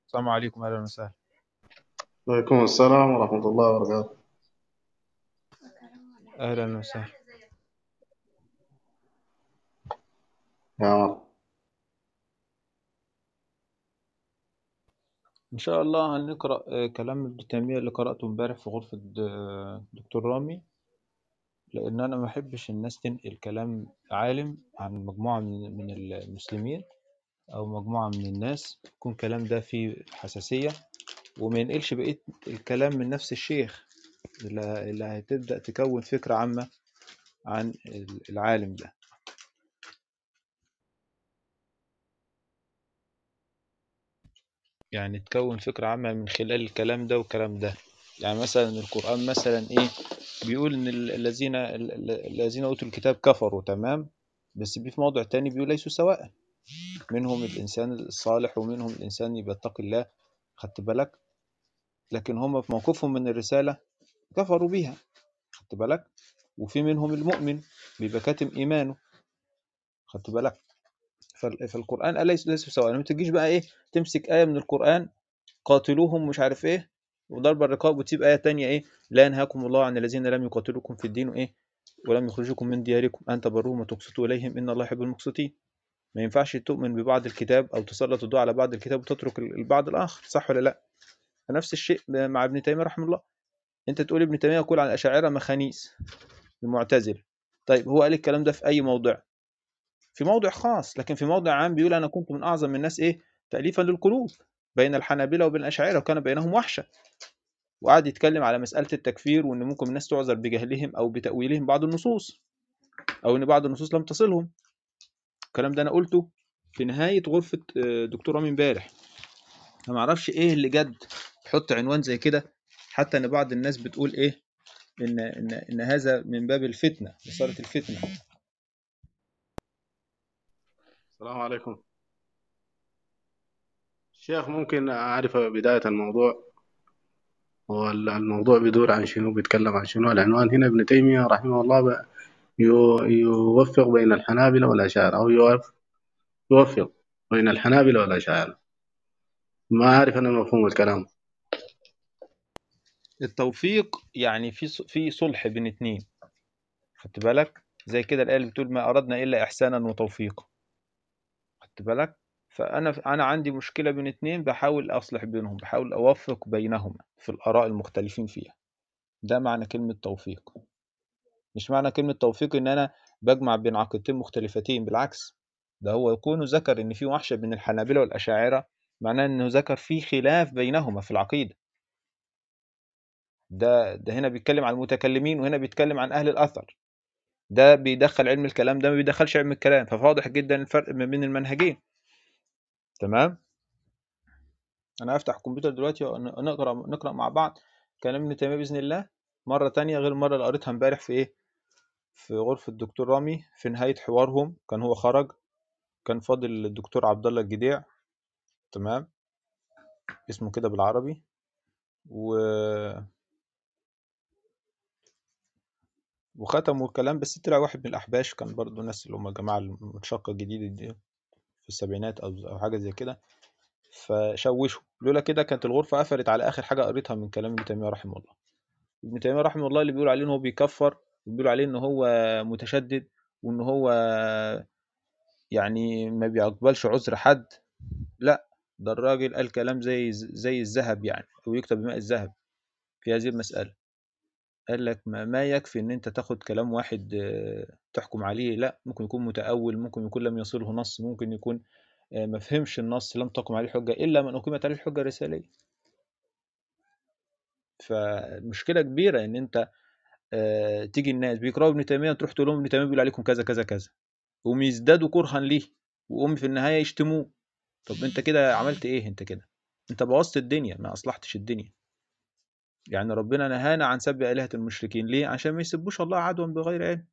السلام عليكم اهلا وسهلا وعليكم السلام ورحمة الله وبركاته اهلا وسهلا يا مرحبا ان شاء الله هنقرا آه، كلام ابن تيميه اللي قراته امبارح في غرفه د- دكتور رامي لان انا ما بحبش الناس تنقل كلام عالم عن مجموعه من من المسلمين او مجموعه من الناس يكون الكلام ده فيه حساسيه وما ينقلش بقيه الكلام من نفس الشيخ اللي اللي هتبدا تكون فكره عامه عن العالم ده يعني تكون فكرة عامة من خلال الكلام ده والكلام ده يعني مثلا القرآن مثلا إيه بيقول إن ال- الذين ال- ال- الذين أوتوا الكتاب كفروا تمام بس بي في موضع تاني بيقول ليسوا سواء منهم الإنسان الصالح ومنهم الإنسان يبقى يتقي الله خدت بالك لكن هم في موقفهم من الرسالة كفروا بيها خدت بالك وفي منهم المؤمن بيبقى كاتم إيمانه خدت بالك فال- فالقرآن قال ليس ليسوا سواء ما تجيش بقى إيه تمسك آية من القرآن قاتلوهم مش عارف ايه وضرب الرقاب وتسيب آية تانية ايه لا ينهاكم الله عن الذين لم يقاتلوكم في الدين وايه ولم يخرجوكم من دياركم أن تبروهم وتقسطوا إليهم إن الله يحب المقسطين ما ينفعش تؤمن ببعض الكتاب أو تسلط الضوء على بعض الكتاب وتترك البعض الآخر صح ولا لا فنفس الشيء مع ابن تيمية رحمه الله أنت تقول ابن تيمية يقول عن الأشاعرة مخانيس المعتزلة طيب هو قال الكلام ده في أي موضع في موضع خاص لكن في موضع عام بيقول أنا كنت من أعظم الناس إيه تأليفا للقلوب بين الحنابلة وبين الأشاعرة وكان بينهم وحشة وقعد يتكلم على مسألة التكفير وإن ممكن الناس تعذر بجهلهم أو بتأويلهم بعض النصوص أو إن بعض النصوص لم تصلهم الكلام ده أنا قلته في نهاية غرفة آه، دكتور رامي امبارح أنا معرفش إيه اللي جد تحط عنوان زي كده حتى إن بعض الناس بتقول إيه إن إن إن هذا من باب الفتنة إثارة الفتنة السلام عليكم شيخ ممكن أعرف بداية الموضوع والموضوع بيدور عن شنو بيتكلم عن شنو العنوان هنا ابن تيمية رحمه الله ب- يو- يوفق بين الحنابلة والأشاعرة أو يوف- يوفق بين الحنابلة والأشاعرة ما أعرف أنا مفهوم الكلام التوفيق يعني في ص- في صلح بين اتنين خدت بالك زي كده الآية اللي بتقول ما أردنا إلا إحسانا وتوفيقا خدت بالك فانا انا عندي مشكله بين اتنين بحاول اصلح بينهم بحاول اوفق بينهما في الاراء المختلفين فيها ده معنى كلمه توفيق مش معنى كلمه توفيق ان انا بجمع بين عقيدتين مختلفتين بالعكس ده هو يكون ذكر ان في وحشه بين الحنابلة والاشاعره معناه انه ذكر في خلاف بينهما في العقيده ده ده هنا بيتكلم عن المتكلمين وهنا بيتكلم عن اهل الاثر ده بيدخل علم الكلام ده ما بيدخلش علم الكلام فواضح جدا الفرق ما بين المنهجين تمام انا هفتح الكمبيوتر دلوقتي ونقرا نقرا مع بعض كلام ابن تيميه باذن الله مره تانية غير المره اللي قريتها امبارح في ايه في غرفه الدكتور رامي في نهايه حوارهم كان هو خرج كان فاضل الدكتور عبد الله الجديع تمام اسمه كده بالعربي و وختموا الكلام بس طلع واحد من الاحباش كان برضو الناس اللي هم الجماعه المتشقه الجديده دي في السبعينات او او حاجه زي كده فشوشوا لولا كده كانت الغرفه قفلت على اخر حاجه قريتها من كلام ابن تيميه رحمه الله ابن تيميه رحمه الله اللي بيقولوا عليه ان هو بيكفر وبيقولوا عليه ان هو متشدد وان هو يعني ما بيقبلش عذر حد لا ده الراجل قال كلام زي زي الذهب يعني او يكتب بماء الذهب في هذه المساله قال لك ما, ما يكفي ان انت تاخد كلام واحد آه، تحكم عليه لا ممكن يكون متأول ممكن يكون لم يصله نص ممكن يكون آه، ما فهمش النص لم تقم عليه حجة إلا من أقيمت عليه الحجة الرسالية فمشكلة كبيرة إن أنت آه، تيجي الناس بيقرأوا ابن تيمية تروح تقول لهم ابن تيمية بيقول عليكم كذا كذا كذا وهم يزدادوا كرها ليه وهم في النهاية يشتموه طب أنت كده عملت إيه أنت كده أنت بوظت الدنيا ما أصلحتش الدنيا يعني ربنا نهانا عن سب آلهة المشركين ليه عشان ما يسبوش الله عدوا بغير علم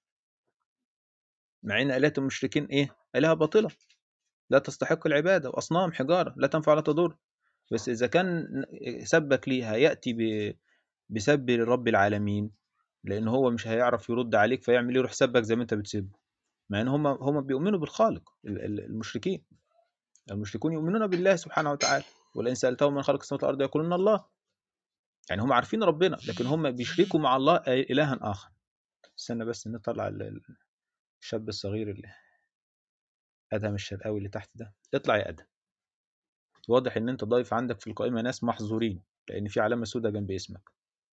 مع ان آلهة المشركين ايه آلهة باطلة لا تستحق العبادة وأصنام حجارة لا تنفع ولا تضر بس إذا كان سبك ليها يأتي ب- بسب رب العالمين لأن هو مش هيعرف يرد عليك فيعمل ايه يروح سبك زي ما أنت بتسبه مع إن هم هم بيؤمنوا بالخالق ال- ال- المشركين المشركون يؤمنون بالله سبحانه وتعالى ولئن سالتهم من خلق السماوات والارض يقولون الله يعني هم عارفين ربنا لكن هم بيشركوا مع الله الها اخر استنى بس نطلع ال- ال- الشاب الصغير اللي ادهم الشرقاوي اللي تحت ده اطلع يا ادهم واضح ان انت ضايف عندك في القائمه ناس محظورين لان في علامه سوداء جنب اسمك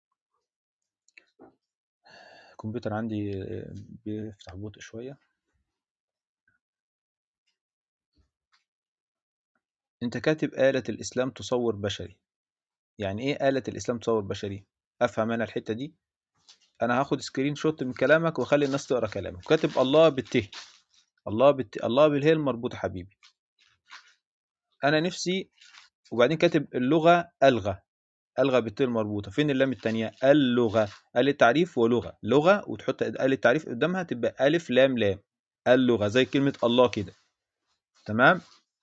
الكمبيوتر عندي آه، بيفتح بطء شويه انت كاتب آلة الإسلام تصور بشري يعني ايه آلة الإسلام تصور بشري افهم انا الحتة دي انا هاخد سكرين شوت من كلامك واخلي الناس تقرا كلامك كاتب الله بالته الله بالت... الله بالهي المربوطة حبيبي انا نفسي وبعدين كاتب اللغة ألغى ألغى بالتاء المربوطة فين اللام التانية اللغة آلة تعريف ولغة لغة وتحط آلة تعريف قدامها تبقى ألف لام لام اللغة زي كلمة الله كده تمام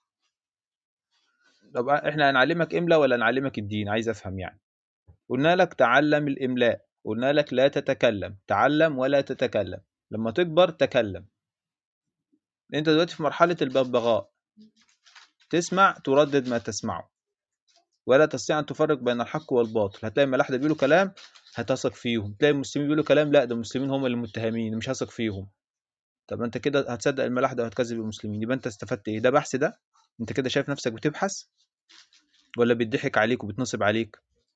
طب احنا هنعلمك إملاء ولا نعلمك الدين عايز أفهم يعني قلنا لك تعلم الإملاء قلنا لك لا تتكلم تعلم ولا تتكلم لما تكبر تكلم انت دلوقتي في مرحلة الببغاء تسمع تردد ما تسمعه ولا تستطيع ان تفرق بين الحق والباطل هتلاقي الملاحده بيقولوا كلام هتثق فيهم تلاقي المسلمين بيقولوا كلام لا ده المسلمين هم اللي متهمين مش هثق فيهم طب انت كده هتصدق الملاحده وهتكذب المسلمين يبقى انت استفدت ايه ده بحث ده انت كده شايف نفسك بتبحث ولا بيضحك عليك وبتنصب عليك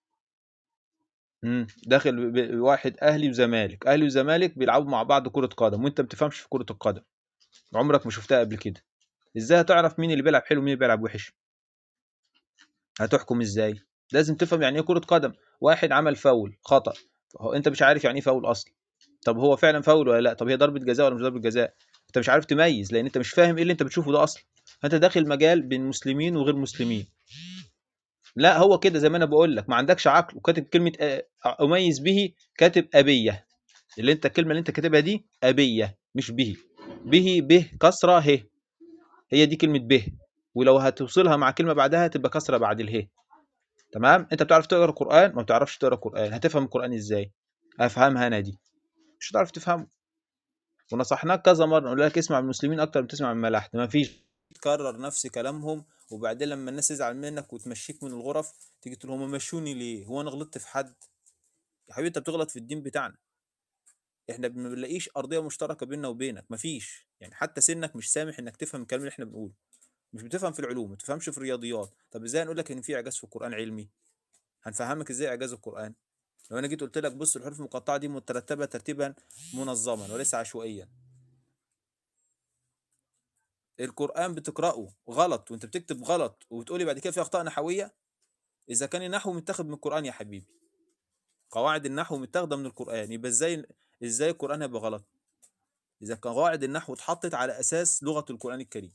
امم داخل ب- ب- واحد اهلي وزمالك اهلي وزمالك بيلعبوا مع بعض كره قدم وانت ما بتفهمش في كره القدم عمرك ما شفتها قبل كده ازاي هتعرف مين اللي بيلعب حلو ومين اللي بيلعب وحش هتحكم ازاي لازم تفهم يعني ايه كرة قدم واحد عمل فاول خطأ هو انت مش عارف يعني ايه فاول اصلا طب هو فعلا فاول ولا لا طب هي ضربة جزاء ولا مش ضربة جزاء انت مش عارف تميز لان انت مش فاهم ايه اللي انت بتشوفه ده اصلا فانت داخل مجال بين مسلمين وغير مسلمين لا هو كده زي ما انا بقول لك ما عندكش عقل وكاتب كلمة آ- اميز به كاتب ابية اللي انت الكلمة اللي انت كاتبها دي ابية مش به به به كسرة ه هي دي كلمة به ولو هتوصلها مع كلمة بعدها تبقى كسرة بعد اله تمام انت بتعرف تقرا القران ما بتعرفش تقرا القران هتفهم القران ازاي افهمها انا دي مش هتعرف تفهمه ونصحناك كذا مره نقول لك اسمع من المسلمين اكتر من تسمع من الملاحده ما فيش تكرر نفس كلامهم وبعدين لما الناس تزعل منك وتمشيك من الغرف تيجي تقول هم مشوني ليه هو انا غلطت في حد يا حبيبي انت بتغلط في الدين بتاعنا احنا ما بنلاقيش ارضيه مشتركه بيننا وبينك مفيش يعني حتى سنك مش سامح انك تفهم الكلام اللي احنا بنقوله مش بتفهم في العلوم ما تفهمش في الرياضيات طب ازاي نقول لك ان في اعجاز في القران علمي هنفهمك ازاي اعجاز القران لو انا جيت قلت لك بص الحروف المقطعه دي مترتبه ترتيبا منظما وليس عشوائيا القران بتقراه غلط وانت بتكتب غلط وبتقولي بعد كده في اخطاء نحويه اذا كان النحو متاخد من القران يا حبيبي قواعد النحو متاخده من القران يبقى ازاي ازاي القران هيبقى غلط اذا كان قواعد النحو اتحطت على اساس لغه القران الكريم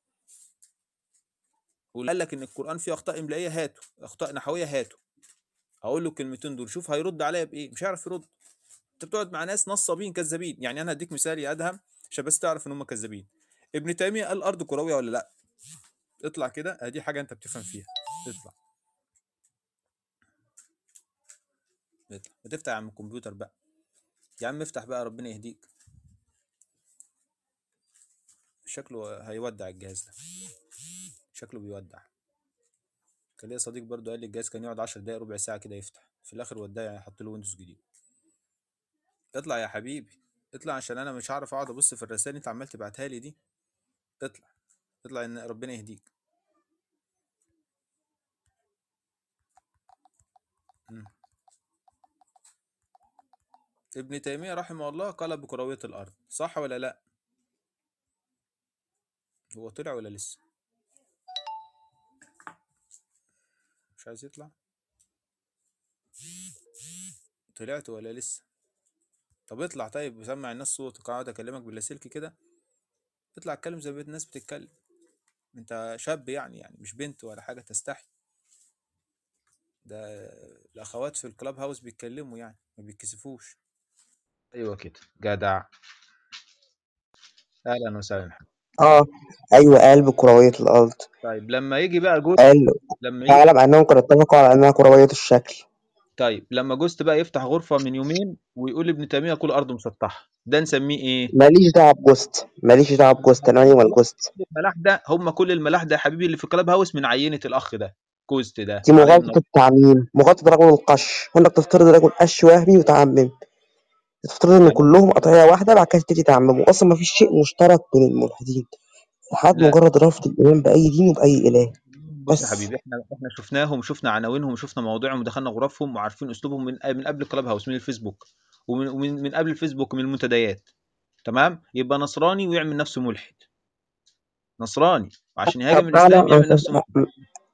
وقال لك ان القران فيه اخطاء املائيه هاته اخطاء نحويه هاته هقول له الكلمتين دول شوف هيرد عليا بايه مش هيعرف يرد انت بتقعد مع ناس نصابين كذابين يعني انا هديك مثال يا ادهم عشان بس تعرف ان هم كذابين ابن تيميه قال الارض كرويه ولا لا اطلع كده ادي حاجه انت بتفهم فيها اطلع اطلع بتفتح يا عم الكمبيوتر بقى يا عم افتح بقى ربنا يهديك شكله هيودع الجهاز ده شكله بيودع كان ليا صديق برضه قال لي الجهاز كان يقعد 10 دقايق ربع ساعه كده يفتح في الاخر وداه يعني حط له ويندوز جديد اطلع يا حبيبي اطلع عشان انا مش هعرف اقعد ابص في الرسائل اللي انت عمال تبعتها لي دي اطلع اطلع ان ربنا يهديك مم. ابن تيمية رحمه الله قال بكروية الأرض صح ولا لا هو طلع ولا لسه مش عايز يطلع طلعت ولا لسه طب اطلع طيب وسمع الناس صوتك اقعد اكلمك باللاسلكي كده اطلع اتكلم زي ما الناس بتتكلم انت شاب يعني يعني مش بنت ولا حاجة تستحي ده الاخوات في الكلاب هاوس بيتكلموا يعني ما بيتكسفوش ايوه كده جدع اهلا وسهلا اه ايوه قال بكروية الارض طيب لما يجي بقى جوز قال لما يجي اعلم انهم قد اتفقوا على انها كروية الشكل طيب لما جوزت بقى يفتح غرفة من يومين ويقول ابن تيمية كل أرض مسطحة ده نسميه إيه؟ ماليش دعوة بجوست ماليش دعوة بجوست انا مالي ومال جوست الملاح ده هم كل الملاح ده يا حبيبي اللي في كلاب هاوس من عينة الأخ ده كوست ده دي عليه مغالطة النص التعميم مغالطة رجل القش وانك تفترض رجل قش وهمي وتعمم تفترض ان انا كلهم قطعية واحدة بعد كده تبتدي تعمموا اصلا مفيش شيء مشترك بين الملحدين الحاد لا مجرد رفض الايمان باي دين وباي اله بص يا بس حبيبي احنا احنا شفناهم وشفنا عناوينهم وشفنا مواضيعهم ودخلنا غرفهم وعارفين اسلوبهم من من قبل كلاب هاوس من الفيسبوك ومن ومن من قبل الفيسبوك من المنتديات تمام يبقى نصراني ويعمل نفسه ملحد نصراني وعشان يهاجم طب انا الاسلام يعمل نفسه ملحد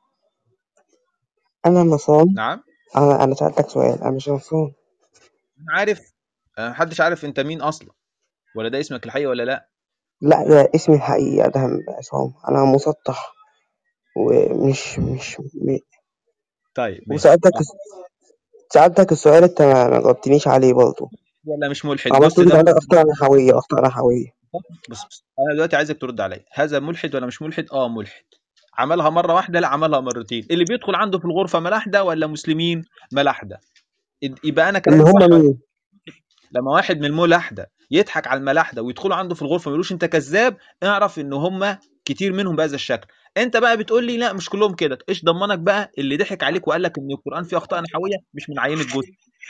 انا نصراني نعم انا انا سألتك سؤال انا مش نصراني انا عارف أنا محدش عارف انت مين اصلا ولا ده اسمك الحقيقي ولا لا لا ده اسمي الحقيقي ادهم عصام انا مسطح ومش مش م... طيب ماشي وسألتك سألتك السؤال انت ما ما جاوبتنيش عليه برضه ولا مش ملحد عملت بص لي ده عندك ملحد اخطاء نحوية اخطاء نحوية بص بص انا دلوقتي عايزك ترد عليا هذا ملحد ولا مش ملحد اه ملحد عملها مره واحده لا عملها مرتين اللي بيدخل عنده في الغرفه ملاحده ولا مسلمين ملاحده يبقى انا اللي كلامي هم صح ولا مين لما واحد من الملاحده يضحك على الملاحده ويدخلوا عنده في الغرفه ما يقولوش انت كذاب اعرف ان هم كتير منهم بهذا الشكل انت بقى بتقول لي لا مش كلهم كده ايش ضمنك بقى اللي ضحك عليك وقال لك ان القران فيه اخطاء نحويه مش من عين الجثه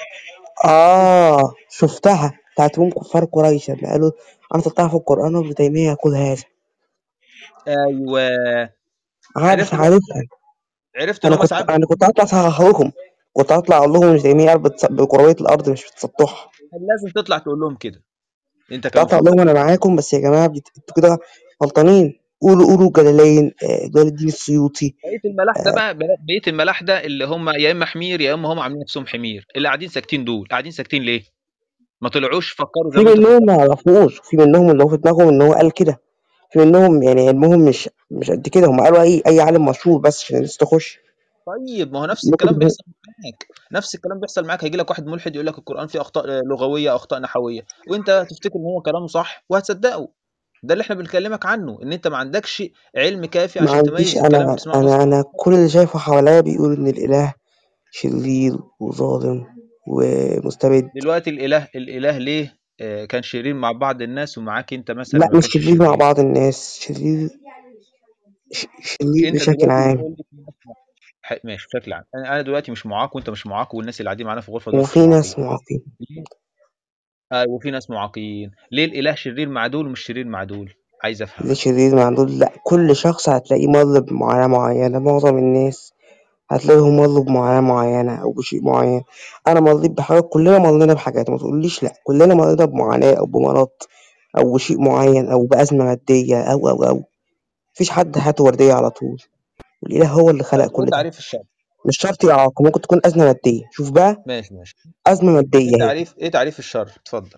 اه شفتها بتاعت هم كفار قريش لما قالوا انا طلعتها في القرآن وابن تيمية يقول هذا ايوه عارف عرفت بقى عارفها عرفت ان انا هم كنت ساعات انا كنت هطلع اصححهم كنت هطلع اقول لهم ابن تيمية قال بتص- بكروية الارض مش بتسطحها لازم تطلع تقول لهم كده انت كنت هطلع اقول كمفكر لهم انا معاكم بس يا جماعة بت- انتوا كده غلطانين قولوا قولوا جلالين آه، جلال الدين السيوطي بقيه الملاحده آه، بقى بقيه الملاحده اللي هم يا اما حمير يا اما هم عاملين نفسهم حمير اللي قاعدين ساكتين دول قاعدين ساكتين ليه ما طلعوش فكروا زي في ما انت منهم فكرت ما يعرفوش في منهم اللي هو في دماغهم ان هو قال كده في منهم يعني علمهم مش مش قد كده هم قالوا اي اي عالم مشهور بس عشان الناس تخش طيب ما هو نفس ممكن الكلام يكون بيحصل معاك نفس الكلام بيحصل معاك هيجي لك واحد ملحد يقول لك القرآن فيه أخطاء لغوية أخطاء نحوية وأنت تفتكر إن هو كلامه صح وهتصدقه ده اللي احنا بنكلمك عنه إن أنت ما عندكش علم كافي ما عشان عنديش تميز الكلام اللي انا بتسمعه ده انا صح انا كل اللي شايفه حواليا بيقول ان الاله شرير وظالم ومستبد دلوقتي الإله الإله ليه آه، كان شرير مع بعض الناس ومعاك أنت مثلا لا ما مش كانش شرير مع شرير بعض الناس شرير ش- شرير أنت بشكل دلوقتي عام بتقول لي في ناس مع- ح- ماشي بشكل عام أنا أنا دلوقتي مش معاك وأنت مش معاك والناس اللي قاعدين معانا في الغرفة دلوقتي مش وفي ناس معاقين معاقين ليه؟ آه وفي ناس معاقين ليه الإله شرير مع دول ومش شرير مع دول عايز أفهم اللي أنا شرير مع دول لا كل شخص هتلاقيه مر بمعاناة معينة معظم الناس هتلاقيهم مروا بمعاناة معينة أو بشيء معين أنا مريت بحاجات كلنا مرينا بحاجات ما تقوليش لأ كلنا مرينا بمعاناة أو بمرض أو بشيء معين أو بأزمة مادية أو أو أو مفيش حد حياته وردية على طول والإله هو اللي خلق طيب كل إيه ده تعريف الشر مش شرط إعاقة ممكن تكون أزمة مادية شوف بقى ماشي ماشي أزمة ايه مادية أهي تعريف ايه تعريف الشر اتفضل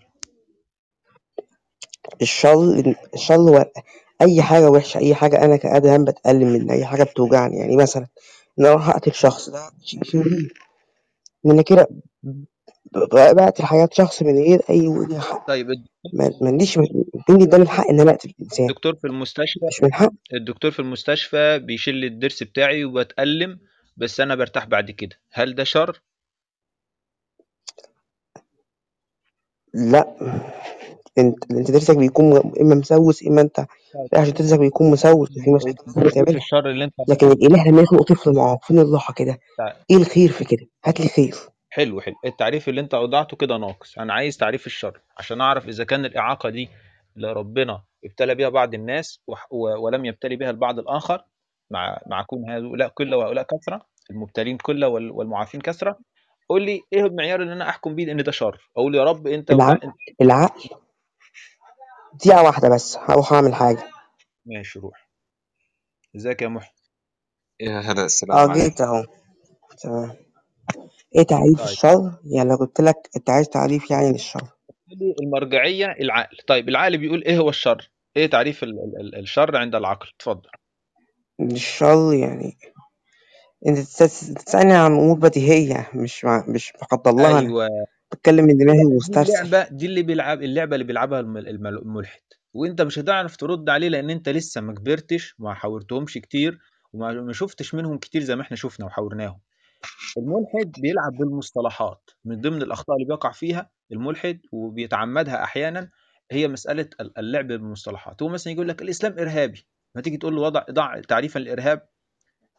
الشر الشر هو أي حاجة وحشة أي حاجة أنا كآدم بتألم منها أي حاجة بتوجعني يعني مثلا إن أنا أروح أقتل شخص ده شيء شرير إن أنا كده ب- ب- بقتل حياة شخص من غير أي وجه حق طيب الدكتور ما ما عنديش مين اللي اداني الحق إن أنا أقتل إنسان الدكتور في المستشفى مش من حق الدكتور في المستشفى بيشيل لي الضرس بتاعي وبتألم بس انا برتاح بعد كده هل ده شر لا انت انت ضرسك بيكون م- اما مسوس اما انت طيب لا عشان ضرسك بيكون مسوس وفي مشاكل كتير تعريف بتعملها الشر اللي انت لكن الاله لما يخلق طفل معاق فين الراحه كده تع- ايه الخير في كده هات لي خير حلو حلو التعريف اللي انت اوضعته كده ناقص انا عايز تعريف الشر عشان اعرف اذا كان الاعاقه دي اللي ربنا ابتلى بيها بعض الناس وح- و- ولم يبتلي بها البعض الاخر مع مع كون هؤلاء قله وهؤلاء كثره المبتلين قله وال- والمعافين كثره قول لي ايه المعيار اللي انا احكم بيه ان ده شر اقول يا رب انت وتع... العقل انت العقل دقيقه واحده بس هروح اعمل حاجه ماشي روح ازيك يا محي يا هلا السلام اه عليكم جيت اهو تمام ايه تعريف طيب الشر يعني لو قلت لك انت عايز تعريف يعني للشر قول لي المرجعيه العقل طيب العقل بيقول ايه هو الشر ايه تعريف ال... ال... ال- الشر عند العقل اتفضل الشر يعني انت تس- تسألني عن امور بديهيه مش مع... مش بقدر الله انا ايوه بتكلم من دماغي دي ومسترسل اللعبه دي اللي بيلعب اللعبه اللي بيلعبها الم- الم- الملحد وانت مش هتعرف ترد عليه لان انت لسه ما كبرتش وما حاورتهمش كتير وما ما شفتش منهم كتير زي ما احنا شفنا وحاورناهم الملحد بيلعب بالمصطلحات من ضمن الاخطاء اللي بيقع فيها الملحد وبيتعمدها احيانا هي مساله ال- اللعب بالمصطلحات هو مثلا يقول لك الاسلام ارهابي ما تيجي تقول له وضع ضع تعريفا للارهاب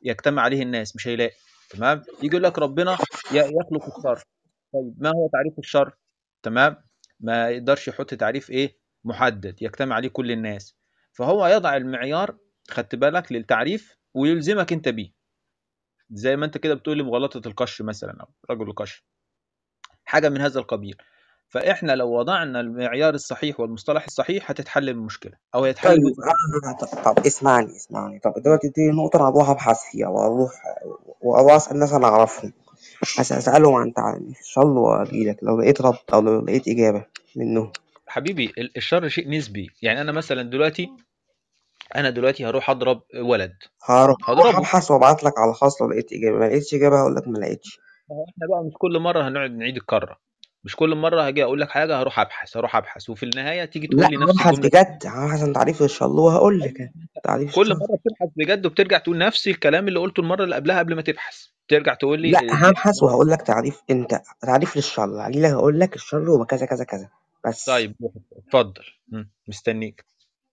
يجتمع عليه الناس مش هيلاقي تمام يجي يقول لك ربنا ي- يخلق الشر طيب ما هو تعريف الشر تمام ما يقدرش يحط تعريف ايه محدد يجتمع عليه كل الناس فهو يضع المعيار خدت بالك للتعريف ويلزمك انت بيه زي ما انت كده بتقول لي مغالطه القش مثلا او رجل القش حاجه من هذا القبيل فاحنا لو وضعنا المعيار الصحيح والمصطلح الصحيح هتتحل المشكله او هيتحل طيب جزء أنا طب, طب اسمعني اسمعني طب دلوقتي دي نقطة أنا هروح أبحث فيها وأروح وأروح أسأل ناس أنا أعرفهم أس- أسألهم عن تعريف الشر وأجيلك لو لقيت رد أو لو لقيت إجابة منهم حبيبي ال- الشر شيء نسبي يعني انا مثلا دلوقتي انا دلوقتي هروح اضرب ولد هروح أروح هضربه أبحث وأبعت لك على الخاص لو لقيت إجابة ما لقيتش إجابة هقول لك ما لقيتش ما هو احنا بقى مش كل مره هنقعد نعيد الكره مش كل مره هاجي اقول لك حاجه هروح ابحث هروح ابحث وفي النهايه تيجي لا تقول لي نفس هبحث الجمله بجد هبحث عن تعريف الشر وهقول لك تعريف كل الشر مره بتبحث بجد وبترجع تقول نفس الكلام اللي قلته المره اللي قبلها قبل ما تبحث ترجع تقول لي لا ال- هبحث وهقول لك تعريف أنت تعريف للشر هجيلك هقول لك الشر هو كذا كذا كذا بس طيب روح اتفضل مم، مستنيك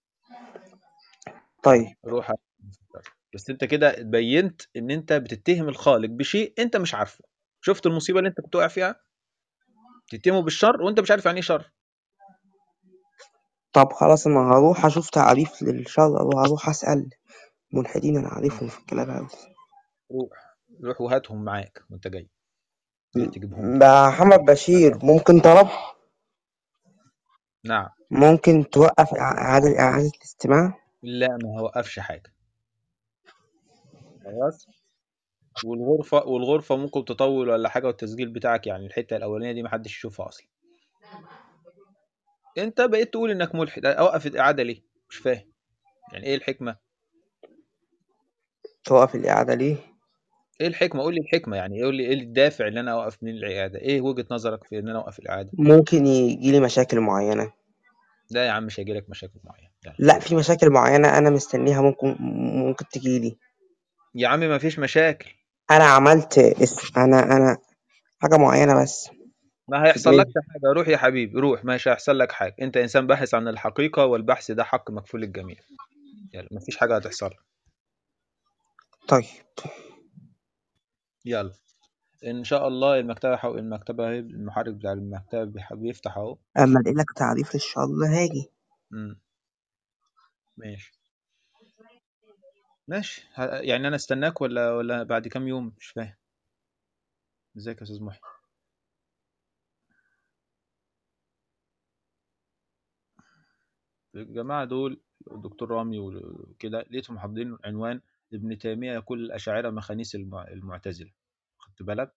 طيب روح بس انت كده بينت ان انت بتتهم الخالق بشيء انت مش عارفه شفت المصيبه اللي انت بتقع فيها تتهمه بالشر وانت مش عارف يعني ايه شر طب خلاص أنا هروح أشوف تعريف للشر وهروح أسأل ملحدين أنا عارفهم في الكلاب هاوس روح روح وهاتهم معاك وانت جاي جاي تجيبهم لي محمد بشير ممكن طلب نعم ممكن توقف إعادة إعادة الاستماع لا ما هوقفش حاجه خلاص والغرفه والغرفه ممكن تطول ولا حاجه والتسجيل بتاعك يعني الحته الاولانيه دي محدش يشوفها اصلا انت بقيت تقول انك ملحد اوقف الاعاده ليه مش فاهم يعني ايه الحكمه توقف الإعادة ليه ايه الحكمه قول لي الحكمه يعني قول لي ايه الدافع اللي انا اوقف من الاعاده ايه وجهه نظرك في ان انا اوقف الاعاده ممكن يجيلي مشاكل معينة لا يا عم مش هيجيلك مشاكل معينه لا لا في مشاكل معينة أنا مستنيها ممكن ممكن تجيلي يا عم ما فيش مشاكل أنا عملت اس... أنا أنا حاجة معينة بس ما في هيحصل دماغي لكش حاجه روح يا حبيبي روح مش هيحصل لك حاجه انت انسان باحث عن الحقيقه والبحث ده حق مكفول للجميع يلا ما فيش حاجه هتحصل لك. طيب يلا ان شاء الله المكتبه حو... المكتبه اهي المحرك بتاع المكتبه بيح- بيفتح اهو أما ألاقي لك تعريف للشر هاجي مم. ماشي ماشي ه- يعني انا استناك ولا ولا بعد كام يوم مش فاهم ازيك يا استاذ محي الجماعه دول الدكتور رامي وكده لقيتهم حاطين عنوان ابن تيميه يقول الاشاعره مخانيس المع- المعتزله خدت بالك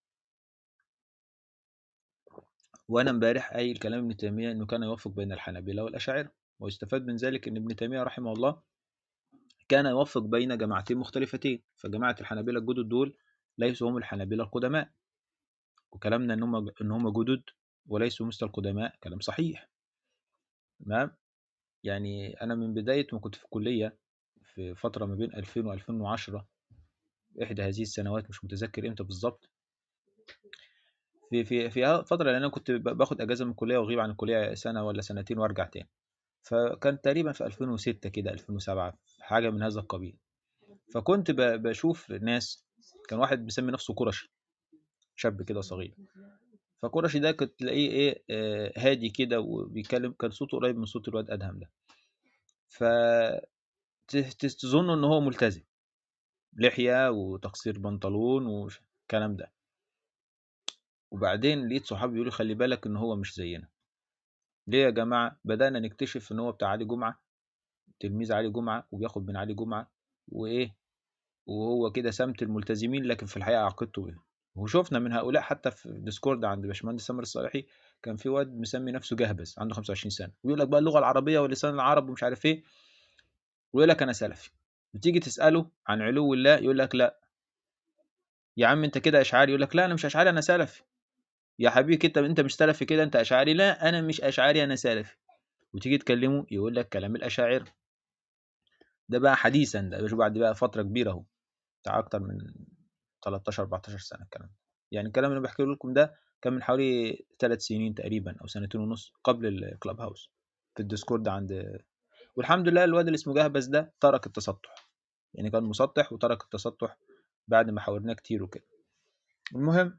وانا امبارح قايل كلام ابن تيميه انه كان يوفق بين الحنابلة والاشاعره ويستفاد من ذلك ان ابن تيميه رحمه الله كان يوفق بين جماعتين مختلفتين فجماعه الحنابلة الجدد دول ليسوا هم الحنابلة القدماء وكلامنا ان هم ان هم جدد وليسوا مثل القدماء كلام صحيح تمام يعني انا من بدايه ما كنت في الكليه في فتره ما بين 2000 و2010 احدى هذه السنوات مش متذكر امتى بالظبط في في في فتره لان انا كنت ب- باخد اجازه من الكليه واغيب عن الكليه سنه ولا سنتين وارجع تاني فكان تقريبا في 2006 كده 2007 حاجه من هذا القبيل فكنت ب- بشوف ناس كان واحد مسمي نفسه قرشي شاب كده صغير فقرشي ده كنت تلاقيه ايه آه، هادي كده وبيتكلم كان صوته قريب من صوت الواد ادهم ده ف ت- ت- تظن ان هو ملتزم لحيه وتقصير بنطلون والكلام ده وبعدين لقيت صحابي بيقولوا خلي بالك ان هو مش زينا ليه يا جماعه بدانا نكتشف ان هو بتاع علي جمعه تلميذ علي جمعه وبياخد من علي جمعه وايه وهو كده سمت الملتزمين لكن في الحقيقه عقيدته ايه وشفنا من هؤلاء حتى في ديسكورد عند باشمهندس سامر الصالحي كان في واد مسمي نفسه جهبذ عنده 25 سنه ويقول لك بقى اللغه العربيه ولسان العرب ومش عارف ايه ويقول لك انا سلفي وتيجي تساله عن علو الله يقول لك لا يا عم انت كده اشعري يقول لك لا انا مش اشعري انا سلفي يا حبيبي انت انت مش سلفي كده انت اشعري لا انا مش اشعري انا سلفي وتيجي تكلمه يقول لك كلام الاشاعره ده بقى حديثا ده مش بعد بقى فتره كبيره اهو بتاع اكتر من 13 14 سنه الكلام ده. يعني الكلام اللي بحكيه لكم ده كان من حوالي ثلاث سنين تقريبا او سنتين ونص قبل الكلاب هاوس في الديسكورد عند والحمد لله الواد اللي اسمه جهبذ ده ترك التسطح يعني كان مسطح وترك التسطح بعد ما حاورناه كتير وكده المهم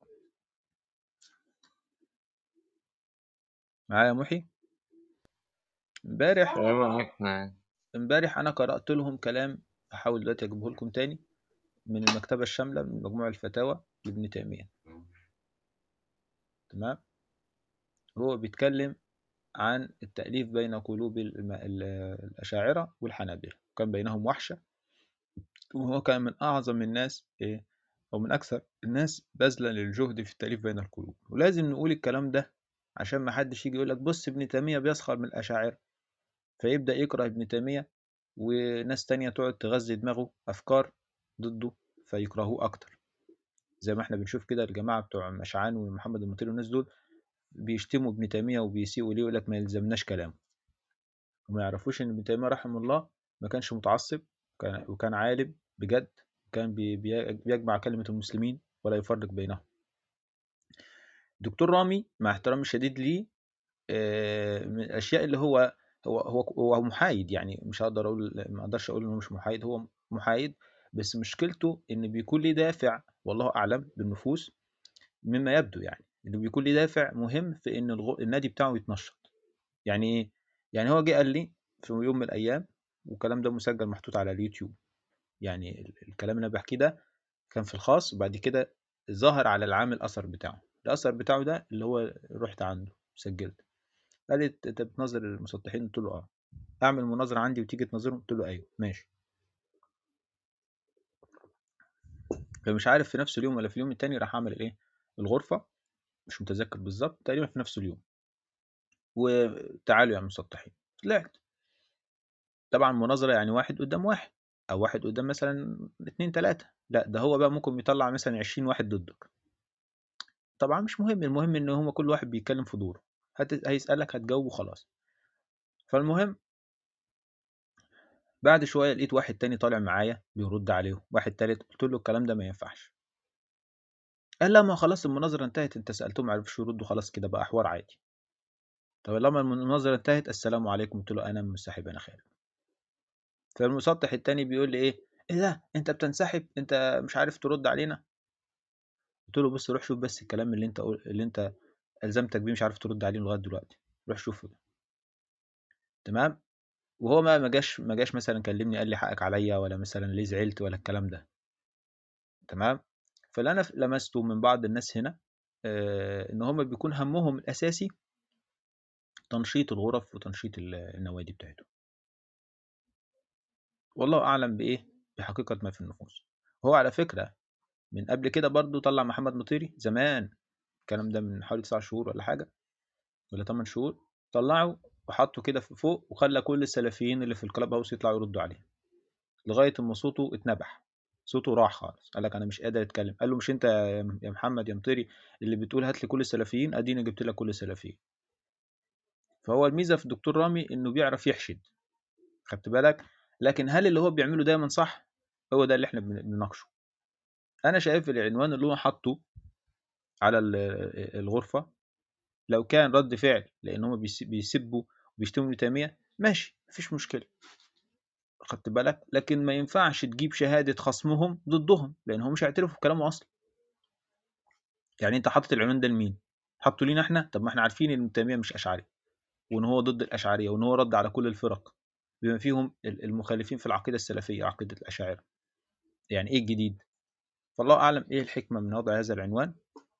معايا محي امبارح أيوة معاك نعم امبارح انا قرأت لهم كلام هحاول دلوقتي اجيبه لكم تاني من المكتبة الشاملة من مجموع الفتاوى لابن تيمية تمام هو بيتكلم عن التأليف بين قلوب الم- ال- الأشاعرة والحنابلة كان بينهم وحشة وهو كان من أعظم الناس إيه أو من أكثر الناس بذلا للجهد في التأليف بين القلوب ولازم نقول الكلام ده عشان ما حدش يجي يقول لك بص ابن تيمية بيسخر من الأشاعرة فيبدأ يكره ابن تيمية وناس تانية تقعد تغذي دماغه أفكار ضده فيكرهوه أكتر زي ما احنا بنشوف كده الجماعة بتوع مشعان ومحمد المطير والناس دول بيشتموا ابن تيمية وبيسيئوا ليه يقول لك ما يلزمناش كلامه وما يعرفوش ان ابن تيمية رحمه الله ما كانش متعصب كان وكان عالم بجد كان بي- بي- بيجمع كلمة المسلمين ولا يفرق بينهم دكتور رامي مع احترامي الشديد ليه آه، من الاشياء اللي هو هو هو هو محايد يعني مش هقدر اقول ما اقدرش اقول انه مش محايد هو محايد بس مشكلته ان بيكون ليه دافع والله اعلم بالنفوس مما يبدو يعني انه بيكون ليه دافع مهم في ان الغ... النادي بتاعه يتنشط يعني ايه يعني هو جه قال لي في يوم من الايام والكلام ده مسجل محطوط على اليوتيوب يعني ال- الكلام اللي انا بحكيه ده كان في الخاص وبعد كده ظهر على العام الاثر بتاعه الاثر بتاعه ده اللي هو رحت عنده سجلت قال لي انت بتنظر المسطحين قلت له اه اعمل مناظره عندي وتيجي تنظرهم قلت له ايوه ماشي فمش عارف في نفس اليوم ولا في اليوم التاني راح اعمل ايه الغرفه مش متذكر بالظبط تقريبا في نفس اليوم وتعالوا يا مسطحين طلعت طبعا مناظره يعني واحد قدام واحد او واحد قدام مثلا اتنين تلاته لا ده هو بقى ممكن يطلع مثلا عشرين واحد ضدك طبعا مش مهم المهم ان هو كل واحد بيتكلم في دوره هت... هيسالك هتجاوبه خلاص فالمهم بعد شويه لقيت واحد تاني طالع معايا بيرد عليه واحد تالت قلت له الكلام ده ما ينفعش قال لا ما خلاص المناظره انتهت انت سالتهم ما عرفوش يردوا خلاص كده بقى حوار عادي طب لما المناظره انتهت السلام عليكم قلت له انا منسحب انا خارج فالمسطح التاني بيقول لي ايه ايه ده انت بتنسحب انت مش عارف ترد علينا قلت له بص روح شوف بس الكلام اللي انت قول... اللي انت الزمتك بيه مش عارف ترد عليه لغايه دلوقتي روح شوفه ده تمام وهو ما ما جاش ما جاش مثلا كلمني قال لي حقك عليا ولا مثلا ليه زعلت ولا الكلام ده تمام فاللي انا لمسته من بعض الناس هنا آه ان هم بيكون همهم الاساسي تنشيط الغرف وتنشيط ال- النوادي بتاعتهم والله اعلم بايه بحقيقه ما في النفوس هو على فكره من قبل كده برضو طلع محمد مطيري زمان الكلام ده من حوالي 9 شهور ولا حاجه ولا 8 شهور طلعه وحطه كده في فوق وخلى كل السلفيين اللي في الكلاب هاوس يطلعوا يردوا عليه لغايه اما صوته اتنبح صوته راح خالص قال لك انا مش قادر اتكلم قال له مش انت يا يا محمد يا مطيري اللي بتقول هات لي كل السلفيين اديني جبت لك كل السلفيين فهو الميزه في الدكتور رامي انه بيعرف يحشد خدت بالك لكن هل اللي هو بيعمله دايما صح هو ده اللي احنا بن- بنناقشه انا شايف العنوان اللي هو حاطه على ال- الغرفه لو كان رد فعل لان هم بيس- بيسبوا وبيشتموا ابن تيميه ماشي مفيش مشكله خدت بالك لكن ما ينفعش تجيب شهاده خصمهم ضدهم لان هم مش هيعترفوا بكلامه اصلا يعني انت حاطط العنوان ده لمين حطه لينا احنا طب ما احنا عارفين ان ابن تيميه مش اشعري وان هو ضد الاشعريه وان هو رد على كل الفرق بما فيهم ال- المخالفين في العقيده السلفيه عقيده الاشاعره يعني ايه الجديد فالله اعلم ايه الحكمه من وضع هذا العنوان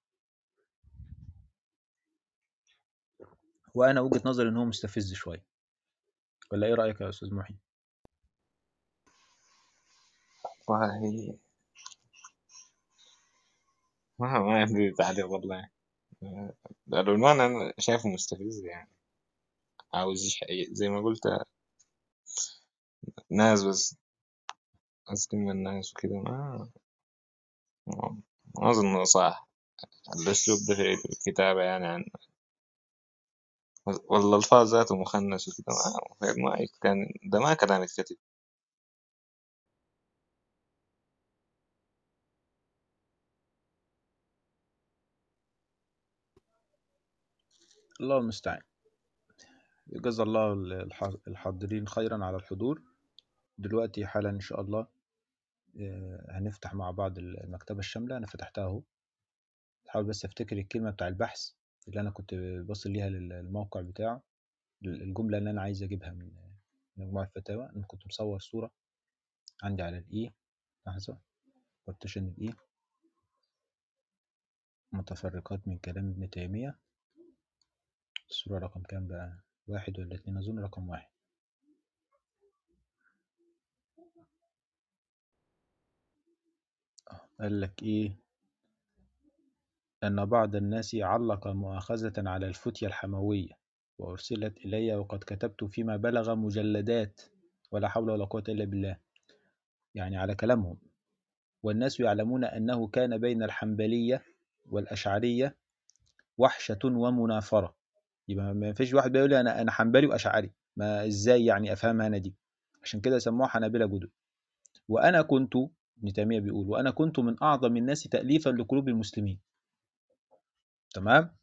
وانا وجهه نظري ان هو مستفز شويه ولا ايه رايك يا استاذ محي والله ما ما عندي تعليق والله العنوان أنا شايفه مستفز يعني عاوز يح- زي ما قلت ناس بس أستم الناس وكده ما ما ما أظن صح الأسلوب ده في الكتابة يعني عن ولا الألفاظ ذاته مخنث وكده ما ما كان ده ما كلام يتكتب الله المستعان جزا الله الح- الحاضرين خيرا على الحضور دلوقتي حالا إن شاء الله آه، هنفتح مع بعض المكتبة الشاملة أنا فتحتها أهو حاول بس أفتكر الكلمة بتاع البحث اللي أنا كنت بوصل ليها للموقع بتاعه الجملة اللي أنا عايز أجيبها من من مجموع الفتاوى أنا كنت مصور صورة عندي على الإي لحظة بارتيشن الإي متفرقات من كلام ابن تيمية الصورة رقم كام بقى واحد ولا اتنين أظن رقم واحد آه، قال لك إيه أن بعض الناس علق مؤاخذة على الفتية الحموية وأرسلت إلي وقد كتبت فيما بلغ مجلدات ولا حول ولا قوة إلا بالله يعني على كلامهم والناس يعلمون أنه كان بين الحنبلية والأشعرية وحشة ومنافرة يبقى ما فيش واحد بيقول لي أنا أنا حنبلي وأشعري ما إزاي يعني أفهمها أنا دي عشان كده سموها حنابلة جدد وأنا كنت ابن تيمية بيقول وأنا كنت من أعظم الناس تأليفا لقلوب المسلمين تمام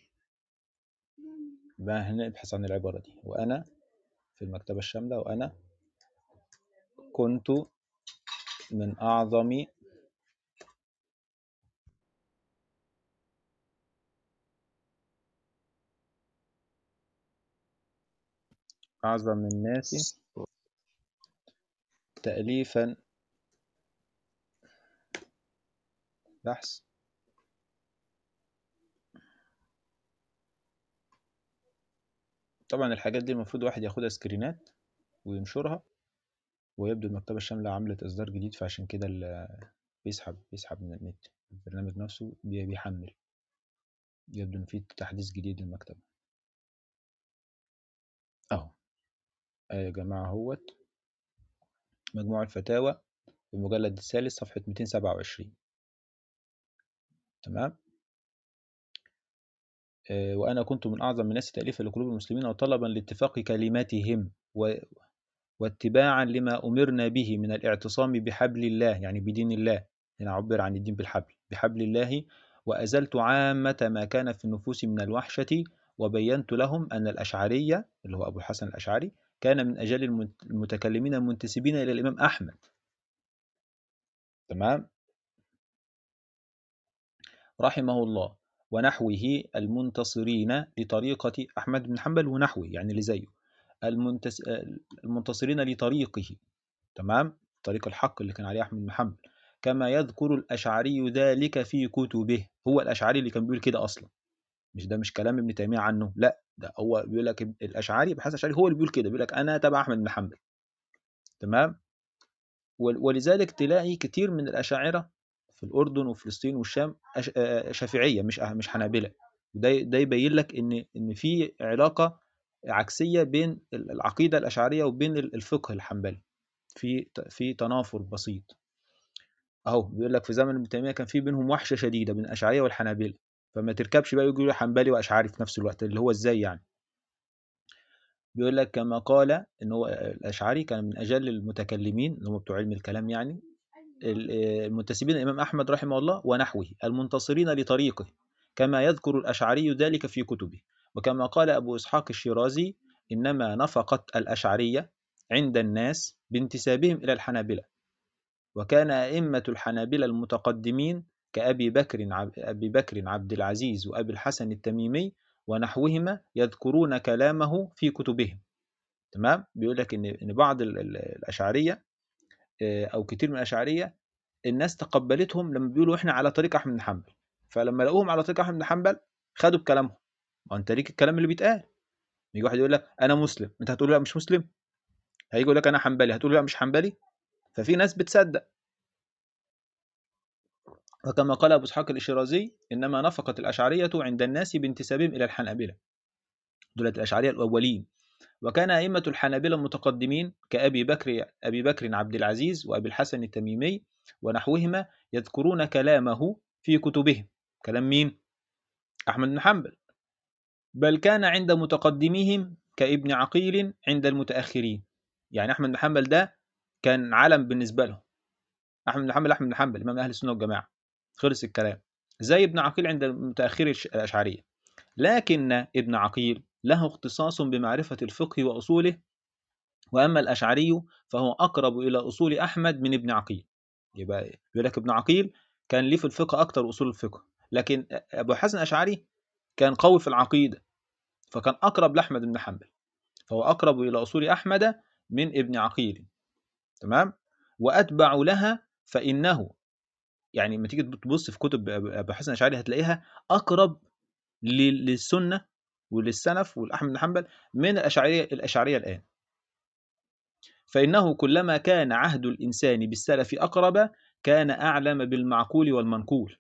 يبقى هنبحث عن العبارة دي وأنا في المكتبة الشاملة وأنا كنت من أعظم أعظم الناس تأليفا بحث طبعا الحاجات دي المفروض واحد ياخدها سكرينات وينشرها ويبدو المكتبة الشاملة عملت إصدار جديد فعشان كده ال- بيسحب بيسحب من النت البرنامج نفسه بي- بيحمل يبدو إن في تحديث جديد للمكتبة أهو آه يا جماعة اهوت مجموع الفتاوى المجلد الثالث صفحة 227 تمام آه، وأنا كنت من أعظم الناس تأليفا لقلوب المسلمين وطلبا لاتفاق كلماتهم و... واتباعا لما أمرنا به من الاعتصام بحبل الله يعني بدين الله هنا عبر عن الدين بالحبل بحبل الله وأزلت عامة ما كان في النفوس من الوحشة وبينت لهم أن الأشعرية اللي هو أبو الحسن الأشعري كان من أجل المت- المتكلمين المنتسبين إلى الإمام أحمد تمام رحمه الله ونحوه المنتصرين لطريقة أحمد بن حنبل ونحوه يعني اللي زيه المنتس... المنتصرين لطريقه تمام طريق الحق اللي كان عليه أحمد بن حنبل كما يذكر الأشعري ذلك في كتبه هو الأشعري اللي كان بيقول كده أصلا مش ده مش كلام ابن تيمية عنه لا ده هو بيقول لك الأشعري بحسب الأشعري هو اللي بيقول كده بيقول لك أنا تبع أحمد بن حنبل تمام ول- ولذلك تلاقي كتير من الأشاعرة في الأردن وفلسطين والشام أش- آه، شافعية مش مش حنابلة ده ده يبين لك إن إن في علاقة عكسية بين العقيدة الأشعرية وبين الفقه الحنبلي في في تنافر بسيط اهو بيقول لك في زمن ابن تيميه كان في بينهم وحشه شديده بين الاشعريه والحنابلة فما تركبش بقى يقولوا حنبلي واشعري في نفس الوقت اللي هو ازاي يعني بيقول لك كما قال ان هو الاشعري كان من اجل المتكلمين اللي هم بتوع علم الكلام يعني ال- المنتسبين الامام احمد رحمه الله ونحوه المنتصرين لطريقه كما يذكر الاشعري ذلك في كتبه وكما قال ابو اسحاق الشيرازي انما نفقت الاشعريه عند الناس بانتسابهم الى الحنابلة وكان أئمة الحنابلة المتقدمين كأبي بكر عب- أبي بكر عبد العزيز وأبي الحسن التميمي ونحوهما يذكرون كلامه في كتبهم تمام بيقول لك إن إن بعض ال- ال- الأشعرية آه، أو كتير من الأشعرية الناس تقبلتهم لما بيقولوا إحنا على طريق أحمد بن حنبل فلما لقوهم على طريق أحمد بن حنبل خدوا بكلامهم ما أنت ليك الكلام اللي بيتقال يجي واحد يقول لك أنا مسلم أنت هتقول له لا مش مسلم هيجي يقول لك أنا حنبلي هتقول له لا مش حنبلي ففي ناس بتصدق وكما قال أبو إسحاق الإشيرازي إنما نفقت الأشعرية عند الناس بانتسابهم إلى الحنابلة دولة الأشعرية الأولين وكان أئمة الحنابلة المتقدمين كأبي بكر أبي بكر عبد العزيز وأبي الحسن التميمي ونحوهما يذكرون كلامه في كتبهم كلام مين؟ أحمد بن حنبل بل كان عند متقدميهم كابن عقيل عند المتأخرين يعني أحمد بن حنبل ده كان علم بالنسبة لهم أحمد بن حنبل أحمد بن حنبل إمام أهل السنة والجماعة خلص الكلام زي ابن عقيل عند متأخري الش- الأشعرية لكن ابن عقيل له اختصاص بمعرفة الفقه وأصوله وأما الأشعري فهو أقرب إلى أصول أحمد من ابن عقيل يبقى يقول لك ابن عقيل كان ليه في الفقه أكتر أصول الفقه لكن أبو حسن الأشعري كان قوي في العقيدة فكان أقرب لأحمد بن حنبل فهو أقرب إلى أصول أحمد من ابن عقيل تمام وأتبع لها فإنه يعني لما تيجي تبص في كتب أبو حسن الأشعري هتلاقيها أقرب لل- للسنة وللسلف والأحمد بن حنبل من الأشعرية الأشعرية الآن فإنه كلما كان عهد الإنسان بالسلف أقرب كان أعلم بالمعقول والمنقول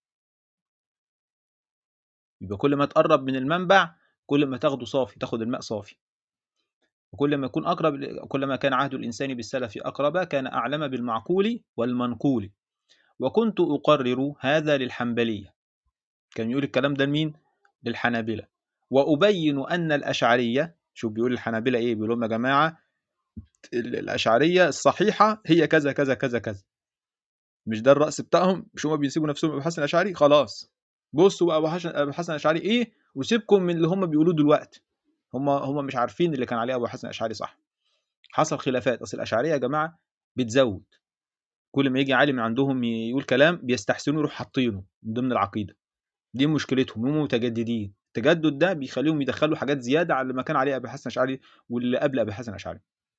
يبقى كل ما تقرب من المنبع كل ما تاخده صافي تاخد الماء صافي وكل ما يكون أقرب كل ما كان عهد الإنسان بالسلف أقرب كان أعلم بالمعقول والمنقول وكنت أقرر هذا للحنبلية كان يقول الكلام ده لمين؟ للحنابلة وأبين أن الأشعرية شوف بيقول الحنابلة إيه بيقول لهم يا جماعة ال- الأشعرية الصحيحة هي كذا كذا كذا كذا مش ده الرأس بتاعهم مش هما بيسيبوا نفسهم أبو حسن الأشعري خلاص بصوا بقى أبو حسن أبو حسن الأشعري إيه وسيبكم من اللي هم بيقولوه دلوقتي هم هم مش عارفين اللي كان عليه أبو حسن الأشعري صح حصل خلافات أصل الأشعرية يا جماعة بتزود كل ما يجي عالم من عندهم يقول كلام بيستحسنوا يروح حاطينه من ضمن العقيدة دي مشكلتهم هم متجددين التجدد ده بيخليهم يدخلوا حاجات زيادة على اللي ما كان عليه أبو حسن الأشعري واللي قبل أبو حسن الأشعري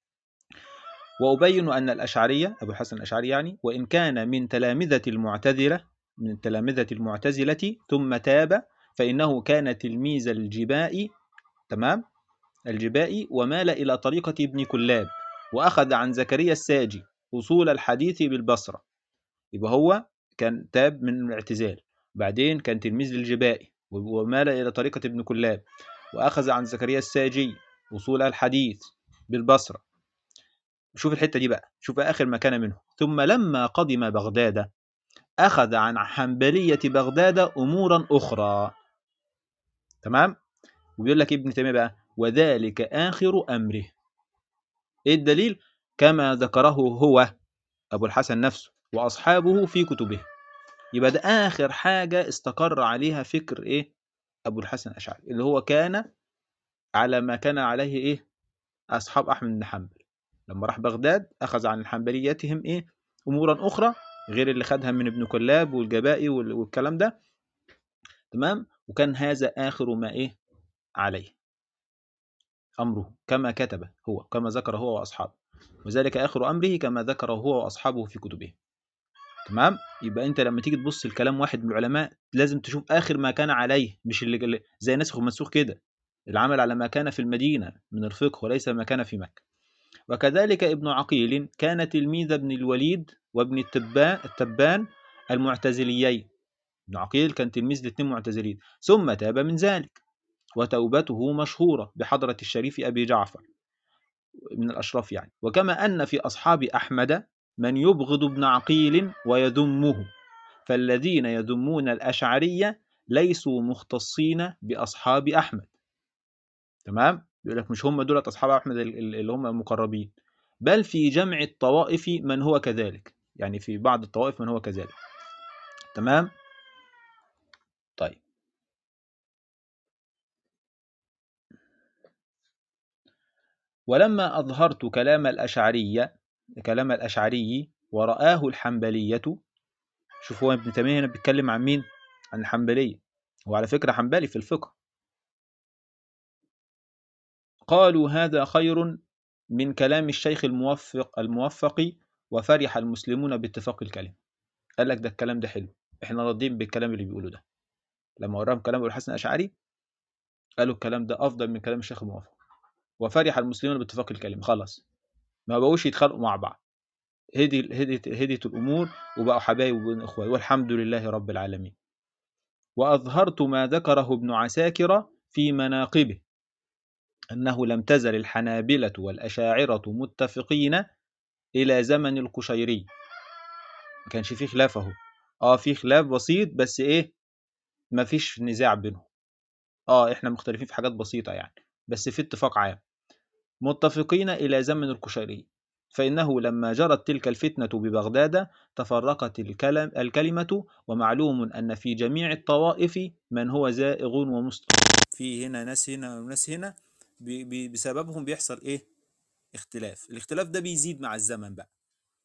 وأبين أن الأشعرية أبو الحسن الأشعري يعني وإن كان من تلامذة المعتزلة من تلامذة المعتزلة ثم تاب فإنه كان تلميذ الجباء تمام الجباء ومال إلى طريقة ابن كلاب وأخذ عن زكريا الساجي أصول الحديث بالبصرة يبقى هو كان تاب من الاعتزال بعدين كان تلميذ للجبائي ومال إلى طريقة ابن كلاب وأخذ عن زكريا الساجي أصول الحديث بالبصرة شوف الحتة دي بقى شوف آخر مكان منه ثم لما قدم بغداد أخذ عن حنبلية بغداد أمورا أخرى تمام وبيقول لك ابن تيمية بقى وذلك آخر أمره إيه الدليل كما ذكره هو أبو الحسن نفسه وأصحابه في كتبه يبقى ده آخر حاجة استقر عليها فكر إيه أبو الحسن الأشعري اللي هو كان على ما كان عليه إيه أصحاب أحمد بن حنبل لما راح بغداد أخذ عن حنبليتهم إيه أمورا أخرى غير اللي خدها من ابن كلاب والجبائي وال- والكلام ده تمام وكان هذا آخر ما إيه عليه أمره كما كتب هو كما ذكر هو وأصحابه وذلك آخر أمره كما ذكره هو وأصحابه في كتبه تمام يبقى أنت لما تيجي تبص لكلام واحد من العلماء لازم تشوف آخر ما كان عليه مش اللي اللي- زي نسخ ومنسوخ كده العمل على ما كان في المدينة من الفقه وليس ما كان في مكة وكذلك ابن عقيل كان تلميذ ابن الوليد وابن التبان, التبان المعتزليين ابن عقيل كان تلميذ الاثنين معتزلين ثم تاب من ذلك وتوبته مشهورة بحضرة الشريف أبي جعفر من الأشراف يعني وكما أن في أصحاب أحمد من يبغض ابن عقيل ويذمه فالذين يذمون الأشعرية ليسوا مختصين بأصحاب أحمد تمام بيقول لك مش هم دول أصحاب أحمد ال- ال- اللي هم المقربين بل في جمع الطوائف من هو كذلك يعني في بعض الطوائف من هو كذلك تمام طيب ولما أظهرت كلام الأشعرية كلام الأشعري ورآه الحنبلية شوف هو ابن تيمية هنا بيتكلم عن مين؟ عن الحنبلية وعلى فكرة حنبلي في الفقه قالوا هذا خير من كلام الشيخ الموفق الموفق وفرح المسلمون باتفاق الكلام قال لك ده الكلام ده حلو احنا راضيين بالكلام اللي بيقوله ده لما وراهم كلام ابو الحسن الاشعري قالوا الكلام ده افضل من كلام الشيخ الموفق وفرح المسلمون باتفاق الكلام خلاص ما بقوش يتخانقوا مع بعض هدي هديت هديت الامور وبقوا حبايب وبين اخوات والحمد لله رب العالمين واظهرت ما ذكره ابن عساكر في مناقبه انه لم تزل الحنابلة والاشاعرة متفقين الى زمن القشيري ما كانش فيه خلاف اهو اه في خلاف بسيط بس ايه ما فيش نزاع بينهم اه احنا مختلفين في حاجات بسيطة يعني بس في اتفاق عام متفقين إلى زمن القشيري فإنه لما جرت تلك الفتنة ببغداد تفرقت الكلم الكلمة ومعلوم أن في جميع الطوائف من هو زائغ ومسلم في هنا ناس هنا وناس هنا ب- ب- بسببهم بيحصل إيه اختلاف الاختلاف ده بيزيد مع الزمن بقى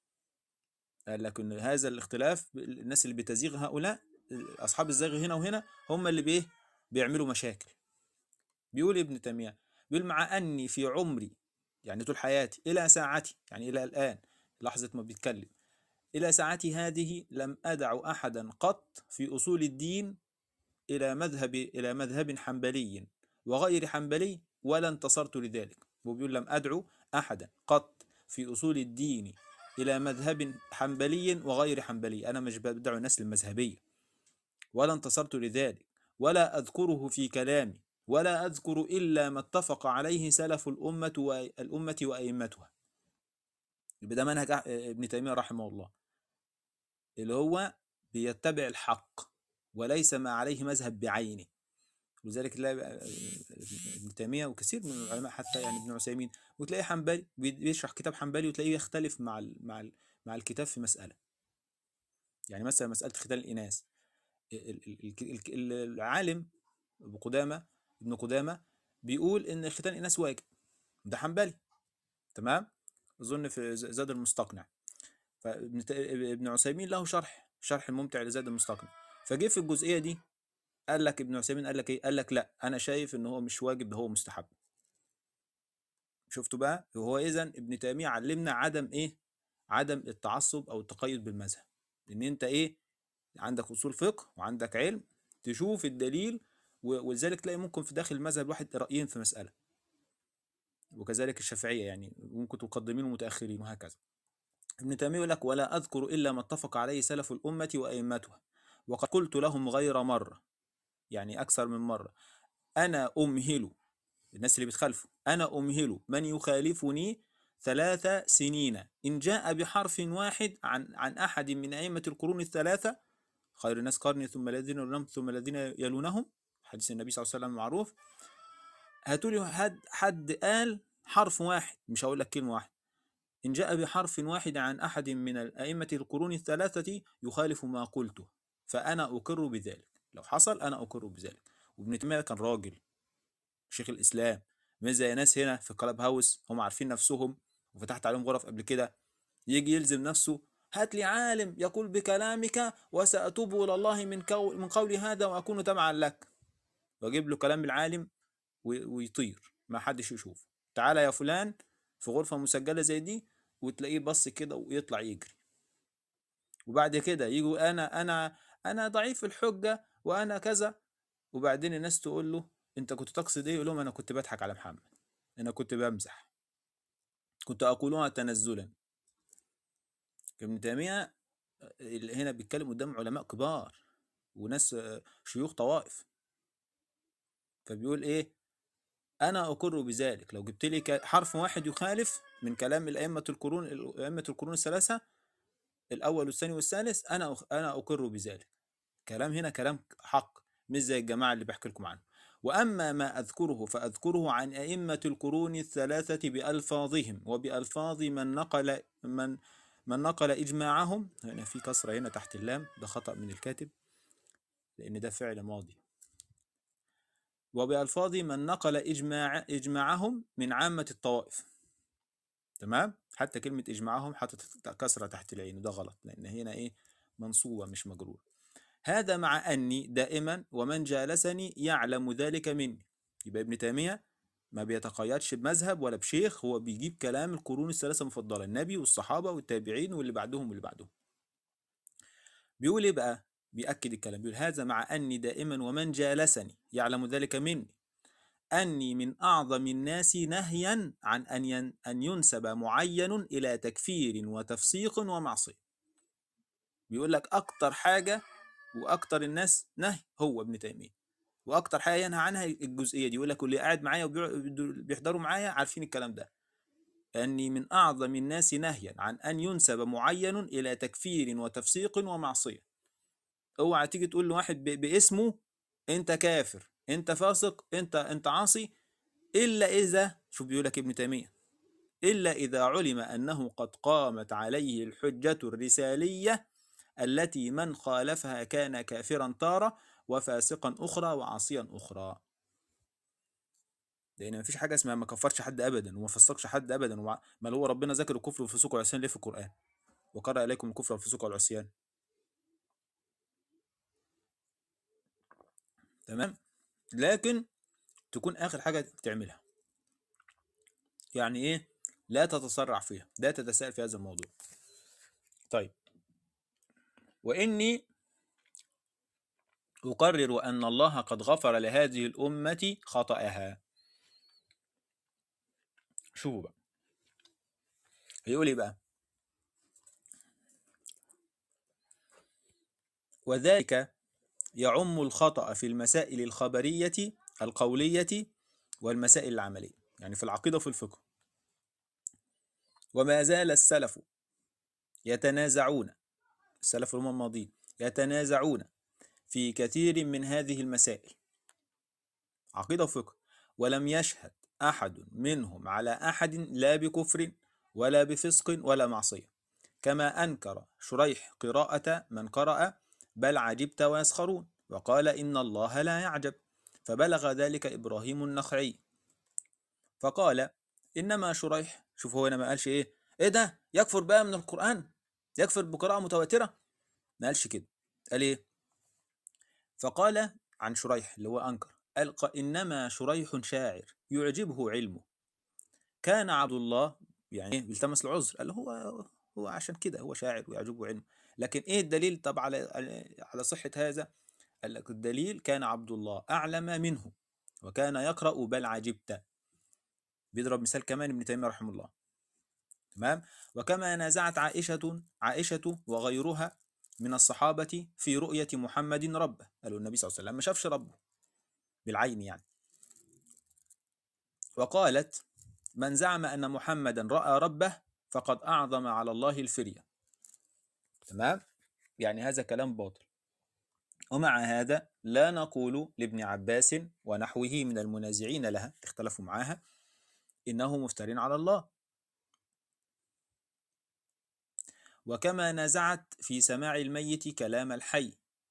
قال لك ان هذا الاختلاف الناس اللي بتزيغ هؤلاء اصحاب الزيغ هنا وهنا هم اللي بايه بيعملوا مشاكل بيقول ابن تيميه بيقول مع اني في عمري يعني طول حياتي الى ساعتي يعني الى الان لحظه ما بيتكلم الى ساعتي هذه لم ادع احدا قط في اصول الدين الى مذهب الى مذهب حنبلي وغير حنبلي ولا انتصرت لذلك وبيقول لم ادعو احدا قط في اصول الدين الى مذهب حنبلي وغير حنبلي انا مش بدعو الناس للمذهبيه ولا انتصرت لذلك ولا اذكره في كلامي ولا اذكر الا ما اتفق عليه سلف الامه والامه وائمتها يبقى ده منهج أح- ابن تيميه رحمه الله اللي هو بيتبع الحق وليس ما عليه مذهب بعينه ولذلك تلاقي ابن تيميه وكثير من العلماء حتى يعني ابن عثيمين وتلاقيه حنبلي بيشرح كتاب حنبلي وتلاقيه يختلف مع ال مع ال مع الكتاب في مساله يعني مثلا مساله ختان الاناث ال- ال- ال- ال- ال- العالم ابو قدامه ابن قدامه بيقول ان ختان الاناث واجب ده حنبلي تمام اظن في ز- زاد المستقنع فابن ت- ابن عثيمين له شرح شرح الممتع لزاد المستقنع فجه في الجزئيه دي قال لك ابن عثيمين قال لك ايه قال لك لا انا شايف ان هو مش واجب ده هو مستحب شفتوا بقى وهو اذا ابن تيميه علمنا عدم ايه عدم التعصب او التقيد بالمذهب ان انت ايه عندك اصول فقه وعندك علم تشوف الدليل و- ولذلك تلاقي ممكن في داخل المذهب الواحد رايين في مساله وكذلك الشافعيه يعني ممكن تقدمين ومتاخرين وهكذا ابن تيميه يقول لك ولا اذكر الا ما اتفق عليه سلف الامه وائمتها وقد قلت لهم غير مره يعني اكثر من مره انا امهل الناس اللي بتخالفه انا امهل من يخالفني ثلاث سنين ان جاء بحرف واحد عن عن احد من ائمه القرون الثلاثه خير الناس قرني ثم الذين يلونهم ثم الذين يلونهم حديث النبي صلى الله عليه وسلم المعروف هاتوا لي حد حد قال حرف واحد مش هقول لك كلمه واحده إن جاء بحرف واحد عن أحد من الأئمة القرون الثلاثة يخالف ما قلته فأنا أقر بذلك لو حصل أنا أقر بذلك وابن تيمية كان راجل شيخ الإسلام مش زي ناس هنا في كلاب هاوس هم عارفين نفسهم وفتحت عليهم غرف قبل كده يجي يلزم نفسه هات لي عالم يقول بكلامك وسأتوب إلى الله من قول من قول هذا وأكون تبعا لك وأجيب له كلام العالم وي- ويطير ما حدش يشوف تعالى يا فلان في غرفة مسجلة زي دي وتلاقيه بص كده ويطلع يجري وبعد كده يجوا انا انا انا ضعيف الحجة وانا كذا وبعدين الناس تقول له انت كنت تقصد ايه يقول لهم انا كنت بضحك على محمد انا كنت بمزح كنت اقولها تنزلا ابن تيمية اللي هنا بيتكلم قدام علماء كبار وناس آه، شيوخ طوائف فبيقول ايه انا اقر بذلك لو جبت لي ك- حرف واحد يخالف من كلام الائمه القرون الائمه القرون الثلاثه الاول والثاني والثالث انا أخ- انا اقر بذلك كلام هنا كلام حق مش زي الجماعه اللي بحكي لكم عنه واما ما اذكره فاذكره عن ائمه القرون الثلاثه بالفاظهم وبالفاظ من نقل من من نقل اجماعهم هنا في كسره هنا تحت اللام ده خطا من الكاتب لان ده فعل ماضي وبألفاظ من نقل إجماع إجماعهم من عامة الطوائف تمام حتى كلمة إجماعهم حطت كسرة تحت العين وده غلط لأن هنا إيه منصوبة مش مجرور هذا مع أني دائما ومن جالسني يعلم ذلك مني يبقى ابن تيمية ما بيتقيدش بمذهب ولا بشيخ هو بيجيب كلام القرون الثلاثة المفضلة النبي والصحابة والتابعين واللي بعدهم واللي بعدهم بيقول ايه بقى بيأكد الكلام بيقول هذا مع أني دائما ومن جالسني يعلم ذلك مني أني من أعظم الناس نهيا عن أن ين أن ينسب معين إلى تكفير وتفسيق ومعصية بيقول لك أكتر حاجة وأكتر الناس نهي هو ابن تيمية وأكتر حاجة ينهى عنها الجزئية دي يقول لك اللي قاعد معايا وبيحضروا معايا عارفين الكلام ده أني من أعظم الناس نهيا عن أن ينسب معين إلى تكفير وتفسيق ومعصية اوعى تيجي تقول لواحد ب- باسمه انت كافر انت فاسق انت انت عاصي الا اذا شوف بيقول لك ابن تيميه الا اذا علم انه قد قامت عليه الحجه الرساليه التي من خالفها كان كافرا تاره وفاسقا اخرى وعاصيا اخرى لان مفيش حاجه اسمها ما كفرش حد ابدا وما فسقش حد ابدا وما ما هو ربنا ذكر الكفر والفسوق والعصيان ليه في القران وقرأ اليكم الكفر والفسوق والعصيان تمام لكن تكون اخر حاجه تعملها يعني ايه لا تتسرع فيها لا تتساءل في هذا الموضوع طيب واني اقرر ان الله قد غفر لهذه الامه خطاها شوفوا بقى هيقول ايه بقى وذلك يعم الخطأ في المسائل الخبرية القولية والمسائل العملية يعني في العقيدة وفي الفقه وما زال السلف يتنازعون السلف هم الماضين يتنازعون في كثير من هذه المسائل عقيدة وفقه ولم يشهد أحد منهم على أحد لا بكفر ولا بفسق ولا معصية كما أنكر شريح قراءة من قرأ بل عجبت ويسخرون وقال إن الله لا يعجب فبلغ ذلك إبراهيم النخعي فقال إنما شريح شوف هو هنا ما قالش إيه إيه ده يكفر بقى من القرآن يكفر بقراءة متواترة ما قالش كده قال إيه فقال عن شريح اللي هو أنكر قال ق- إنما شريح شاعر يعجبه علمه كان عبد الله يعني إيه بيلتمس العذر قال له هو هو عشان كده هو شاعر ويعجبه علمه لكن ايه الدليل طب على على صحة هذا قال لك الدليل كان عبد الله أعلم منه وكان يقرأ بل عجبت بيضرب مثال كمان ابن تيمية رحمه الله تمام وكما نازعت عائشة عائشة وغيرها من الصحابة في رؤية محمد ربه قالوا النبي صلى الله عليه وسلم ما شافش ربه بالعين يعني وقالت من زعم أن محمدا رأى ربه فقد أعظم على الله الفرية تمام يعني هذا كلام باطل ومع هذا لا نقول لابن عباس ونحوه من المنازعين لها اختلفوا معاها إنه مفتر على الله وكما نزعت في سماع الميت كلام الحي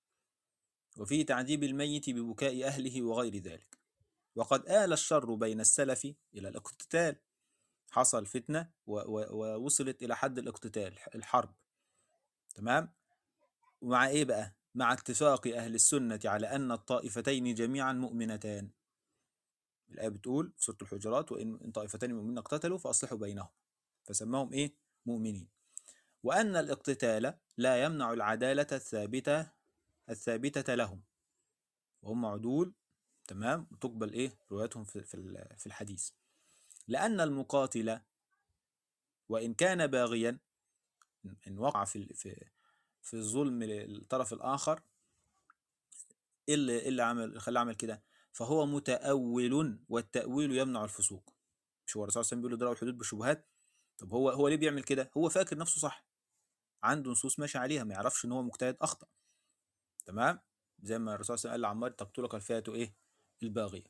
وفي تعذيب الميت ببكاء أهله وغير ذلك وقد آل الشر بين السلف إلى الاقتتال حصل فتنة و- و- ووصلت إلى حد الاقتتال الحرب تمام ومع إيه بقى مع اتفاق أهل السنة على أن الطائفتين جميعا مؤمنتان الآية بتقول في سورة الحجرات وإن إن طائفتين مؤمنين اقتتلوا فأصلحوا بينهم فسماهم إيه مؤمنين وأن الاقتتال لا يمنع العدالة الثابتة الثابتة لهم وهم عدول تمام وتقبل إيه روايتهم في في ال- في الحديث لأن المقاتل وإن كان باغيا إن- إن وقع في ال- في في الظلم للطرف الآخر إيه اللي إيه اللي عمل خلاه عمل كده فهو متأول والتأويل يمنع الفسوق مش هو الرسول صلى الله عليه وسلم بيقول ادرأوا الحدود بالشبهات طب هو هو ليه بيعمل كده هو فاكر نفسه صح عنده نصوص ماشي عليها ما يعرفش ان هو مجتهد اخطا تمام زي ما الرسول صلى الله عليه وسلم قال لعمار تقتلك الفئه ايه الباغيه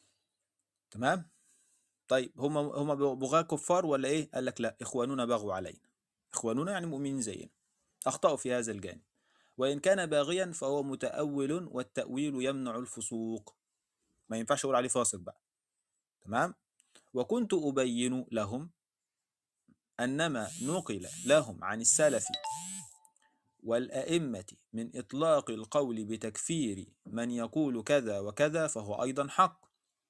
تمام طيب هم هم بغاة كفار ولا ايه قال لك لا اخواننا بغوا علينا اخواننا يعني مؤمنين زينا اخطاوا في هذا الجانب وان كان باغيا فهو متأول والتأويل يمنع الفسوق ما ينفعش اقول عليه فاسق بقى تمام وكنت ابين لهم انما نقل لهم عن السلف والأئمة من إطلاق القول بتكفير من يقول كذا وكذا فهو أيضا حق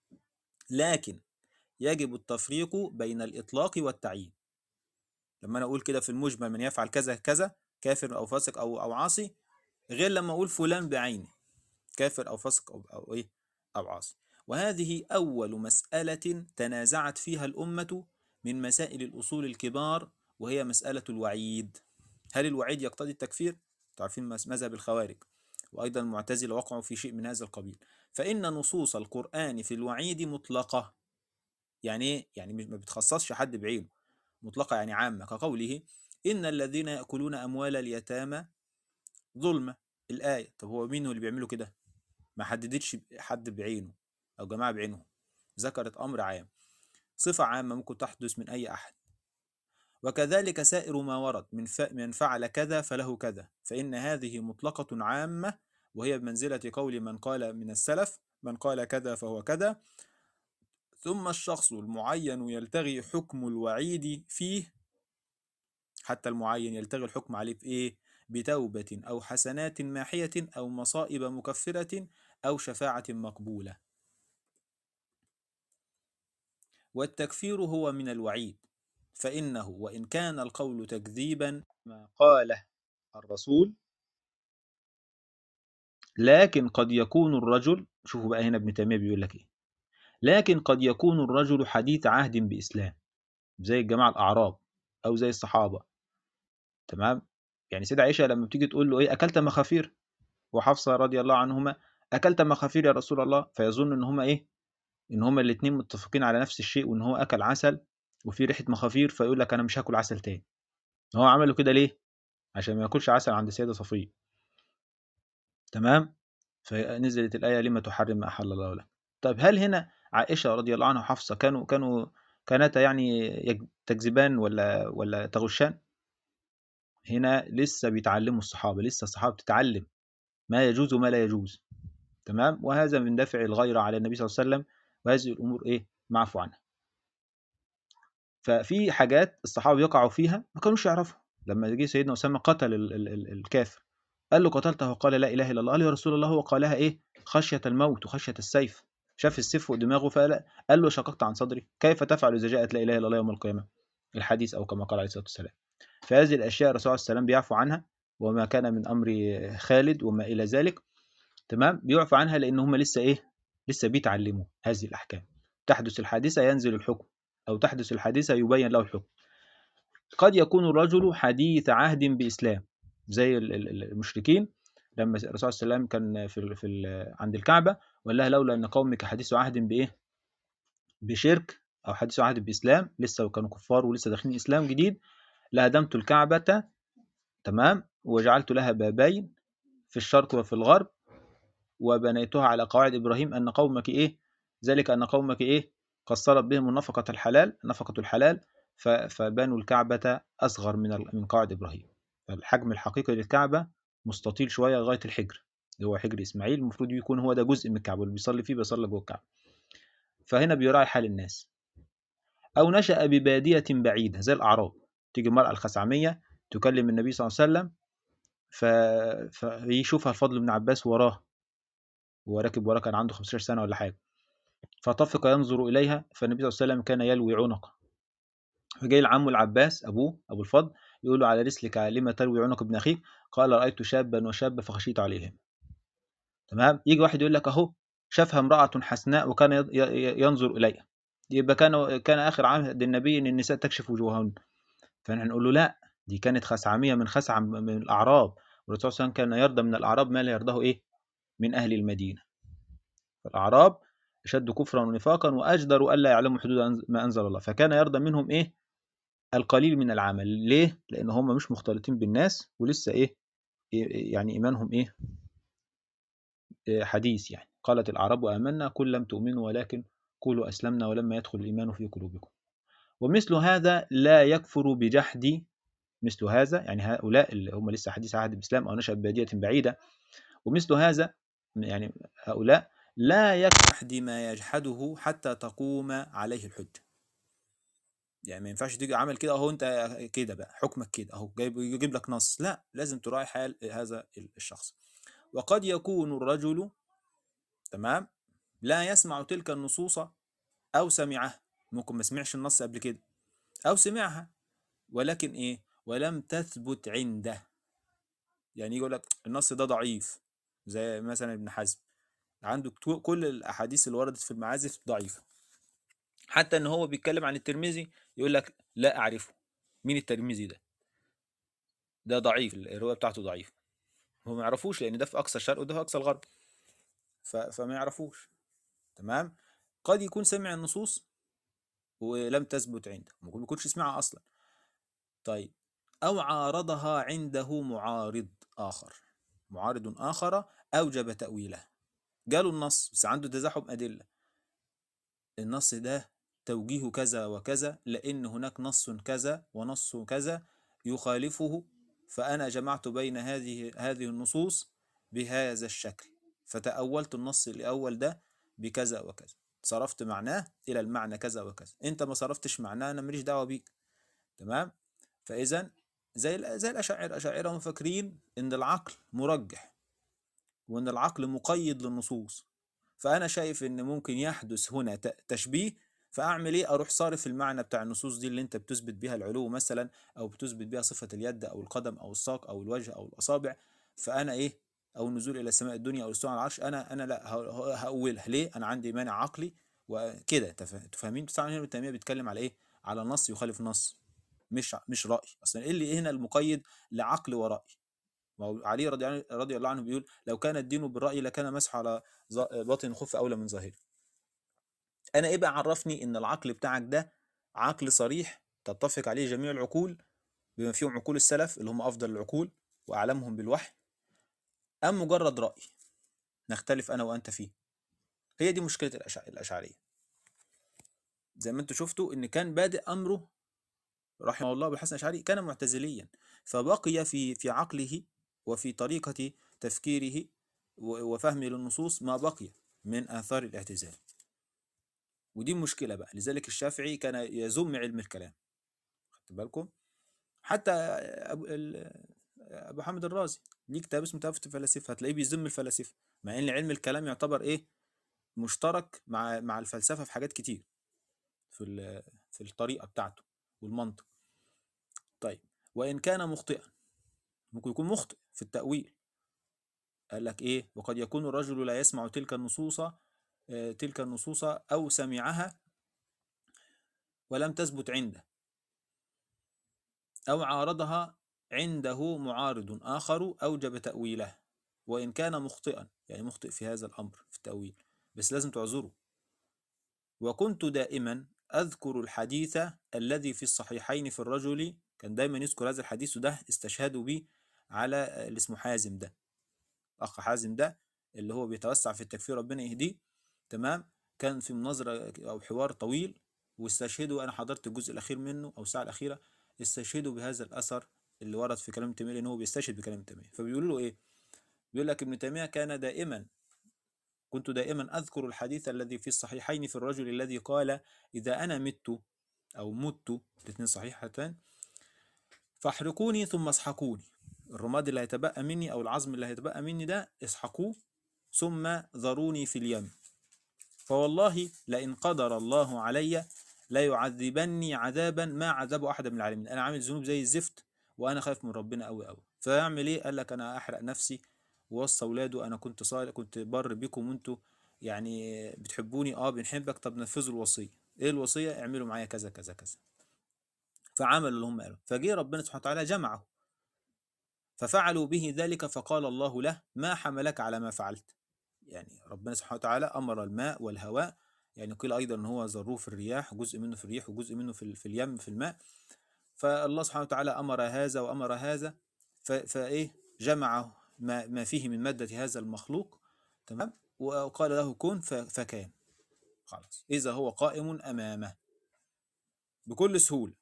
لكن يجب التفريق بين الإطلاق والتعيين لما أنا أقول كده في المجمل من يفعل كذا كذا كافر أو فاسق أو أو عاصي غير لما أقول فلان بعينه كافر أو فاسق أو, أو إيه أو عاصي وهذه أول مسألة تنازعت فيها الأمة من مسائل الأصول الكبار وهي مسألة الوعيد هل الوعيد يقتضي التكفير؟ تعرفين مس- مذهب الخوارج وأيضا المعتزلة وقعوا في شيء من هذا القبيل فإن نصوص القرآن في الوعيد مطلقة يعني إيه؟ يعني مش- ما بتخصصش حد بعينه مطلقة يعني عامة كقوله إن الذين يأكلون أموال اليتامى ظلمة الآية طب هو مين هو اللي بيعملوا كده؟ ما حددتش حد بعينه أو جماعة بعينهم ذكرت أمر عام صفة عامة ممكن تحدث من أي أحد وكذلك سائر ما ورد من ف... من فعل كذا فله كذا فإن هذه مطلقة عامة وهي بمنزلة قول من قال من السلف من قال كذا فهو كذا ثم الشخص المعين يلتغي حكم الوعيد فيه حتى المعين يلتغي الحكم عليه بإيه؟ بتوبة أو حسنات ماحية أو مصائب مكفرة أو شفاعة مقبولة والتكفير هو من الوعيد فإنه وإن كان القول تكذيبا ما قاله الرسول لكن قد يكون الرجل شوفوا بقى هنا ابن تيمية بيقول لك إيه لكن قد يكون الرجل حديث عهد بإسلام زي الجماعة الأعراب أو زي الصحابة تمام يعني سيدة عائشة لما بتيجي تقول له إيه أكلت مخافير وحفصة رضي الله عنهما أكلت مخافير يا رسول الله فيظن إن هما إيه إن هما الاتنين متفقين على نفس الشيء وإن هو أكل عسل وفي ريحة مخافير فيقول لك أنا مش هاكل عسل تاني هو عمله كده ليه عشان ما ياكلش عسل عند السيدة صفية تمام فنزلت الآية لما تحرم ما أحل الله لك طيب هل هنا عائشة رضي الله عنها وحفصة كانوا كانوا كانتا يعني يج- تكذبان ولا ولا تغشان هنا لسه بيتعلموا الصحابة لسه الصحابة بتتعلم ما يجوز وما لا يجوز تمام وهذا من دافع الغيرة على النبي صلى الله عليه وسلم وهذه الأمور إيه معفو عنها ففي حاجات الصحابة يقعوا فيها ما كانوش يعرفوا لما جه سيدنا أسامة قتل ال ال ال الكافر قال له قتلته وقال لا إله إلا الله قال له يا رسول الله هو قالها إيه خشية الموت وخشية السيف شاف السيف فوق دماغه فقال قال له شققت عن صدري كيف تفعل إذا جاءت لا إله إلا الله يوم القيامة الحديث أو كما قال عليه الصلاة والسلام فهذه الأشياء الرسول عليه السلام بيعفو عنها وما كان من أمر خالد وما إلى ذلك تمام بيعفو عنها لأن هم لسه إيه لسه بيتعلموا هذه الأحكام تحدث الحادثة ينزل الحكم أو تحدث الحادثة يبين له الحكم قد يكون الرجل حديث عهد بإسلام زي ال- ال- المشركين لما الرسول صلى الله عليه وسلم كان في ال- في ال- عند الكعبة وقال لها لولا أن قومك حديث عهد بإيه بشرك أو حديث عهد بإسلام لسه كانوا كفار ولسه داخلين إسلام جديد لهدمت الكعبة تمام وجعلت لها بابين في الشرق وفي الغرب وبنيتها على قواعد إبراهيم أن قومك إيه ذلك أن قومك إيه قصرت بهم النفقة الحلال نفقة الحلال ف- فبنوا الكعبة أصغر من ال- من قواعد إبراهيم فالحجم الحقيقي للكعبة مستطيل شوية لغاية الحجر اللي هو حجر إسماعيل المفروض يكون هو ده جزء من الكعبة اللي بيصلي فيه بيصلي جوه الكعبة فهنا بيراعي حال الناس أو نشأ ببادية بعيدة زي الأعراب تيجي المرأة الخثعمية تكلم النبي صلى الله عليه وسلم ف... فيشوفها الفضل بن عباس وراه هو راكب وراه كان عنده 15 سنة ولا حاجة فطفق ينظر إليها فالنبي صلى الله عليه وسلم كان يلوي عنقه فجاي العم العباس أبوه أبو الفضل يقول له على رسلك لما تلوي عنق ابن أخيك قال رأيت شابا وشابة فخشيت عليهم تمام يجي واحد يقول لك أهو شافها امرأة حسناء وكان ي- ي- ينظر إليها يبقى كان كان آخر عهد النبي إن النساء تكشف وجوههن فنحن نقول له لا دي كانت خثعمية من خثعم من الأعراب والرسول صلى الله عليه وسلم كان يرضى من الأعراب ما لا يرضاه إيه من أهل المدينة فالأعراب أشد كفرا ونفاقا وأجدر ألا يعلموا حدود أنز- ما أنزل الله فكان يرضى منهم إيه القليل من العمل ليه لأن هم مش مختلطين بالناس ولسه إيه إيه- يعني إيمانهم إيه إيه حديث يعني قالت الأعراب آمنا قل لم تؤمنوا ولكن قولوا أسلمنا ولما يدخل الإيمان في قلوبكم ومثل هذا لا يكفر بجحد مثل هذا يعني هؤلاء اللي هم لسه حديث عهد بالإسلام أو نشأ ببادية بعيدة ومثل هذا يعني هؤلاء لا يجحد ما يجحده حتى تقوم عليه الحجة يعني ما ينفعش تيجي عمل كده اهو انت كده بقى حكمك كده اهو جايب يجيب لك نص لا لازم تراعي حال هذا الشخص وقد يكون الرجل تمام لا يسمع تلك النصوص او سمعها ممكن ما سمعش النص قبل كده او سمعها ولكن ايه ولم تثبت عنده يعني يقول لك النص ده ضعيف زي مثلا ابن حزم عنده كتو- كل الاحاديث اللي وردت في المعازف ضعيفه حتى ان هو بيتكلم عن الترمذي يقول لك لا اعرفه مين الترمذي ده ده ضعيف الروايه بتاعته ضعيفه هو ما يعرفوش لان ده في اقصى الشرق وده في اقصى الغرب ف... فما يعرفوش تمام قد يكون سمع النصوص ولم تثبت عنده ممكن ما يكونش سمعها اصلا طيب او عارضها عنده معارض اخر معارض اخر اوجب تاويله جاله النص بس عنده تزاحم ادله النص ده توجيه كذا وكذا لان هناك نص كذا ونص كذا يخالفه فانا جمعت بين هذه هذه النصوص بهذا الشكل فتأولت النص الأول ده بكذا وكذا صرفت معناه الى المعنى كذا وكذا انت ما صرفتش معناه انا ماليش دعوه بيك تمام فاذا زي ال- زي الاشاعره الاشاعره هم فاكرين ان العقل مرجح وان العقل مقيد للنصوص فانا شايف ان ممكن يحدث هنا ت- تشبيه فاعمل ايه اروح صارف المعنى بتاع النصوص دي اللي انت بتثبت بيها العلو مثلا او بتثبت بيها صفه اليد او القدم او الساق او الوجه او الاصابع فانا ايه او النزول الى السماء الدنيا او الاستواء على العرش انا انا لا ه- ه- هاولها ليه انا عندي مانع عقلي وكده تف- انتوا فاهمين بس ابن تيميه بيتكلم على ايه على نص يخالف نص مش مش راي اصلا ايه اللي هنا المقيد لعقل وراي ما هو علي رضي عنه- رضي الله عنه بيقول لو كان الدين بالراي لكان مسح على ظ- باطن الخف اولى من ظاهره انا ايه بقى عرفني ان العقل بتاعك ده عقل صريح تتفق عليه جميع العقول بما فيهم عقول السلف اللي هم افضل العقول واعلمهم بالوحي ام مجرد راي نختلف انا وانت فيه هي دي مشكله الأشع- الاشعريه زي ما انتم شفتوا ان كان بادئ امره رحمه الله ابو الحسن الاشعري كان معتزليا فبقي في في عقله وفي طريقه تفكيره و- وفهمه للنصوص ما بقي من اثار الاعتزال ودي مشكله بقى لذلك الشافعي كان يذم علم الكلام خدت بالكم حتى ابو ال- ابو حامد الرازي ليه كتاب اسمه تحفة الفلاسفه هتلاقيه بيذم الفلاسفه مع ان علم الكلام يعتبر ايه مشترك مع مع الفلسفه في حاجات كتير في ال- في الطريقه بتاعته والمنطق طيب وان كان مخطئا ممكن يكون مخطئ في التاويل قال لك ايه وقد يكون الرجل لا يسمع تلك النصوص آه، تلك النصوص او سمعها ولم تثبت عنده أو عارضها عنده معارض آخر أوجب تأويله وإن كان مخطئا يعني مخطئ في هذا الأمر في التأويل بس لازم تعذره وكنت دائما أذكر الحديث الذي في الصحيحين في الرجل كان دايما يذكر هذا الحديث وده استشهدوا به على اللي اسمه حازم ده أخ حازم ده اللي هو بيتوسع في التكفير ربنا يهديه تمام كان في مناظرة أو حوار طويل واستشهدوا أنا حضرت الجزء الأخير منه أو الساعة الأخيرة استشهدوا بهذا الأثر اللي ورد في كلام تيمية لأن هو بيستشهد بكلام تيمية فبيقولوا له إيه؟ بيقول لك ابن تيمية كان دائما كنت دائما أذكر الحديث الذي في الصحيحين في الرجل الذي قال إذا أنا مت أو مت الاثنين صحيحتان فاحرقوني ثم اسحقوني الرماد اللي هيتبقى مني أو العظم اللي هيتبقى مني ده اسحقوه ثم ذروني في اليم فوالله لئن قدر الله علي لا يعذبني عذابا ما عذب احد من العالمين انا عامل ذنوب زي الزفت وانا خايف من ربنا قوي قوي فيعمل ايه قال لك انا احرق نفسي ووصى اولاده انا كنت صالح كنت بر بكم وانتوا يعني بتحبوني اه بنحبك طب نفذوا الوصيه ايه الوصيه اعملوا معايا كذا كذا كذا فعملوا اللي هم قالوا فجه ربنا سبحانه وتعالى جمعه ففعلوا به ذلك فقال الله له ما حملك على ما فعلت يعني ربنا سبحانه وتعالى امر الماء والهواء يعني قيل ايضا ان هو ذروه في الرياح جزء منه في الريح وجزء منه في, ال- في اليم في الماء فالله سبحانه وتعالى امر هذا وامر هذا ف- فايه جمع ما, ما فيه من ماده هذا المخلوق تمام وقال له كن ف- فكان خلاص اذا هو قائم امامه بكل سهوله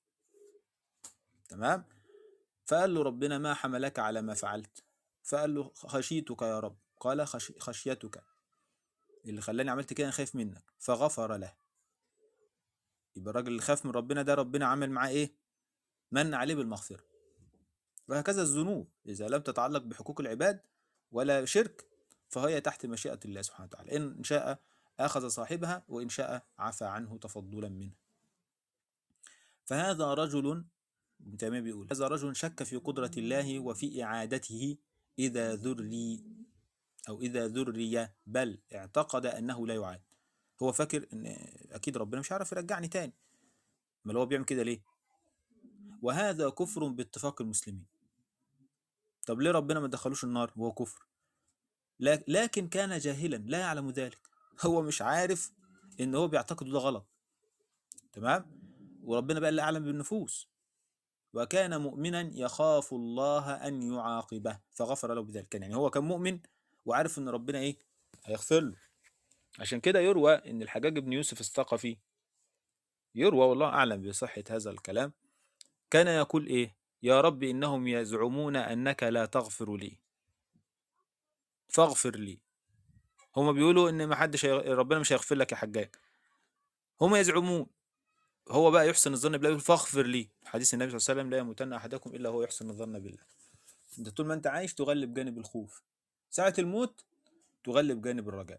تمام فقال له ربنا ما حملك على ما فعلت فقال له خشيتك يا رب قال خش خشيتك اللي خلاني عملت كده انا خايف منك فغفر له يبقى الراجل اللي خاف من ربنا ده ربنا عمل معاه ايه من عليه بالمغفرة وهكذا الذنوب إذا لم تتعلق بحقوق العباد ولا شرك فهي تحت مشيئة الله سبحانه وتعالى إن شاء أخذ صاحبها وإن شاء عفى عنه تفضلا منه فهذا رجل ابن تيمية بيقول هذا رجل شك في قدرة الله وفي إعادته إذا ذري أو إذا ذري بل اعتقد أنه لا يعاد هو فاكر إن أكيد ربنا مش عارف يرجعني تاني ما هو بيعمل كده ليه وهذا كفر باتفاق المسلمين طب ليه ربنا ما دخلوش النار وهو كفر لا- لكن كان جاهلا لا يعلم ذلك هو مش عارف ان هو بيعتقد ده غلط تمام وربنا بقى اللي اعلم بالنفوس وكان مؤمنا يخاف الله ان يعاقبه فغفر له بذلك يعني هو كان مؤمن وعارف ان ربنا ايه هيغفر له عشان كده يروى ان الحجاج بن يوسف الثقفي يروى والله اعلم بصحة هذا الكلام كان يقول ايه يا رب انهم يزعمون انك لا تغفر لي فاغفر لي هما بيقولوا ان ما حدش هيغ... ربنا مش هيغفر لك يا حجاج هم يزعمون هو بقى يحسن الظن بالله يقول فاغفر لي حديث النبي صلى الله عليه وسلم لا يموتن احدكم الا هو يحسن الظن بالله انت طول ما انت عايش تغلب جانب الخوف ساعة الموت تغلب جانب الرجاء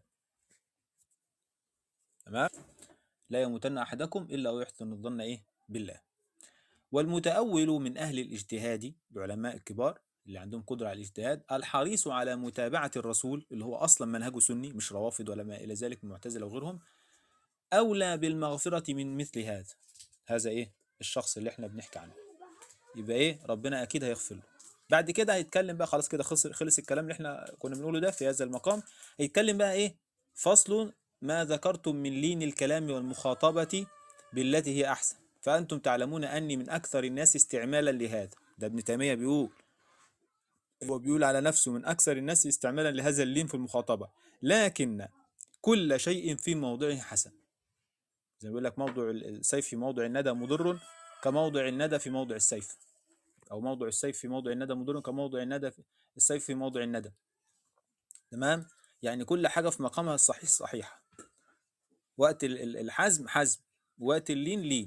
تمام لا يموتن احدكم الا هو يحسن الظن ايه بالله والمتأول من أهل الاجتهاد العلماء الكبار اللي عندهم قدرة على الاجتهاد الحريص على متابعة الرسول اللي هو أصلا منهجه سني مش روافض ولا ما إلى ذلك من المعتزلة وغيرهم أولى بالمغفرة من مثل هذا هذا إيه الشخص اللي إحنا بنحكي عنه يبقى إيه ربنا أكيد هيغفر له بعد كده هيتكلم بقى خلاص كده خلص خلص الكلام اللي إحنا كنا بنقوله ده في هذا المقام هيتكلم بقى إيه فصل ما ذكرتم من لين الكلام والمخاطبة بالتي هي أحسن فأنتم تعلمون أني من أكثر الناس استعمالا لهذا ده ابن تيمية بيقول هو بيقول على نفسه من أكثر الناس استعمالا لهذا اللين في المخاطبة لكن كل شيء في موضعه حسن زي ما بيقول لك موضع السيف في موضع الندى مضر كموضع الندى في موضع السيف أو موضع السيف في موضع الندى مضر كموضع الندى في السيف في موضع الندى تمام يعني كل حاجة في مقامها الصحيح صحيحة وقت ال- ال- الحزم حزم وقت اللين لين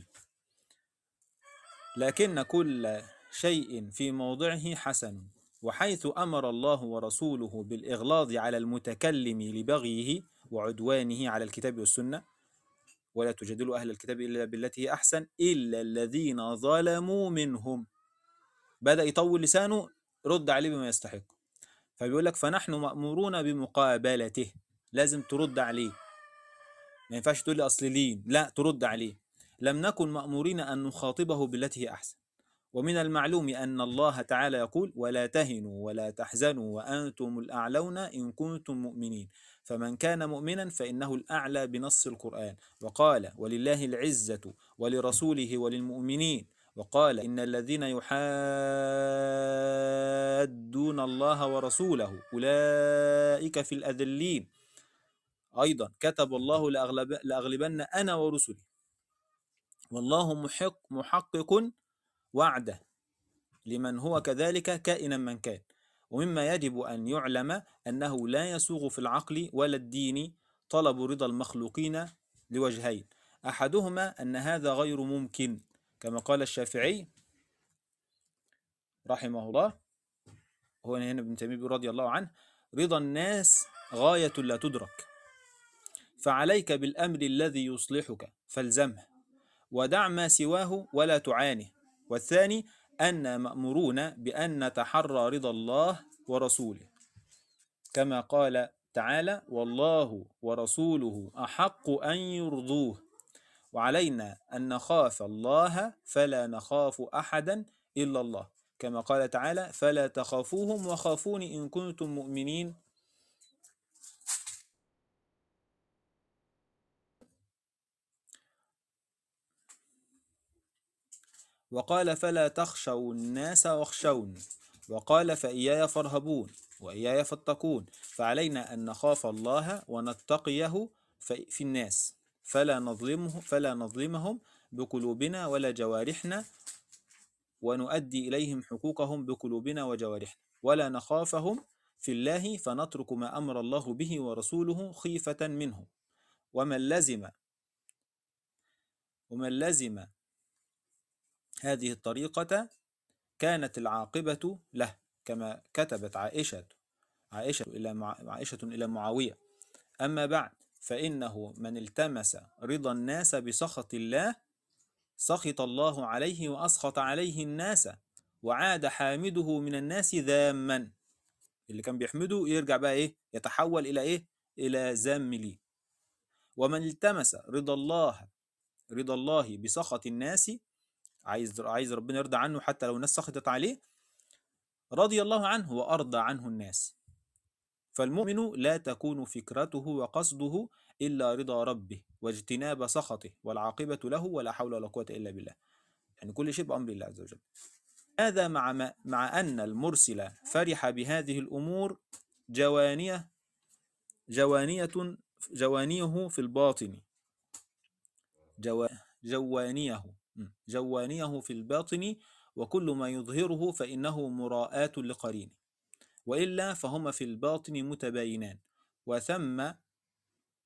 لكن كل شيء في موضعه حسن وحيث أمر الله ورسوله بالإغلاظ على المتكلم لبغيه وعدوانه على الكتاب والسنة ولا تجادلوا أهل الكتاب إلا بالتي هي أحسن إلا الذين ظلموا منهم بدأ يطول لسانه رد عليه بما يستحق فبيقول لك فنحن مأمورون بمقابلته لازم ترد عليه ما ينفعش تقول لي أصل لين لا ترد عليه لم نكن مأمورين أن نخاطبه بالتي هي أحسن ومن المعلوم أن الله تعالى يقول ولا تهنوا ولا تحزنوا وأنتم الأعلون إن كنتم مؤمنين فمن كان مؤمنا فإنه الأعلى بنص القرآن وقال ولله العزة ولرسوله وللمؤمنين وقال إن الذين يحادون الله ورسوله أولئك في الأذلين أيضا كتب الله لأغلب لأغلبن أنا ورسلي والله محق محقق وعده لمن هو كذلك كائنا من كان ومما يجب أن يعلم أنه لا يسوغ في العقل ولا الدين طلب رضا المخلوقين لوجهين أحدهما أن هذا غير ممكن كما قال الشافعي رحمه الله هو هنا ابن تيمية بيقول رضي الله عنه رضا الناس غاية لا تدرك فعليك بالأمر الذي يصلحك فالزمه ودع ما سواه ولا تعانه والثاني أن مأمورون بأن نتحرى رضا الله ورسوله كما قال تعالى والله ورسوله أحق أن يرضوه وعلينا أن نخاف الله فلا نخاف أحدا إلا الله كما قال تعالى فلا تخافوهم وخافوني إن كنتم مؤمنين وقال فلا تخشوا الناس واخشوني وقال فإياي فارهبون وإياي فاتقون فعلينا أن نخاف الله ونتقيه في في الناس فلا نظلمه فلا نظلمهم بقلوبنا ولا جوارحنا ونؤدي إليهم حقوقهم بقلوبنا وجوارحنا ولا نخافهم في الله فنترك ما أمر الله به ورسوله خيفة منه ومن لزم ومن لزم هذه الطريقة كانت العاقبة له كما كتبت عائشة عائشة إلى مع... عائشة إلى معاوية أما بعد فإنه من التمس رضا الناس بسخط الله سخط الله عليه وأسخط عليه الناس وعاد حامده من الناس ذاما اللي كان بيحمده يرجع بقى إيه يتحول إلى إيه إلى ذم لي ومن التمس رضا الله رضا الله بسخط الناس عايز عايز ربنا يرضى عنه حتى لو الناس سخطت عليه رضي الله عنه وأرضى عنه الناس فالمؤمن لا تكون فكرته وقصده إلا رضا ربه واجتناب سخطه والعاقبة له ولا حول ولا قوة إلا بالله يعني كل شيء بأمر الله عز وجل هذا مع ما مع أن المرسل فرح بهذه الأمور جوانية جوانية جوانيه في الباطن جو جوانيه م، جوانيه في الباطن وكل ما يظهره فإنه مراءاة لقرينه وإلا فهما في الباطن متباينان وثم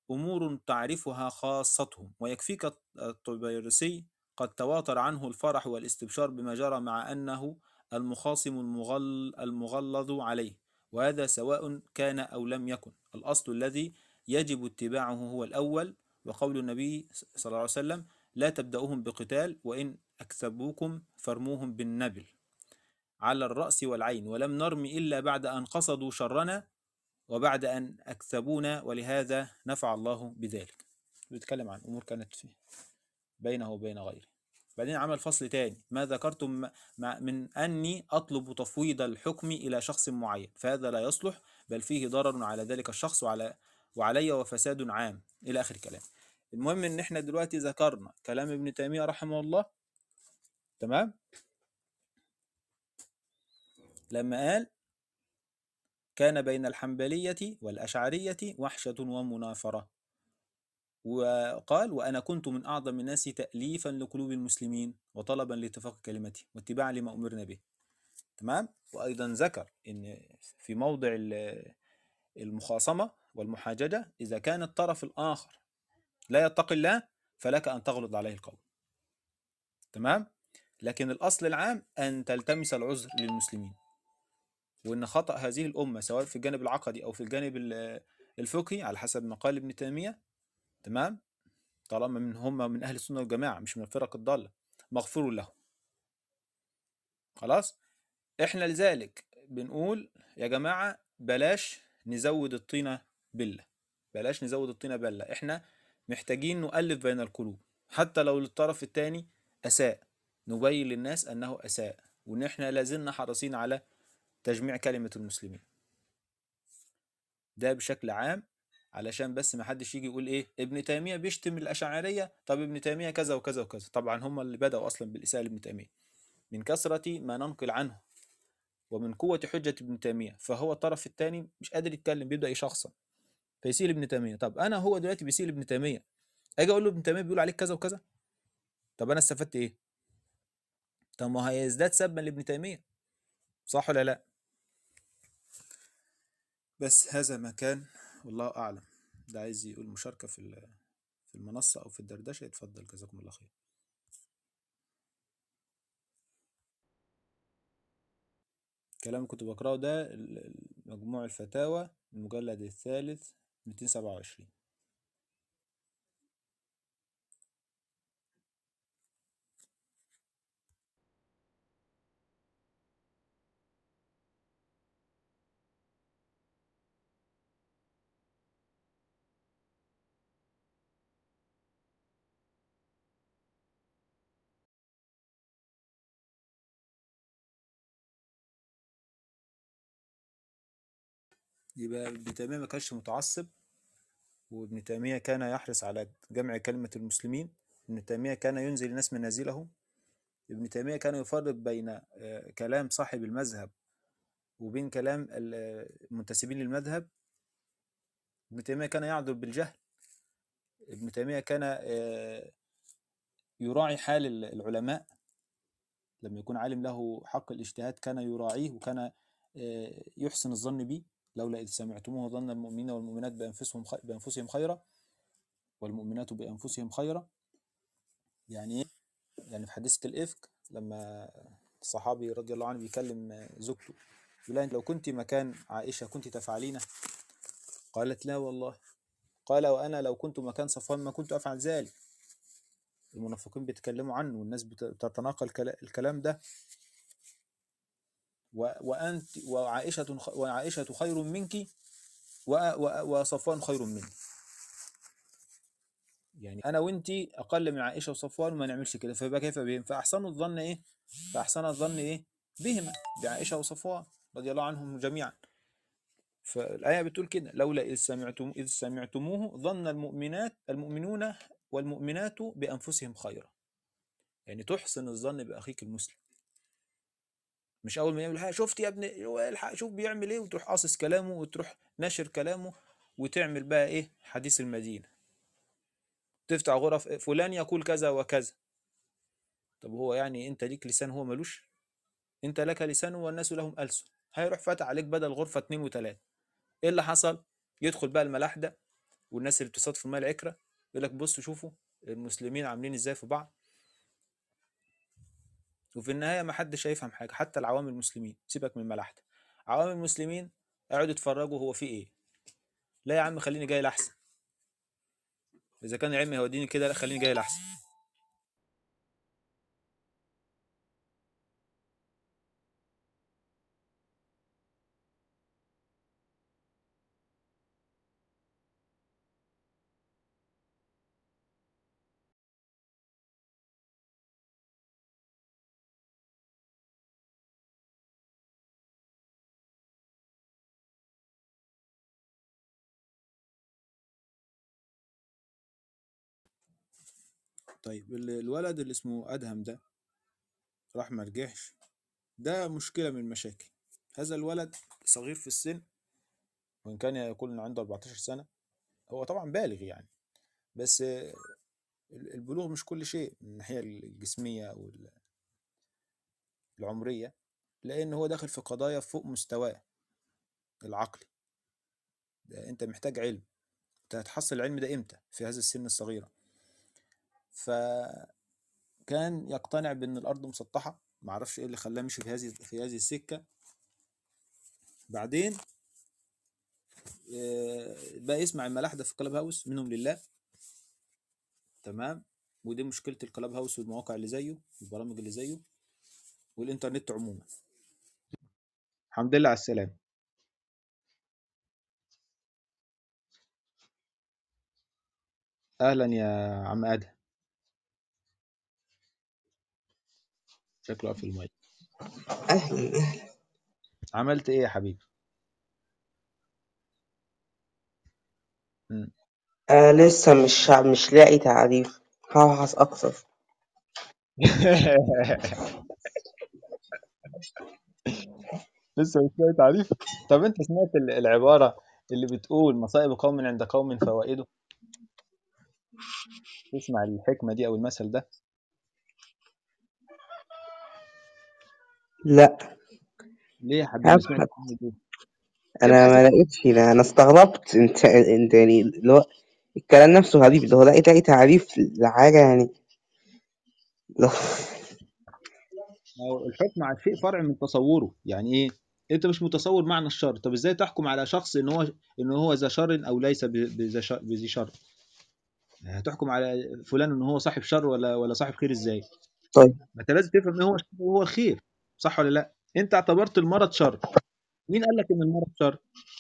أمور تعرفها خاصتهم ويكفيك الطبيرسي قد تواتر عنه الفرح والاستبشار بما جرى مع أنه المخاصم المغل المغلظ عليه وهذا سواء كان أو لم يكن الأصل الذي يجب اتباعه هو الأول وقول النبي صلى الله عليه وسلم لا تبدأوهم بقتال وإن أكسبوكم فرموهم بالنبل على الرأس والعين ولم نرم إلا بعد أن قصدوا شرنا وبعد أن أكسبونا ولهذا نفع الله بذلك بيتكلم عن أمور كانت فيه بينه وبين غيره بعدين عمل فصل تاني ما ذكرتم مع من أني أطلب تفويض الحكم إلى شخص معين فهذا لا يصلح بل فيه ضرر على ذلك الشخص وعلى وعلي وفساد عام إلى آخر الكلام المهم إن إحنا دلوقتي ذكرنا كلام ابن تيمية رحمه الله تمام لما قال كان بين الحنبلية والأشعرية وحشة ومنافرة وقال وأنا كنت من أعظم الناس تأليفا لقلوب المسلمين وطلبا لاتفاق كلمتي واتباعا لما أمرنا به تمام وأيضا ذكر أن في موضع ال- المخاصمة والمحاججة إذا كان الطرف الآخر لا يتقي الله فلك أن تغلظ عليه القول تمام لكن الأصل العام أن تلتمس العذر للمسلمين وأن خطأ هذه الأمة سواء في الجانب العقدي أو في الجانب ال- الفقهي على حسب ما قال ابن تيمية تمام طالما من هم من أهل السنة والجماعة مش من الفرق الضالة مغفور لهم خلاص احنا لذلك بنقول يا جماعة بلاش نزود الطينة بلة بلاش نزود الطينة بلة احنا محتاجين نؤلف بين القلوب حتى لو للطرف الثاني أساء نبين للناس أنه أساء وإن احنا لازلنا حريصين على تجميع كلمة المسلمين ده بشكل عام علشان بس ما حدش يجي يقول ايه ابن تيمية بيشتم الأشاعرية طب ابن تيمية كذا وكذا وكذا طبعا هم اللي بدأوا أصلا بالإساءة لابن تيمية من كثرة ما ننقل عنه ومن قوة حجة ابن تيمية فهو الطرف الثاني مش قادر يتكلم بيبدأ يشخصن فيسيل ابن تيمية طب أنا هو دلوقتي بيسيل ابن تيمية أجي أقول له ابن تيمية بيقول عليك كذا وكذا طب أنا استفدت إيه؟ طب ما هيزداد سبا لابن تيمية صح ولا لا؟ بس هذا ما كان والله أعلم ده عايز يقول مشاركة في ال- في المنصة أو في الدردشة يتفضل جزاكم الله خير كلام كنت بقرأه ده ال- ال- مجموع الفتاوى المجلد الثالث 227 يبقى ابن تيمية ما كانش متعصب وابن تيمية كان يحرص على جمع كلمة المسلمين ابن تيمية كان ينزل الناس منازلهم ابن تيمية كان يفرق بين آه، كلام صاحب المذهب وبين كلام ال- المنتسبين للمذهب ابن تيمية كان يعذر بالجهل ابن تيمية كان آه، يراعي حال ال- العلماء لما يكون عالم له حق الاجتهاد كان يراعيه وكان آه، يحسن الظن به لولا إذ سمعتموه ظن المؤمنين والمؤمنات بأنفسهم خ- بأنفسهم خيرا والمؤمنات بأنفسهم خيرا يعني إيه؟ يعني في حديثة الإفك لما الصحابي رضي الله عنه بيكلم آه، زوجته يقول لها أنت لو كنت مكان عائشة كنت تفعلينه قالت لا والله قال وأنا لو كنت مكان صفوان ما كنت أفعل ذلك المنافقين بيتكلموا عنه والناس بت- بتتناقل كلا- الكلام ده و- وأنت وعائشة خ- وعائشة خير منك و- و- وصفوان خير مني يعني أنا وأنتي أقل من عائشة وصفوان وما نعملش كده فيبقى كيف بهم فأحسنوا الظن إيه فأحسن الظن إيه بهما بعائشة وصفوان رضي الله عنهم جميعا فالآية بتقول كده لولا إذ سمعتم إذ سمعتموه ظن المؤمنات المؤمنون والمؤمنات بأنفسهم خيرا يعني تحسن الظن بأخيك المسلم مش أول ما يقول ها شفت يا ابني هو الحق شوف بيعمل إيه وتروح قاصص كلامه وتروح ناشر كلامه وتعمل بقى إيه حديث المدينة تفتح غرف فلان يقول كذا وكذا طب هو يعني أنت ليك لسان هو ملوش أنت لك لسان والناس لهم ألسن هيروح فتح عليك بدل غرفة اتنين وتلاتة إيه اللي حصل يدخل بقى الملاحدة والناس اللي بتصطاد في الماء العكره يقول لك بصوا شوفوا المسلمين عاملين ازاي في بعض وفي النهايه ما حدش هيفهم حاجه حتى العوام المسلمين سيبك من الملاحده عوام المسلمين قاعدوا يتفرجوا هو في ايه لا يا عم خليني جاي لاحسن اذا كان العلم هيوديني كده لا خليني جاي لاحسن طيب ال- الولد اللي اسمه ادهم ده راح ما رجعش ده مشكله من المشاكل هذا الولد صغير في السن وان كان يقول انه عنده 14 سنه هو طبعا بالغ يعني بس آه، ال- البلوغ مش كل شيء من الناحيه الجسميه او ال- العمريه لان هو داخل في قضايا فوق مستواه العقلي ده انت محتاج علم انت هتحصل العلم ده امتى في هذا السن الصغيره فكان يقتنع بان الارض مسطحه معرفش ايه اللي خلاه مشي في هذه في هذه السكه بعدين آه، بقى يسمع الملاحده في الكلاب هاوس منهم لله تمام ودي مشكله الكلاب هاوس والمواقع اللي زيه والبرامج اللي زيه والانترنت عموما الحمد لله على السلامه اهلا يا عم ادهم شكله قافل المايك اهلا اهلا عملت ايه يا حبيبي مم. آه لسه مش مش لاقي تعريف هبحث اكتر لسه مش لاقي تعريف طب انت سمعت ال- العباره اللي بتقول مصائب قوم عند قوم فوائده تسمع الحكمه دي او المثل ده لا ليه يا حبيبي سمعت هبحث عنه ليه انا ابحث ما ابحث لقيتش لا انا استغربت انت انت يعني اللي هو الكلام نفسه غريب اللي هو لقيت اي تعريف لحاجه يعني اللي هو ما هو الحكم على الشيء فرع من تصوره يعني ايه انت مش متصور معنى الشر طب ازاي تحكم على شخص ان هو ان هو ذا شر او ليس ب- بذا شر- بذي شر هتحكم على فلان ان هو صاحب شر ولا ولا صاحب خير ازاي طيب ما انت لازم تفهم ان هو الشر وهو الخير صح ولا لا انت اعتبرت المرض شر مين قال لك ان المرض شر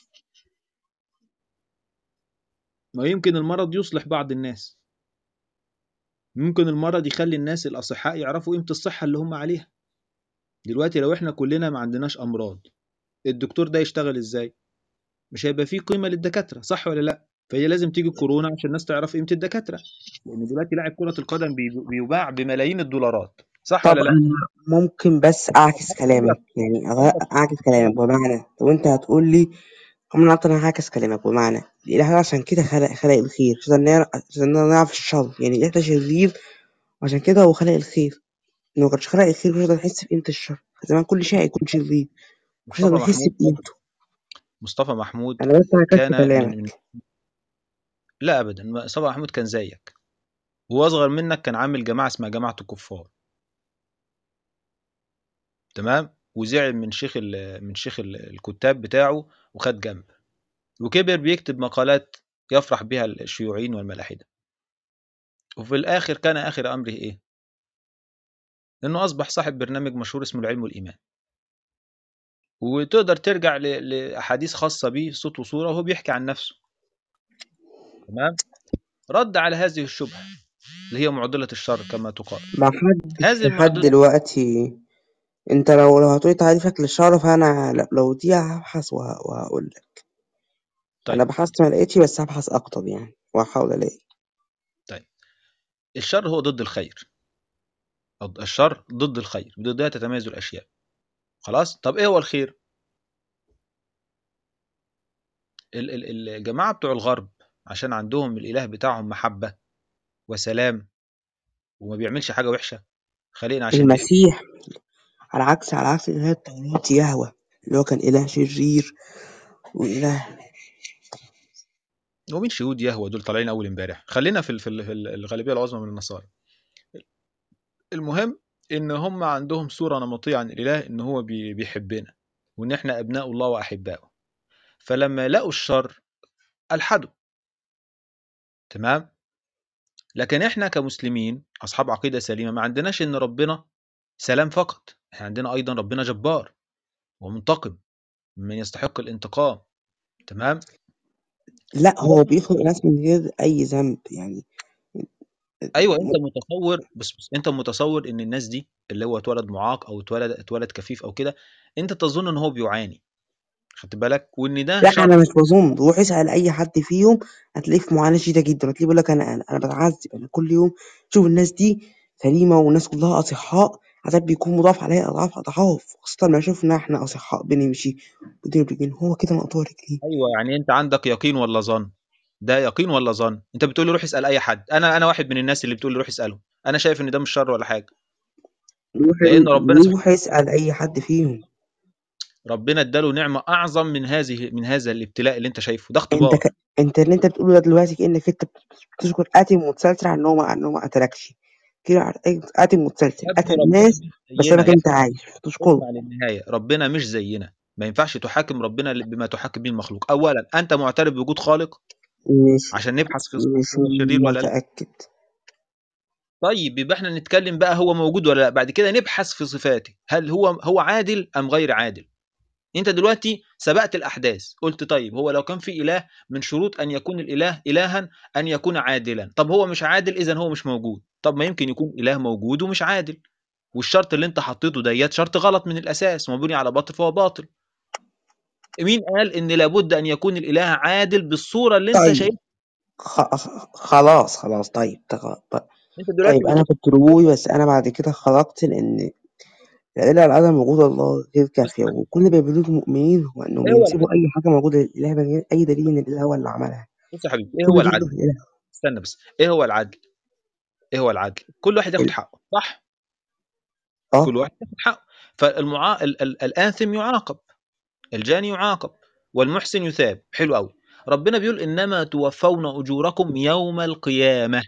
ما يمكن المرض يصلح بعض الناس ممكن المرض يخلي الناس الاصحاء يعرفوا قيمه الصحه اللي هم عليها دلوقتي لو احنا كلنا ما عندناش امراض الدكتور ده يشتغل ازاي مش هيبقى فيه قيمه للدكاتره صح ولا لا فهي لازم تيجي الكورونا عشان الناس تعرف قيمه الدكاتره لان دلوقتي لاعب كره القدم بي- بيباع بملايين الدولارات صح طب ولا لا انا ممكن بس اعكس كلامك يعني أغ- اعكس كلامك بمعنى لو انت هتقول لي هم انا انا هعكس كلامك بمعنى الاله عشان كده خلق خلق الخير عشان نعرف عشان نعرف الشر يعني احنا شرير وعشان كده هو خلق الخير لو ما كانش خلق الخير مش هنقدر نحس بقيمة الشر زمان كل شيء هيكون شرير مش هنقدر مصطفى نحس محمود بقيمته مصطفى محمود انا بس عكست كان من كلامك من لا ابدا مصطفى محمود كان زيك وهو اصغر منك كان عامل جماعه اسمها جماعه الكفار تمام وزعل من شيخ ال- من شيخ ال- الكتاب بتاعه وخد جنب وكبر بيكتب مقالات يفرح بها الشيوعيين والملاحده وفي الاخر كان اخر امره ايه انه اصبح صاحب برنامج مشهور اسمه العلم والايمان وتقدر ترجع ل- لاحاديث خاصه بيه صوت وصوره وهو بيحكي عن نفسه تمام رد على هذه الشبهه اللي هي معضله الشر كما تقال ما حدش هذه لحد المعضله دلوقتي انت لو لو هتقولي تعريفك للشر فانا ل- لو دي هبحث وه- وهقول لك انا طيب بحثت ما لقيتش بس هبحث اكتر يعني وهحاول الاقي طيب الشر هو ضد الخير الشر ضد الخير ضدها تتميز الاشياء خلاص طب ايه هو الخير ال- ال- الجماعه بتوع الغرب عشان عندهم الاله بتاعهم محبه وسلام وما بيعملش حاجه وحشه خلقنا عشان نحب المسيح على عكس على عكس اله التوراة يهوه اللي هو كان اله شرير واله ومين شهود يهوى دول طالعين اول امبارح خلينا في ال- في ال- في ال- الغالبيه العظمى من النصارى المهم ان هم عندهم صوره نمطيه عن الاله ان هو بي- بيحبنا وان احنا ابناء الله واحباؤه فلما لقوا الشر الحدوا تمام لكن احنا كمسلمين اصحاب عقيده سليمه ما عندناش ان ربنا سلام فقط احنا عندنا ايضا ربنا جبار ومنتقم من يستحق الانتقام تمام لا هو بيخلق ناس من غير اي ذنب يعني ايوه انت متصور بس, بس انت متصور ان الناس دي اللي هو اتولد معاق او اتولد اتولد كفيف او كده انت تظن ان هو بيعاني خدت بالك وان ده لا شر انا مش بظن روح اسال اي حد فيهم هتلاقيه في معاناه شديده جدا هتلاقيه بيقول لك انا انا انا بتعذب انا كل يوم شوف الناس دي سليمه والناس كلها اصحاء عذاب بيكون مضاف عليها اضعاف اضعاف خاصه لما شفنا احنا اصحاء بنمشي بدون رجلين هو كده مقطوع رجلين ايوه يعني انت عندك يقين ولا ظن ده يقين ولا ظن انت بتقول لي روح اسال اي حد انا انا واحد من الناس اللي بتقول لي روح اساله انا شايف ان ده مش شر ولا حاجه روح لان ربنا سبحانه روح اسال اي حد فيهم ربنا اداله نعمه اعظم من هذه من هذا الابتلاء اللي انت شايفه ده انت اختبار ك... انت اللي انت بتقوله ده دلوقتي كانك انت بتذكر قاتل متسلسل عن ان هو ما ان هو ما قتلكش كده قاتل متسلسل يا ابني قتل ربنا ناس مش بس زينا انك يا انت عايش تشكره اسمع للنهايه ربنا مش زينا ما ينفعش تحاكم ربنا بما تحاكم به المخلوق اولا انت معترف بوجود خالق مش عشان نبحث في مش صفات هو شرير ولا لا متأكد طيب يبقى احنا نتكلم بقى هو موجود ولا لا بعد كده نبحث في صفاته هل هو هو عادل ام غير عادل انت دلوقتي سبقت الاحداث قلت طيب هو لو كان في اله من شروط ان يكون الاله الها ان يكون عادلا طب هو مش عادل اذا هو مش موجود طب ما يمكن يكون اله موجود ومش عادل والشرط اللي انت حطيته ديت شرط غلط من الاساس مبني على باطل فهو باطل مين قال ان لابد ان يكون الاله عادل بالصوره اللي انت طيب شايفها خ... خ- خلاص خلاص طيب تغ... ط- انت دلوقتي طيب انا بتقول كنت ربوبي بس انا بعد كده خرجت لان الأدلة على عدم وجود الله غير كافية اسمع وكل ما بيبلغ المؤمنين هو انهم ايه هو ينسبوا العدل اي حاجة موجودة لله من غير اي دليل ان الاله هو اللي عملها بص يا حبيبي ايه كل هو دي العدل في الاله استنى بس ايه هو العدل ايه هو العدل كل واحد ياخد ال- حقه صح اه كل واحد ياخد حقه فالمعا... ال... ال... الآثم يعاقب الجاني يعاقب والمحسن يثاب حلو قوي ربنا بيقول انما توفون اجوركم يوم القيامه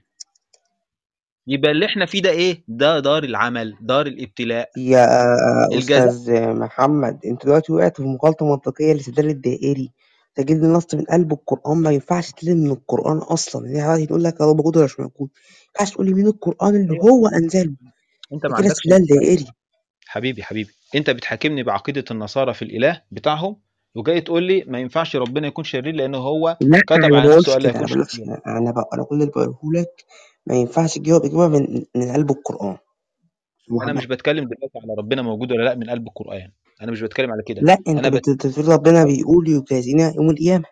يبقى اللي احنا فيه ده ايه ده دار العمل دار الابتلاء يا الجزاء استاذ محمد انت دلوقتي وقعت في مغالطة منطقية الاستدلال الدائري تجد النص من قلب القرآن ما ينفعش تلم من القرآن أصلا يعني عادي تقول لك هو موجود ولا مش موجود ما ينفعش تقول لي مين القرآن اللي ايوه هو أنزله انت ما ده كده عندكش استدلال دائري حبيبي حبيبي انت بتحاكمني بعقيده النصارى في الاله بتاعهم وجاي تقول لي ما ينفعش ربنا يكون شرير لانه هو لا كتب انا ما على بقولش نفسه الا كده انا يكون بقولكش شرير كده انا بقى انا كل اللي بقوله لك ما ينفعش تجاوب اجابه من من قلب القران انا مش بتكلم دلوقتي على ربنا موجود ولا لا من قلب القران انا مش بتكلم على كده لا انت انا بت... بت- بتقول ربنا بيقول يجازينا يوم القيامه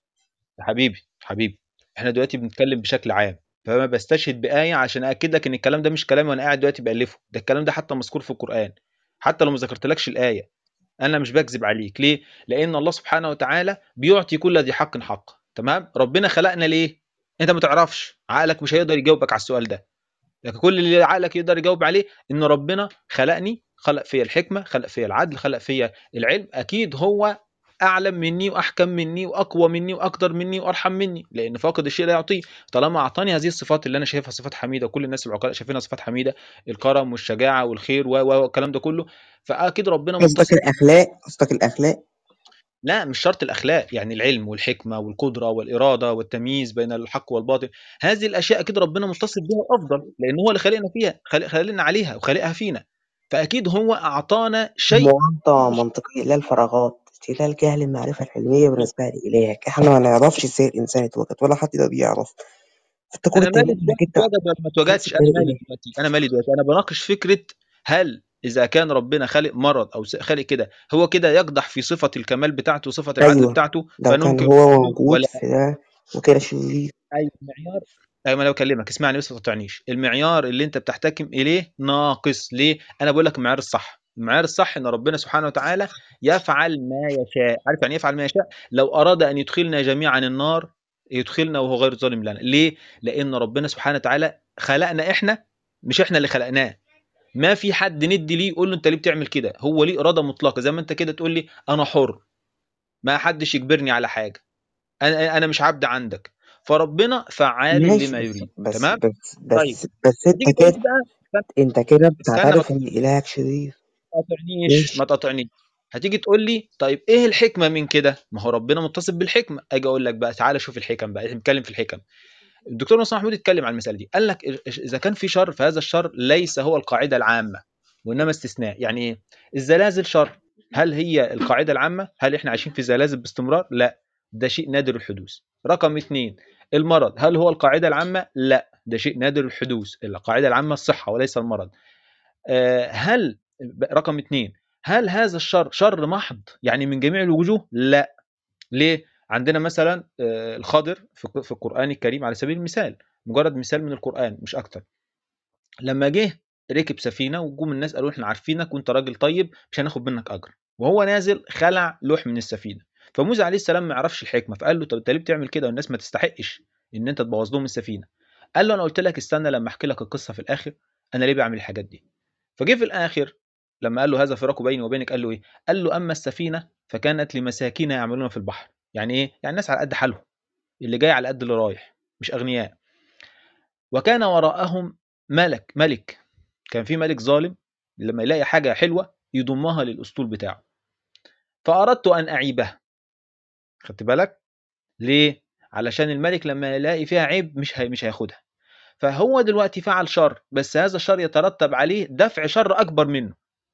حبيبي حبيبي احنا دلوقتي بنتكلم بشكل عام فما بستشهد بآية عشان أأكد لك إن الكلام ده مش كلامي وأنا قاعد دلوقتي بألفه ده الكلام ده حتى مذكور في القرآن حتى لو ما ذكرتلكش الآية أنا مش بكذب عليك ليه؟ لأن الله سبحانه وتعالى بيعطي كل ذي حق حق تمام؟ ربنا خلقنا ليه؟ أنت ما تعرفش عقلك مش هيقدر يجاوبك على السؤال ده لكن كل اللي عقلك يقدر يجاوب عليه ان ربنا خلقني خلق فيا الحكمه خلق فيا العدل خلق فيا العلم اكيد هو اعلم مني واحكم مني واقوى مني واقدر مني وارحم مني لان فاقد الشيء لا يعطيه طالما اعطاني هذه الصفات اللي انا شايفها صفات حميده وكل الناس العقلاء شايفينها صفات حميده الكرم والشجاعه والخير و و والكلام ده كله فاكيد ربنا قصدك متصف الاخلاق قصدك الاخلاق لا مش شرط الاخلاق يعني العلم والحكمه والقدره والاراده والتمييز بين الحق والباطل هذه الاشياء اكيد ربنا متصف بها افضل لان هو اللي خلقنا فيها خلق خلقنا عليها وخلقها فينا فاكيد هو اعطانا شيء معارضه منطقيه لا الفراغات استغلال جهل المعرفه العلميه بالنسبه لإلهك احنا ما نعرفش ازاي الانسان اتوجد ولا حد يقدر يعرف انت كل انا مالي التهميش انك دلوقتي انت اتوجد ولا ما اتوجدش انا مالي دلوقتي انا مالي دلوقتي انا بناقش فكره هل اذا كان ربنا خالق مرض او خالق كده هو كده يقدح في صفه الكمال بتاعته وصفه العدل ايوه بتاعته لو كان فننكر هو وجوده موجود ولا في ده وكده شرير اي معيار ايوه ما انا بكلمك اسمعني بس ما تقطعنيش المعيار اللي انت بتحتكم اليه ناقص ليه انا بقول لك المعيار الصح المعيار الصح ان ربنا سبحانه وتعالى يفعل ما يشاء عارف يعني يفعل ما يشاء لو اراد ان يدخلنا جميعا النار يدخلنا وهو غير ظالم لنا ليه لان ربنا سبحانه وتعالى خلقنا احنا مش احنا اللي خلقناه ما في حد ندي ليه يقول له انت ليه بتعمل كده هو ليه اراده مطلقه زي ما انت كده تقول لي انا حر ما حدش يجبرني على حاجه انا انا مش عبد عندك فربنا فعال ماشي لما بس يريد بس تمام بس طيب بس بس هتيجي انت تقول لي كده بقى استنى انت كده استنى بتعترف بس ان الهك شرير ما تقاطعنيش ماشي ما تقاطعنيش هتيجي تقول لي طيب ايه الحكمه من كده ما هو ربنا متصف بالحكمه اجي اقول لك بقى تعالى شوف الحكم بقى احنا بنتكلم في الحكم الدكتور مصطفى محمود اتكلم عن المساله دي قال لك إ- اذا كان في شر فهذا الشر ليس هو القاعده العامه وانما استثناء يعني ايه الزلازل شر هل هي القاعده العامه هل احنا عايشين في زلازل باستمرار لا ده شيء نادر الحدوث رقم اثنين المرض هل هو القاعده العامه لا ده شيء نادر الحدوث القاعده العامه الصحه وليس المرض آه، هل رقم اثنين هل هذا الشر شر محض يعني من جميع الوجوه لا ليه عندنا مثلا آه، الخضر في في القرآن الكريم على سبيل المثال مجرد مثال من القرآن مش أكتر لما جه ركب سفينة وجم الناس قالوا احنا عارفينك وانت راجل طيب مش هناخد منك أجر وهو نازل خلع لوح من السفينة فموسى عليه السلام ما يعرفش الحكمة فقال له طب انت ليه بتعمل كده والناس ما تستحقش ان انت تبوظ لهم السفينة قال له انا قلت لك استنى لما احكي لك القصة في الآخر انا ليه بعمل الحاجات دي فجه في الآخر لما قال له هذا فراق بيني وبينك قال له ايه قال له اما السفينة فكانت لمساكين يعملون في البحر يعني ايه يعني الناس على قد حالهم اللي جاي على قد اللي رايح مش اغنياء وكان وراءهم ملك ملك كان في ملك ظالم لما يلاقي حاجه حلوه يضمها للاسطول بتاعه فاردت ان اعيبها خدت بالك ليه علشان الملك لما يلاقي فيها عيب مش هي مش هياخدها فهو دلوقتي فعل شر بس هذا الشر يترتب عليه دفع شر اكبر منه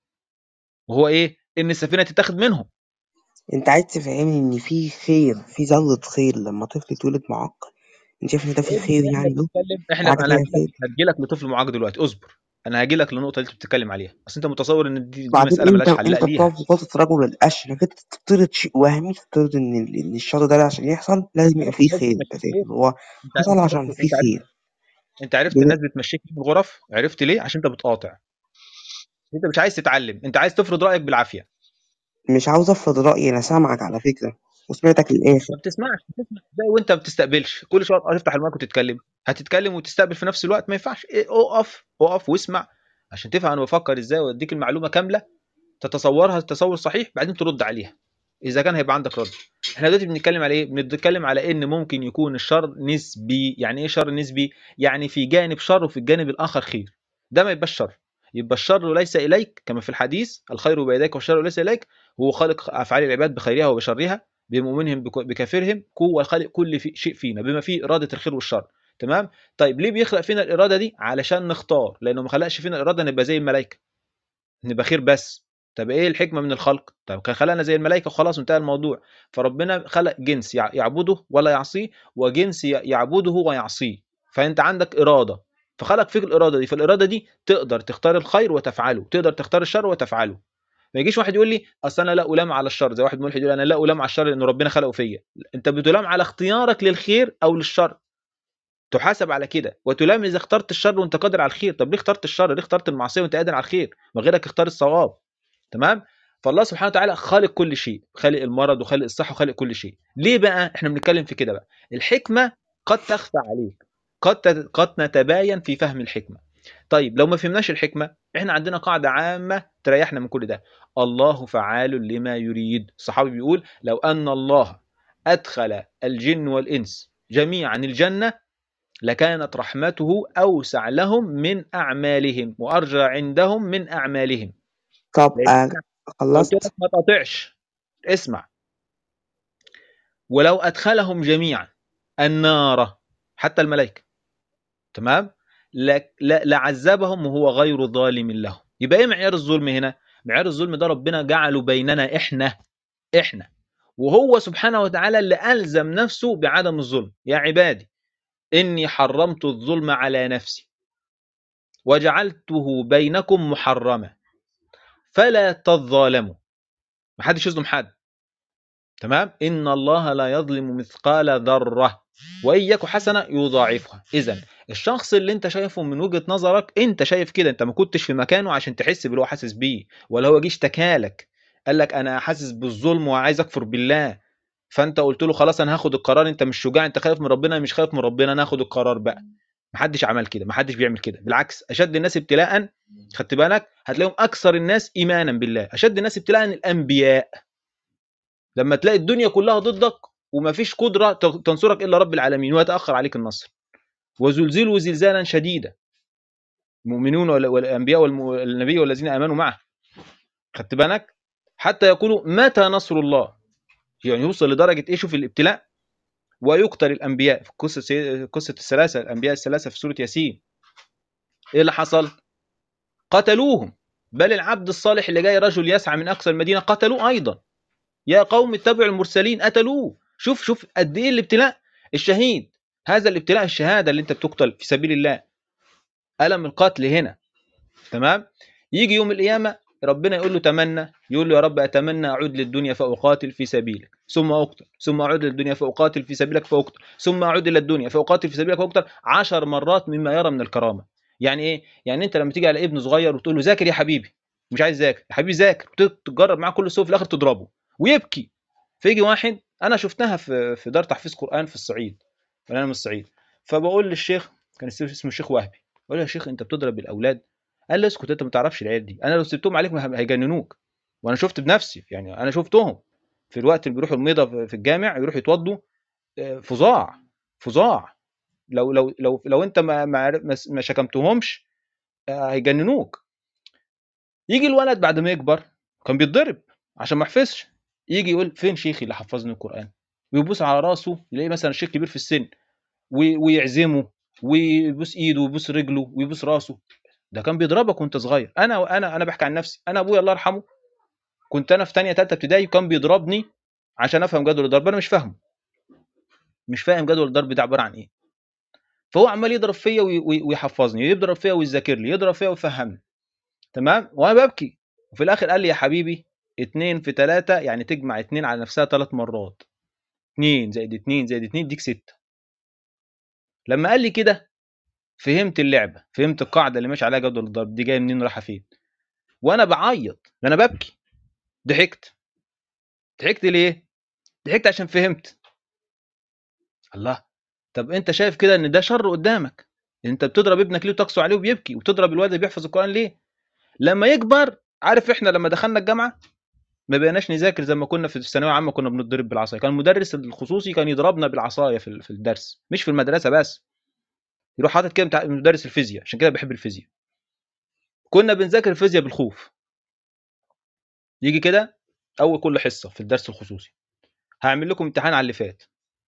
وهو ايه ان السفينه تتاخد منهم انت عايز تفهمني ان في خير في ذرة خير لما طفل يتولد معاق انت شايف ان ده في يا ابني خير احنا يعني له بنتكلم في احنا حاجة انا فيها هجيلك خير هجيلك لطفل معاق دلوقتي اصبر انا هجيلك للنقطه اللي انت بتتكلم عليها اصل انت متصور ان دي, دي بعدين مساله انت ملهاش حل لا انت ليها بتقعد في وسط رجل الاشرف انت تفترض شيء وهمي تفترض ان ال- ان الشر ده عشان يحصل لازم يبقى عارف فيه الناس خير انت بتمشيك شايف ليه اللي هو انت حصل انت عشان عرفت فيه انت عرفت خير انت عرفت بن- الناس بتمشيك ليه في الغرف عرفت ليه عشان انت بتقاطع انت مش عايز تتعلم انت عايز تفرض رايك بالعافيه مش عاوز افرض رأيي انا سامعك على فكرة وسمعتك للآخر ما بتسمعش بتسمع ازاي وانت ما بتستقبلش كل شويه تفتح المايك وتتكلم هتتكلم وتستقبل في نفس الوقت ما ينفعش إيه، اقف اقف واسمع عشان تفهم انا بفكر ازاي واديك المعلومه كامله تتصورها تصور صحيح بعدين ترد عليها اذا كان هيبقى عندك رد احنا دلوقتي بنتكلم على ايه بنتكلم على ان ممكن يكون الشر نسبي يعني ايه شر نسبي يعني في جانب شر وفي الجانب الاخر خير ده ما يبقاش شر يبقى الشر ليس اليك كما في الحديث الخير بيديك والشر ليس اليك هو خالق افعال العباد بخيرها وبشرها بمؤمنهم بك- بكافرهم هو خالق كل في شيء فينا بما فيه اراده الخير والشر تمام طيب ليه بيخلق فينا الاراده دي علشان نختار لانه ما خلقش فينا الاراده نبقى زي الملائكه نبقى خير بس طب ايه الحكمه من الخلق طب كان خلقنا زي الملائكه وخلاص انتهى الموضوع فربنا خلق جنس يع- يعبده ولا يعصيه وجنس ي- يعبده ويعصيه فانت عندك اراده فخلق فيك الاراده دي فالاراده دي تقدر تختار الخير وتفعله تقدر تختار الشر وتفعله ما يجيش واحد يقول لي اصل انا لا الام على الشر زي واحد ملحد يقول انا لا الام على الشر لان ربنا خلقه فيا انت بتلام على اختيارك للخير او للشر تحاسب على كده وتلام اذا اخترت الشر وانت قادر على الخير طب ليه اخترت الشر ليه اخترت المعصيه وانت قادر على الخير ما غيرك اختار الصواب تمام فالله سبحانه وتعالى خالق كل شيء خالق المرض وخالق الصحه وخالق كل شيء ليه بقى احنا بنتكلم في كده بقى الحكمه قد تخفى عليك قد تت- قد نتباين في فهم الحكمه طيب لو ما فهمناش الحكمه احنا عندنا قاعده عامه تريحنا من كل ده الله فعال لما يريد الصحابي بيقول لو ان الله ادخل الجن والانس جميعا الجنه لكانت رحمته اوسع لهم من اعمالهم وارجى عندهم من اعمالهم طب لان آه انا قلت لك خلصت ما تقاطعش اسمع ولو ادخلهم جميعا النار حتى الملائكه تمام لا- لا- لعذبهم وهو غير ظالم لهم يبقى ايه معيار الظلم هنا معيار الظلم ده ربنا جعله بيننا احنا احنا وهو سبحانه وتعالى اللي الزم نفسه بعدم الظلم يا عبادي اني حرمت الظلم على نفسي وجعلته بينكم محرما فلا تظالموا محدش يظلم حد تمام ان الله لا يظلم مثقال ذره وان يك حسنه يضاعفها اذا الشخص اللي انت شايفه من وجهه نظرك انت شايف كده انت ما كنتش في مكانه عشان تحس باللي هو حاسس بيه ولا هو جه اشتكالك قال لك انا حاسس بالظلم وعايز اكفر بالله فانت قلت له خلاص انا هاخد القرار انت مش شجاع انت خايف من ربنا أنا مش خايف من ربنا انا هاخد القرار بقى محدش عمل كده محدش بيعمل كده بالعكس اشد الناس ابتلاء خدت بالك هتلاقيهم اكثر الناس ايمانا بالله اشد الناس ابتلاء الانبياء لما تلاقي الدنيا كلها ضدك ومفيش قدره ت- تنصرك الا رب العالمين ويتاخر عليك النصر وزلزلوا زلزالا شديدا المؤمنون وال- والانبياء والنبي والذين امنوا معه خدت بالك حتى يقولوا متى نصر الله يعني يوصل لدرجه ايه شوف الابتلاء ويقتل الانبياء في قصه سي- قصه الثلاثه الانبياء الثلاثه في سوره ياسين ايه اللي حصل قتلوهم بل العبد الصالح اللي جاي رجل يسعى من اقصى المدينه قتلوه ايضا يا قوم اتبعوا المرسلين قتلوه شوف شوف قد ايه الابتلاء الشهيد هذا الابتلاء الشهاده اللي انت بتقتل في سبيل الله الم القتل هنا تمام يجي يوم القيامه ربنا يقول له تمنى يقول له يا رب اتمنى اعود للدنيا فاقاتل في سبيلك ثم اقتل ثم اعود للدنيا فاقاتل في سبيلك فاقتل ثم اعود الى الدنيا فاقاتل في سبيلك فاقتل عشر مرات مما يرى من الكرامه يعني ايه يعني انت لما تيجي على ابن صغير وتقول له ذاكر يا حبيبي مش عايز ذاكر يا حبيبي ذاكر تجرب معاه كل السوء في الاخر تضربه ويبكي فيجي واحد انا شفتها في في دار تحفيظ قران في الصعيد وانا من الصعيد فبقول للشيخ كان اسمه الشيخ وهبي بقول له يا شيخ انت بتضرب الاولاد قال لي اسكت انت ما تعرفش العيال دي انا لو سبتهم عليك ما هيجننوك وانا شفت بنفسي يعني انا شفتهم في الوقت اللي بيروحوا الميضه في الجامع يروحوا يتوضوا آه، فظاع فظاع لو لو لو لو انت ما ما عرف- ما- ما شكمتهمش آه، هيجننوك يجي الولد بعد ما يكبر كان بيتضرب عشان ما يحفظش يجي يقول فين شيخي اللي حفظني القران ويبوس على راسه يلاقي مثلا الشيخ كبير في السن وي- ويعزمه ويبوس ايده ويبوس رجله ويبوس راسه ده كان بيضربك وانت صغير انا انا انا بحكي عن نفسي انا ابويا الله يرحمه كنت انا في ثانيه ثالثه ابتدائي وكان بيضربني عشان افهم جدول الضرب انا مش فاهمه مش فاهم جدول الضرب ده عباره عن ايه فهو عمال يضرب فيا وي- وي- ويحفظني يضرب فيا ويذاكر لي يضرب فيا ويفهمني تمام وانا ببكي وفي الاخر قال لي يا حبيبي اتنين في تلاتة يعني تجمع اتنين على نفسها ثلاث مرات اتنين زائد اتنين زائد اتنين يديك ستة لما قال لي كده فهمت اللعبة فهمت القاعدة اللي ماشي عليها جدول الضرب دي جاية منين رايحة فين وانا بعيط ده انا ببكي ضحكت ضحكت ليه ضحكت عشان فهمت الله طب انت شايف كده ان ده شر قدامك انت بتضرب ابنك ليه وتقسو عليه وبيبكي وتضرب الولد اللي بيحفظ القرآن ليه لما يكبر عارف احنا لما دخلنا الجامعة ما بقيناش نذاكر زي ما كنا في الثانويه العامه كنا بنضرب بالعصايه كان المدرس الخصوصي كان يضربنا بالعصايه في في الدرس مش في المدرسه بس يروح حاطط كده بتاع مدرس الفيزياء عشان كده بحب الفيزياء كنا بنذاكر الفيزياء بالخوف يجي كده اول كل حصه في الدرس الخصوصي هعمل لكم امتحان على اللي فات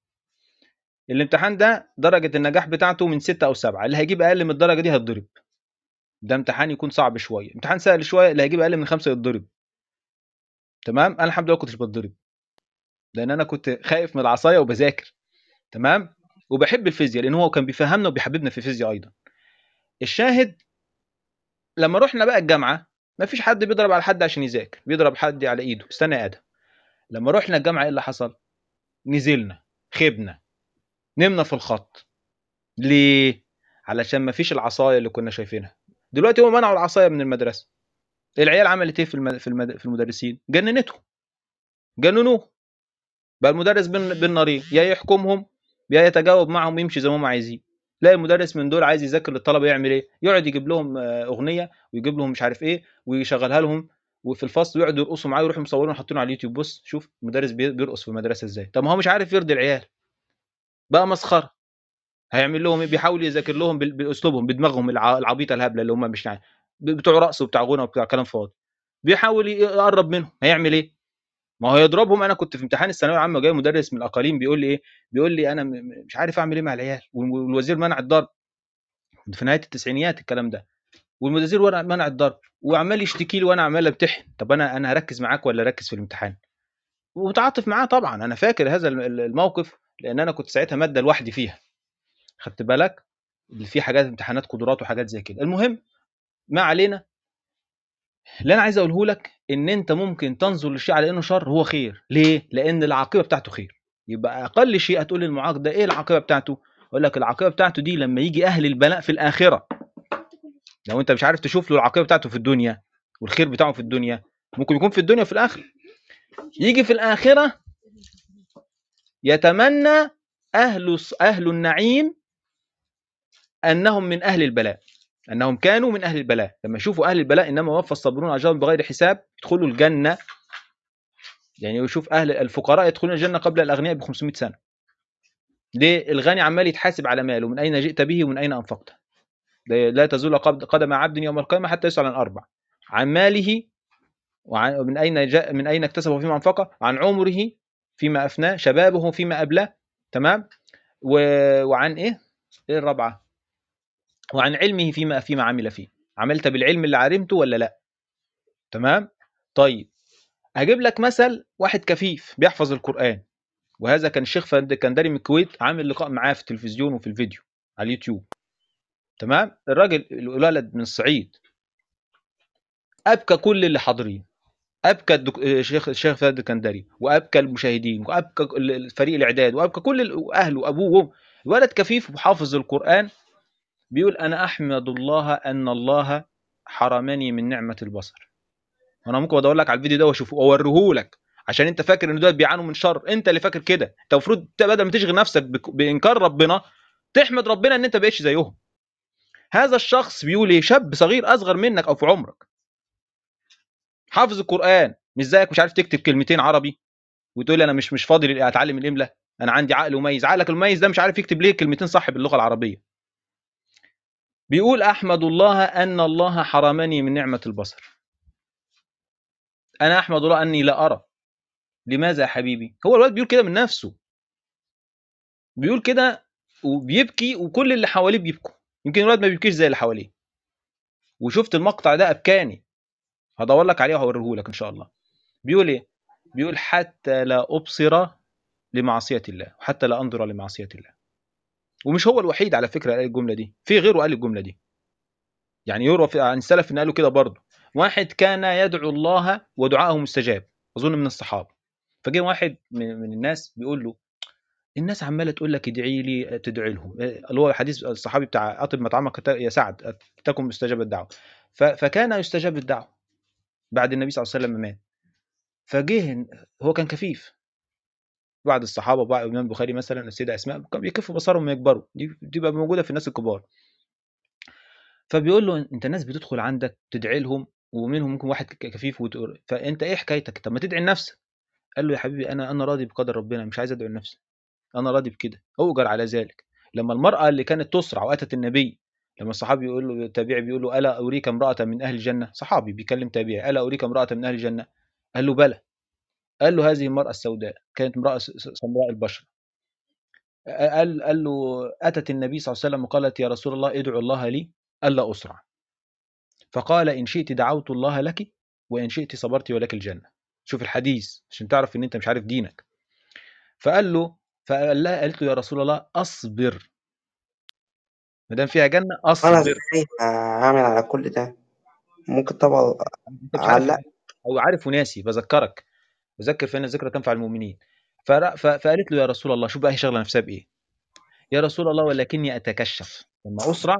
الامتحان ده درجه النجاح بتاعته من ستة او سبعة اللي هيجيب اقل من الدرجه دي هيتضرب ده امتحان يكون صعب شويه امتحان سهل شويه اللي هيجيب اقل من خمسة يتضرب تمام انا الحمد لله كنتش بتضرب لان انا كنت خايف من العصايه وبذاكر تمام وبحب الفيزياء لان هو كان بيفهمنا وبيحببنا في الفيزياء ايضا الشاهد لما رحنا بقى الجامعه ما فيش حد بيضرب على حد عشان يذاكر بيضرب حد على ايده استنى يا ادم لما رحنا الجامعه ايه اللي حصل نزلنا خبنا نمنا في الخط ليه علشان ما فيش العصايه اللي كنا شايفينها دلوقتي هم منعوا العصايه من المدرسه العيال عملت ايه في المد... في, المد... في المدرسين جننتهم جننوه بقى المدرس بين بين نارين يا يحكمهم يا يتجاوب معهم ويمشي زي ما هم عايزين تلاقي المدرس من دول عايز يذاكر للطلبه يعمل ايه يقعد يجيب لهم آه، اغنيه ويجيب لهم مش عارف ايه ويشغلها لهم وفي الفصل ويقعدوا يرقصوا معاه ويروحوا مصورين وحاطينه على اليوتيوب بص شوف المدرس بي- بيرقص في المدرسه ازاي طب ما هو مش عارف يرضي العيال بقى مسخره هيعمل لهم ايه بيحاول يذاكر لهم بال- باسلوبهم بدماغهم الع- العبيطه الهبله اللي هم مش يعني بتوع رقص وبتاع غنى وبتاع كلام فاضي بيحاول يقرب منهم هيعمل ايه ما هو يضربهم انا كنت في امتحان الثانويه العامه جاي مدرس من الاقاليم بيقول لي ايه بيقول لي انا م- م- مش عارف اعمل ايه مع العيال وال- والوزير منع الضرب في نهايه التسعينيات الكلام ده والمدير ورا- منع الضرب وعمال يشتكي لي وانا عمال امتحن طب انا انا هركز معاك ولا اركز في الامتحان ومتعاطف معاه طبعا انا فاكر هذا الم- الموقف لان انا كنت ساعتها ماده لوحدي فيها خدت بالك اللي فيه حاجات امتحانات قدرات وحاجات زي كده المهم ما علينا اللي انا عايز اقوله لك ان انت ممكن تنظر للشيء على انه شر هو خير ليه لان العاقبه بتاعته خير يبقى اقل شيء هتقول للمعاق ده ايه العاقبه بتاعته اقول لك العاقبه بتاعته دي لما يجي اهل البلاء في الاخره لو انت مش عارف تشوف له العاقبه بتاعته في الدنيا والخير بتاعه في الدنيا ممكن يكون في الدنيا وفي الاخره يجي في الاخره يتمنى اهل اهل النعيم انهم من اهل البلاء انهم كانوا من اهل البلاء لما يشوفوا اهل البلاء انما وفى الصابرون اجرهم بغير حساب يدخلوا الجنه يعني يشوف اهل الفقراء يدخلون الجنه قبل الاغنياء ب 500 سنه ليه الغني عمال يتحاسب على ماله من اين جئت به ومن اين انفقته لا لا تزول قبض- قدم عبد يوم القيامه حتى يسال عن اربع عن ماله وعن من اين جاء من اين اكتسبه فيما انفقه عن عمره فيما افناه شبابه فيما ابلاه تمام و... وعن ايه ايه الرابعه وعن علمه فيما فيما عمل فيه عملت بالعلم اللي علمته ولا لا تمام طيب هجيب لك مثل واحد كفيف بيحفظ القرآن وهذا كان الشيخ فند- كندري من الكويت عامل لقاء معاه في التلفزيون وفي الفيديو على اليوتيوب تمام الراجل الولد من الصعيد ابكى كل اللي حاضرين ابكى الدك... الشيخ الشيخ فهد الكندري وابكى المشاهدين وابكى ال- فريق الاعداد وابكى كل ال- اهله وابوه وأمه. الولد كفيف وحافظ القرآن بيقول انا احمد الله ان الله حرمني من نعمة البصر وانا ممكن ادور لك على الفيديو ده واشوفه واوريه لك عشان انت فاكر ان دول بيعانوا من شر انت اللي فاكر كده انت المفروض بدل ما تشغل نفسك بك- بانكار ربنا تحمد ربنا ان انت بقيتش زيهم هذا الشخص بيقول ايه شاب صغير اصغر منك او في عمرك حافظ القران مش زيك مش عارف تكتب كلمتين عربي وتقول لي انا مش مش فاضي لل- اتعلم الاملاء انا عندي عقل مميز عقلك المميز ده مش عارف يكتب ليه كلمتين صح باللغه العربيه بيقول احمد الله ان الله حرمني من نعمه البصر انا احمد الله اني لا ارى لماذا يا حبيبي هو الولد بيقول كده من نفسه بيقول كده وبيبكي وكل اللي حواليه بيبكوا يمكن الولد ما بيبكيش زي اللي حواليه وشفت المقطع ده ابكاني هدور لك عليه وهوريه لك ان شاء الله بيقول ايه بيقول حتى لا ابصر لمعصيه الله وحتى لا انظر لمعصيه الله ومش هو الوحيد على فكره قال الجمله دي في غيره قال الجمله دي يعني يروى في- عن السلف ان قالوا كده برضه واحد كان يدعو الله ودعاءه مستجاب اظن من الصحابه فجه واحد من, من الناس بيقول له الناس عماله تقول لك ادعي لي تدعي لهم اللي هو حديث الصحابي بتاع اطب مطعمك يا سعد تكن مستجاب الدعوه ف- فكان يستجاب الدعوه بعد النبي صلى الله عليه وسلم مات فجه هو كان كفيف بعض الصحابه وبعض الامام البخاري مثلا السيده اسماء كانوا بيكفوا بصرهم يكبروا دي دي بقى موجوده في الناس الكبار فبيقول له انت ناس بتدخل عندك تدعي لهم ومنهم ممكن واحد ك- كفيف وتقول فانت ايه حكايتك طب ما تدعي لنفسك قال له يا حبيبي انا انا راضي بقدر ربنا مش عايز ادعو لنفسي انا راضي بكده اؤجر على ذلك لما المراه اللي كانت تسرع واتت النبي لما الصحابي يقول له التابعي بيقول له الا اريك امراه من اهل الجنه صحابي بيكلم تابعي الا اريك امراه من اهل الجنه قال له بلى قال له هذه المراه السوداء كانت امراه س- س- سمراء البشره قال قال له اتت النبي صلى الله عليه وسلم وقالت يا رسول الله ادعو الله لي الا اسرع فقال ان شئت دعوت الله لك وان شئت صبرت ولك الجنه شوف الحديث عشان تعرف ان انت مش عارف دينك فقال له فقال لها قالت له يا رسول الله اصبر ما دام فيها جنه انا اصبر ازاي هعمل على كل ده ممكن طبعا انت مش عارف علق او عارف وناسي بذكرك بذكر فان الذكرى تنفع المؤمنين فر- ف- فقالت له يا رسول الله شوف بقى هي شغله نفسها بايه يا رسول الله ولكني اتكشف لما اسرع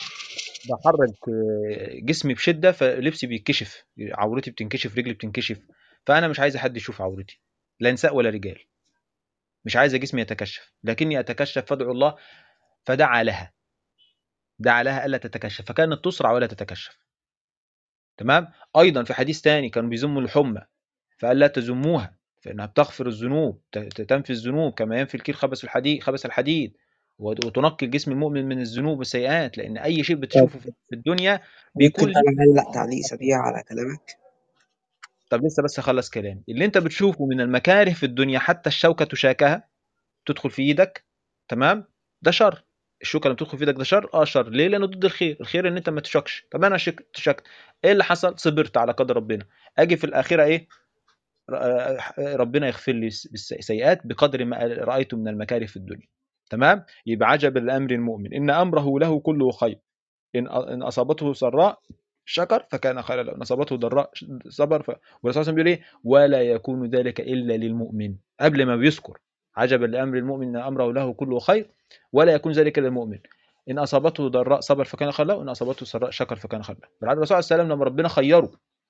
بحرك آه، جسمي بشده فلبسي بيتكشف عورتي بتنكشف رجلي بتنكشف فانا مش عايز حد يشوف عورتي لا نساء ولا رجال مش عايز جسمي يتكشف لكني اتكشف فادعو الله فدعا لها دعا لها الا تتكشف فكانت تسرع ولا تتكشف تمام ايضا في حديث تاني كانوا بيذموا الحمى فقال لا تذموها فانها بتغفر الذنوب ت- ت- تنفي الذنوب كما ينفي الكير خبث الحديد خبث الحديد وت- وتنقي الجسم المؤمن من الذنوب والسيئات لان اي شيء طب بتشوفه في في الدنيا ممكن بيكون ليه انا اعلق تعليق سريع على كلامك طب لسه بس اخلص كلامي اللي انت بتشوفه من المكاره في الدنيا حتى الشوكه تشاكها تدخل في ايدك تمام ده شر الشوكه اللي بتدخل في ايدك ده شر اه شر ليه لانه ضد الخير الخير ان انت ما تشكش طب انا شك... تشكت ايه اللي حصل صبرت على قدر ربنا اجي في الاخره ايه ر- ربنا يغفر لي السيئات بقدر ما رايت من المكاره في الدنيا تمام يبقى عجب الامر المؤمن ان امره له كله خير ان ان اصابته سراء شكر فكان خيرا له ان اصابته ضراء صبر ف... والرسول صلى الله عليه وسلم بيقول ايه ولا يكون ذلك الا للمؤمن قبل ما بيذكر عجبا لامر المؤمن ان امره له كله خير ولا يكون ذلك للمؤمن ان اصابته ضراء صبر فكان خيرا له وان اصابته سراء شكر فكان خيرا له بالعكس الرسول صلى الله عليه وسلم لما ربنا خيره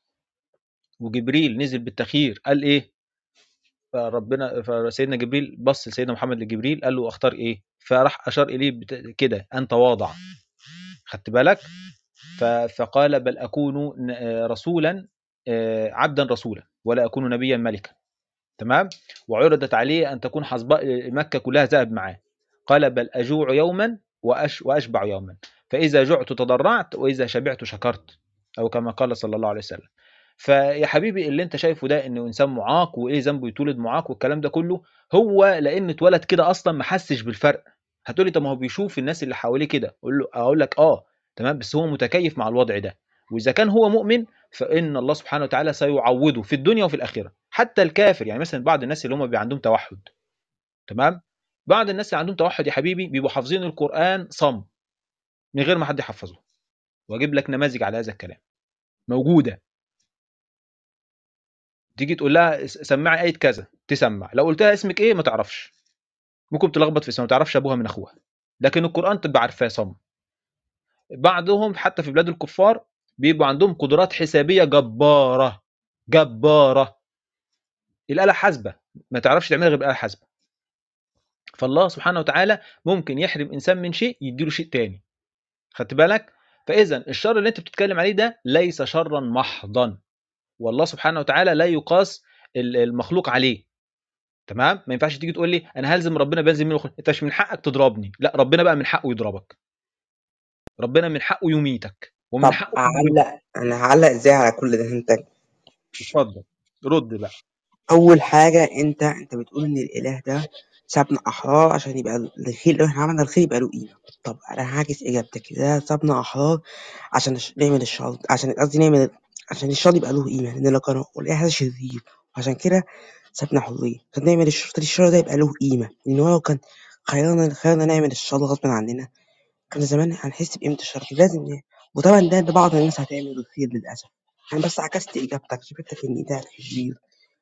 وجبريل نزل بالتخيير قال ايه فربنا فسيدنا جبريل بص لسيدنا محمد لجبريل قال له اختار ايه فراح اشار اليه بت... كده ان تواضع خدت بالك ف... فقال بل اكون ن- آه، رسولا آه، عبدا رسولا ولا اكون نبيا ملكا تمام وعرضت عليه ان تكون حصباء مكه كلها ذهب معاه قال بل اجوع يوما وأش واشبع يوما فاذا جعت تضرعت واذا شبعت شكرت او كما قال صلى الله عليه وسلم فيا حبيبي اللي انت شايفه ده انه انسان معاق وايه ذنبه يتولد معاق والكلام ده كله هو لان اتولد كده اصلا ما حسش بالفرق هتقولي طب ما هو بيشوف الناس اللي حواليه كده اقول له اقول لك اه تمام بس هو متكيف مع الوضع ده واذا كان هو مؤمن فان الله سبحانه وتعالى سيعوضه في الدنيا وفي الاخره حتى الكافر يعني مثلا بعض الناس اللي هم بيبقى عندهم توحد تمام بعض الناس اللي عندهم توحد يا حبيبي بيبقوا حافظين القران صم من غير ما حد يحفظه واجيب لك نماذج على هذا الكلام موجوده تيجي تقول لها س- سمعي ايه كذا تسمع لو قلت لها اسمك ايه ما تعرفش ممكن تلخبط في اسمها ما تعرفش ابوها من اخوها لكن القران تبقى عارفاه صم بعضهم حتى في بلاد الكفار بيبقوا عندهم قدرات حسابيه جباره جباره الاله حاسبه ما تعرفش تعملها غير بالاله الحاسبه فالله سبحانه وتعالى ممكن يحرم انسان من شيء يديله شيء تاني خدت بالك فاذا الشر اللي انت بتتكلم عليه ده ليس شرا محضا والله سبحانه وتعالى لا يقاس ال- المخلوق عليه تمام ما ينفعش تيجي تقول لي انا هلزم ربنا بلزم منه انت مش من حقك تضربني لا ربنا بقى من حقه يضربك ربنا من حقه يميتك ومن طب حقه يحرمك. اعلق انا هعلق ازاي على كل ده انت اتفضل رد بقى اول حاجه انت انت بتقول ان الاله ده سابنا احرار عشان يبقى الخير لو احنا عملنا الخير يبقى له قيمه طب انا هعكس اجابتك ده سابنا احرار عشان الش- نعمل الشر عشان قصدي نعمل عشان الشر يبقى له قيمه لان لو كانوا والاله ده شرير وعشان كده سابنا حريه عشان نعمل الشر الشر ده يبقى له قيمه لان هو لو كان خيرنا خيرنا نعمل الشر غصب عننا كان زمان هنحس بقيمه الشر لازم ن- وطبعا ده, ده بعض الناس هتعمل الخير للاسف انا بس عكست اجابتك شفتك ان ده شرير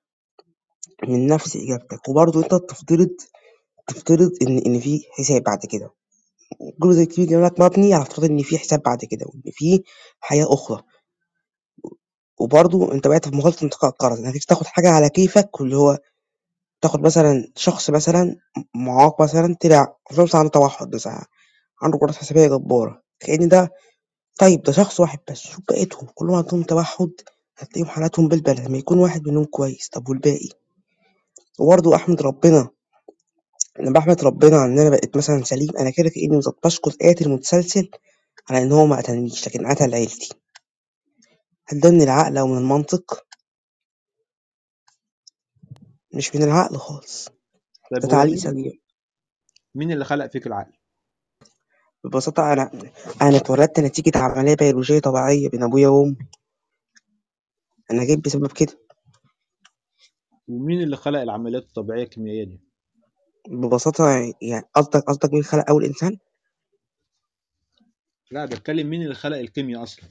من نفس إجابتك وبرضه أنت تفترض تفترض إن إن في حساب بعد كده جزء كبير جدولك مبني على افتراض إن في حساب بعد كده وإن في حياة أخرى وبرضه أنت بقيت في مغالطة انتقاء القرض إنك تاخد حاجة على كيفك واللي هو تاخد مثلا شخص مثلا معاق مثلا طلع مثلا عنده توحد مثلا عنده قدرات حسابية جبارة كأن ده طيب ده شخص واحد بس شوف بقيتهم كلهم عندهم توحد هتلاقيهم حالاتهم بالبلد لما يكون واحد منهم كويس طب والباقي وبرضه أحمد ربنا أنا باحمد ربنا إن أنا بقيت مثلًا سليم، أنا كده كإني بالضبط باشكر قاتل متسلسل على إن هو ما قتلنيش، لكن قتل عيلتي. هل ده من العقل أو من المنطق؟ مش من العقل خالص، طيب ده هو تعليق مين سريع. مين اللي خلق فيك العقل ببساطة أنا أنا اتولدت نتيجة عملية بيولوجية طبيعية بين أبويا وأمي. أنا جيت بسبب كده. ومين اللي خلق العمليات الطبيعيه الكيميائيه دي ببساطة يعني قصدك قصدك مين خلق أول إنسان؟ لا بتكلم مين اللي خلق الكيمياء اصلا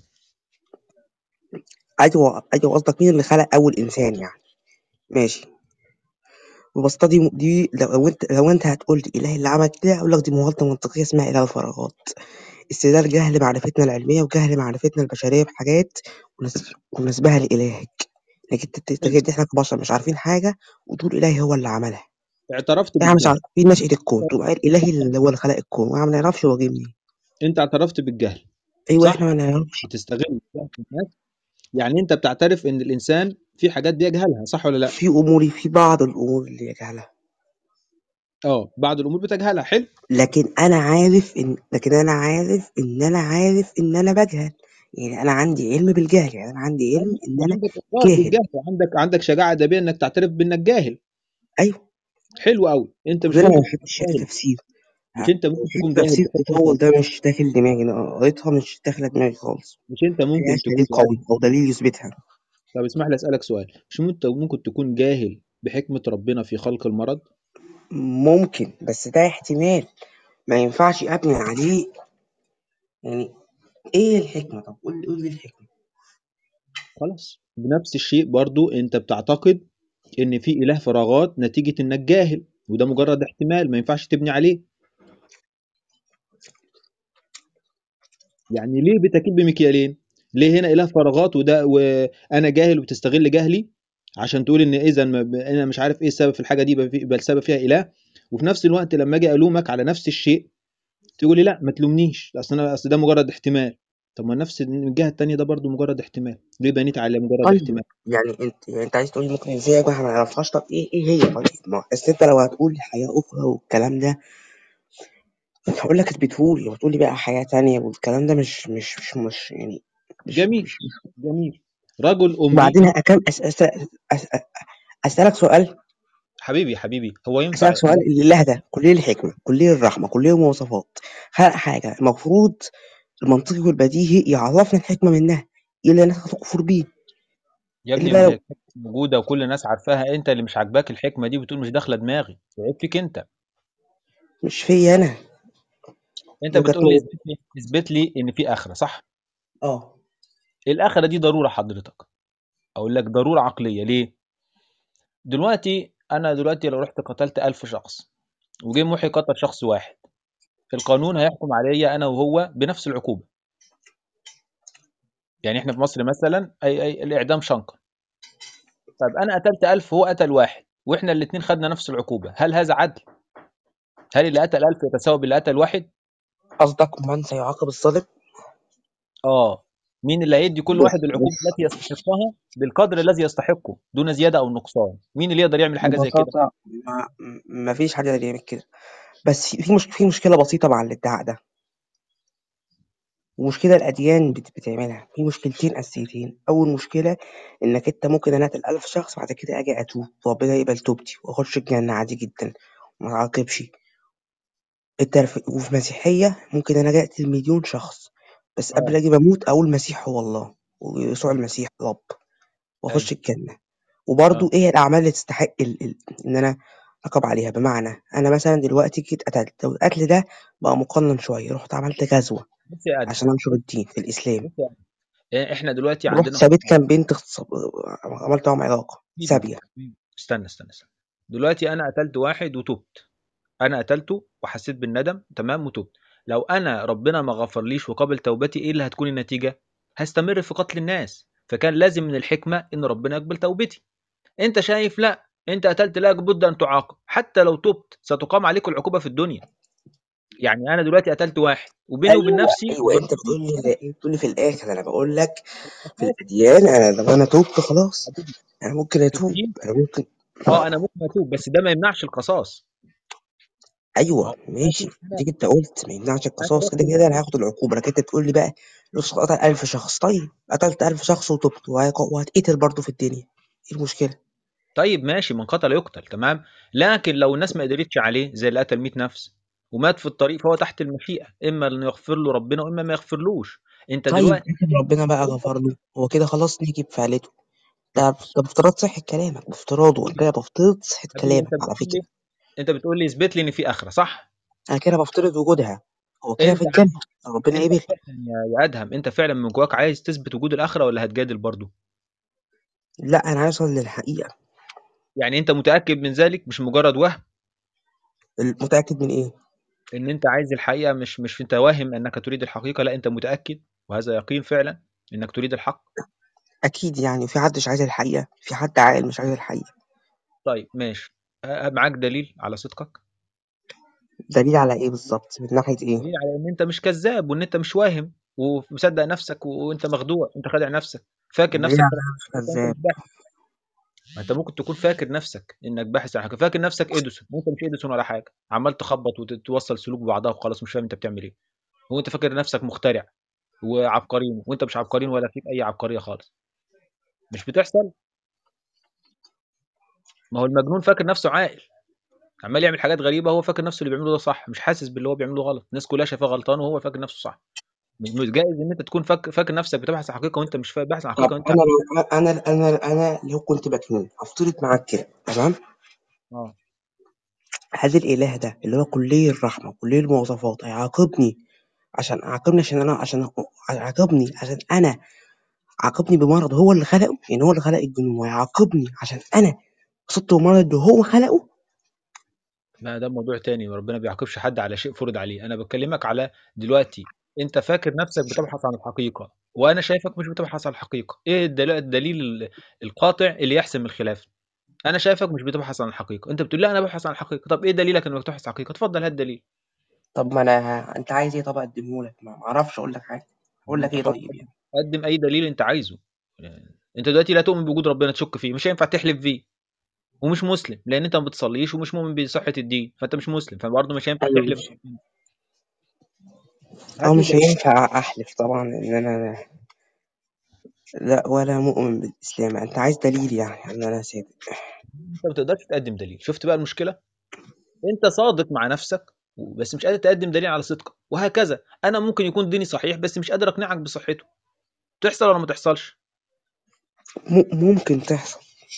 أيوه أيوه قصدك مين اللي خلق أول إنسان يعني. ماشي. ببساطة دي دي لو أنت لو أنت هتقول لي إله اللي عمل كده أقول لك دي مغالطة منطقية اسمها إله الفراغات. استدلال جهل معرفتنا العلمية وجهل معرفتنا البشرية بحاجات ونس- ونسبها لإلهك انك انت ت- حلو تجد احنا كبشر مش عارفين حاجة وتقول إلهي هو اللي عملها اعترفت احنا مش بالجهل عارفين نشأة الكون تقول قايل إلهي اللي هو اللي خلق الكون واحنا ما نعرفش هو جه منين انت اعترفت بالجهل ايوه صح احنا ما نعرفش بتستغل جهل الناس يعني انت بتعترف ان الانسان في حاجات بيجهلها صح ولا لا في اموري في بعض الامور اللي يجهلها اه بعض الامور بتجهلها حلو لكن انا عارف ان لكن انا عارف ان انا عارف ان انا بجهل يعني انا عندي علم بالجهل يعني انا عندي علم ان انا وعندك اقرار جاهل بالجهل وعندك عندك شجاعه ادبيه انك تعترف بانك جاهل ايوه حلو قوي انت مش كلنا ما ممكن تكون بنحبش شهادة جاهل تفسير مش انت ممكن شهادة تكون جاهل تفسير بحكمه التطور ربنا ده مش داخل دماغي انا قريتها مش داخلة دماغي خالص مش انت ممكن ملهاش تكون دليل سؤال قوي او دليل يثبتها طب اسمح لي اسالك سؤال مش انت ممكن تكون جاهل بحكمه ربنا في خلق المرض ممكن بس ده احتمال ما ينفعش ابني عليه يعني ايه الحكمة طب قول لي قول لي الحكمة خلاص بنفس الشيء برضو انت بتعتقد ان في اله فراغات نتيجه انك جاهل وده مجرد احتمال ما ينفعش تبني عليه يعني ليه بتكيل بمكيالين ليه هنا اله فراغات وده وانا جاهل وبتستغل جهلي عشان تقول ان اذا ما ب- انا مش عارف ايه السبب في الحاجه دي يبقى في- يبقى السبب فيها اله وفي نفس الوقت لما اجي الومك على نفس الشيء تقول لي لا ما تلومنيش اصل انا اصل ده مجرد احتمال طب ما نفس من الجهة التانية ده برضو مجرد احتمال ليه بنيت على مجرد طيب احتمال يعني انت يعني انت عايز تقول لي ممكن ازاي احنا ما نعرفهاش طب ايه ايه هي طيب ما اصل انت لو هتقول لي حياة اخرى والكلام ده هقول لك اثبتهولي وتقول لي بقى حياة تانية والكلام ده مش مش مش, مش يعني مش جميل مش جميل رجل أمي وبعدين أكم أس أس أس أسألك سؤال حبيبي حبيبي هو ينفع أسألك سؤال الله ده كلية الحكمة كلية الرحمة كلية المواصفات خلق حاجة المفروض المنطقي والبديهي يعرفنا الحكمة منها إيه اللي الناس هتكفر بيه يا اللي ابني ما بقى هي الحكمة موجودة وكل الناس عارفاها انت اللي مش عاجباك الحكمة دي بتقول مش داخلة دماغي عيب فيك انت مش فيا أنا انت دي وجهة بتقول لي نظر اثبت لي اثبت لي ان في آخرة صح اه الآخرة دي ضرورة حضرتك اقول لك ضرورة عقلية ليه دلوقتي انا دلوقتي لو رحت قتلت ألف شخص وجه محي قتل شخص واحد القانون هيحكم عليا انا وهو بنفس العقوبة يعني احنا في مصر مثلا اي اي الاعدام شنقة طيب انا قتلت ألف وهو قتل واحد واحنا الاثنين خدنا نفس العقوبة هل هذا عدل هل اللي قتل ألف يتساوى باللي قتل واحد قصدك من سيعاقب الظالم اه مين اللي هيدي كل بص واحد العقوبة بص التي يستحقها بالقدر الذي يستحقه دون زيادة أو نقصان مين اللي يقدر يعمل حاجة زي كده ببساطة ما, ما فيش حد يقدر يعمل كده بس في في مش في مشكلة بسيطة مع الادعاء ده ومشكلة الأديان بت- بتعملها في مشكلتين أساسيتين أول مشكلة إنك أنت ممكن أنا أقتل ألف شخص بعد كده أجي أتوب وربنا يقبل توبتي وأخش الجنة عادي جدا وما أعاقبش الترف... وفي مسيحية ممكن أنا أجي أقتل مليون شخص بس قبل اه أجي بموت أقول المسيح هو الله ويسوع حلو المسيح رب حلو وأخش الجنة اه وبرضه إيه الأعمال اللي تستحق ال... ال... إن أنا أقب عليها بمعنى أنا مثلا دلوقتي جيت قتلت لو القتل ده بقى مقنن شوية رحت عملت غزوة بص يا آدم عشان أنشر الدين في الإسلام بص يا آدم إيه، احنا دلوقتي رحت عندنا سابيت قانون كام بنت اغتصب... عملت معاهم علاقة حبيبي سابية حبيبي استنى استنى استنى دلوقتي أنا قتلت واحد وتوبت أنا قتلته وحسيت بالندم تمام وتوبت لو أنا ربنا ما غفرليش وقبل توبتي إيه اللي هتكون النتيجة؟ هستمر في قتل الناس فكان لازم من الحكمة إن ربنا يقبل توبتي انت شايف لا انت قتلت لا بد ان تعاقب حتى لو تبت ستقام عليك العقوبه في الدنيا يعني انا دلوقتي قتلت واحد وبيني وبين أيوه نفسي أيوه أنت وربنا بتقول لي بتقول لي في الآخر أنا بقول لك في القصاص الأديان أنا لو أنا توبت خلاص حبيبي أنا ممكن في أتوب الدين أنا ممكن اه انا ممكن اتوب بس ده ما يمنعش القصاص ما أيوه هو ماشي دلوقتي انا ديك أنت قلت ما يمنعش انا القصاص رحت كده كده أنا قتلت هاخد العقوبة لكن أنت بتقول لي بقى لو قتل ألف شخص طيب قتلت ألف شخص وتوبت وهيق- وهتقتل برضه في الدنيا إيه المشكلة؟ طيب ماشي من قتل يقتل تمام لكن لو الناس ما قدرتش عليه زي اللي قتل 100 نفس ومات في الطريق فهو تحت المشيئه اما انه يغفر له ربنا واما ما يغفرلوش انت طيب دلوقتي افرض ربنا بقى انت غفر له هو كده خلاص نيجي بفعلته ده ده بافتراض صحة كلامك بافتراضه أنا حبيبي كده بفترض صحة حبيبي كلامك انت على بتقول فكرة لي انت بتقول لي اثبت لي ان في اخره صح أنا كده بفترض وجودها هو كده في انت الجنة ربنا انت قبل فعلا يا يا ادهم انت فعلا من جواك عايز تثبت وجود الاخره ولا هتجادل برضه لا أنا عايز أوصل للحقيقة يعني انت متاكد من ذلك مش مجرد وهم متأكد من إيه؟ ان انت عايز الحقيقه مش مش انت واهم انك تريد الحقيقه لا انت متاكد وهذا يقين فعلا انك تريد الحق أكيد يعني في حد مش عايز الحقيقة في حد عاقل مش عايز الحقيقة طيب ماشي ه- معاك دليل على صدقك دليل على إيه بالظبط من ناحية إيه؟ دليل على ان انت مش كذاب وان انت مش واهم ومصدق نفسك و- وانت مخدوع انت خادع نفسك فاكر دليل نفسك على في إن أنا مش الحقيقة انت كذاب مش باحث ما انت ممكن تكون فاكر نفسك انك باحث عن حاجه فاكر نفسك اديسون وانت مش اديسون ولا حاجه عمال تخبط وتوصل سلوك ببعضها وخلاص مش فاهم انت بتعمل ايه وانت فاكر نفسك مخترع وعبقريين وانت مش عبقريين ولا فيك اي عبقريه خالص مش بتحصل ما هو المجنون فاكر نفسه عاقل عمال يعمل حاجات غريبه هو فاكر نفسه اللي بيعمله ده صح مش حاسس باللي هو بيعمله غلط الناس كلها شايفاه غلطان وهو فاكر نفسه صح مش جائز ان انت تكون فاكر فاكر نفسك بتبحث عن حقيقه وانت مش فا- باحث عن حقيقه طب وانت أنا لو أنا أنا أنا لو كنت مجنون هفترض معاك كده تمام؟ اه هل الإله ده اللي هو كلي الرحمة كلي المواصفات هيعاقبني عشان عاقبني عشان أنا عشان عاقبني عشان أنا عاقبني بمرض هو اللي خلقه يعني هو اللي خلق الجنون ويعاقبني عشان أنا أصبت بمرض اللي هو خلقه ما ده موضوع تاني وربنا ما بيعاقبش حد على شيء فرض عليه انا بكلمك على دلوقتي انت فاكر نفسك بتبحث عن الحقيقه وانا شايفك مش بتبحث عن الحقيقه ايه الدل- الدليل ال- القاطع اللي يحسم الخلاف انا شايفك مش بتبحث عن الحقيقه انت بتقول لا انا ببحث عن الحقيقه طب ايه دليلك انك بتبحث عن الحقيقه اتفضل هات دليل طب ما أنا أنت عايز إيه طب أقدمه لك ما ما أعرفش أقول لك حاجة اقول لك ايه حط طيب يعني قدم اي دليل انت عايزه يعني انت دلوقتي لا تؤمن بوجود ربنا تشك فيه مش هينفع تحلف فيه ومش مسلم لان انت ما بتصليش ومش مؤمن بصحه الدين فانت مش مسلم فبرضه مش هينفع ايوه تحلف مش هات اه لي مش دليل هينفع احلف طبعا ان انا لا ولا مؤمن بالاسلام انت عايز دليل يعني ان انا صادق انت ما تقدرش تقدم دليل شفت بقى المشكله انت صادق مع نفسك بس مش قادر تقدم دليل على صدقك وهكذا انا ممكن يكون ديني صحيح بس مش قادر اقنعك بصحته تحصل ولا ما تحصلش م- ممكن تحصل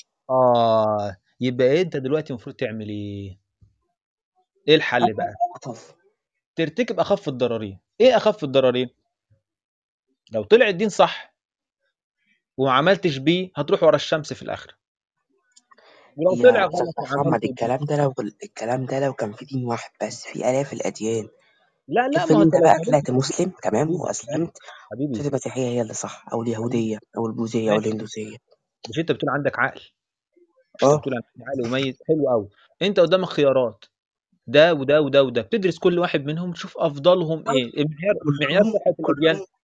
اه يبقى إيه انت دلوقتي المفروض تعمل ايه ايه الحل بقى اطف ترتكب اخف الضررين ايه اخف الضررين لو طلع الدين صح وما عملتش بيه هتروح ورا الشمس في الاخره ولو طلع يا استاذ غلط وعملت محمد بيه الكلام ده لو الكلام ده لو كان في دين واحد بس في الاف الاديان لا لا ما افرض هو انت انت لو بقى حلفت طلعت مسلم تمام حبيبي واسلمت حبيبي طلعت المسيحيه هي اللي صح او حبيبي اليهوديه او البوذيه او ماشي الهندوسيه مش انت بتقول عندك عقل مش انت اه بتقول عندك عقل وميز حلو قوي انت قدامك خيارات ده وده وده وده بتدرس كل واحد منهم تشوف افضلهم ايه معيار معيار كلهم صحه الاديان كلهم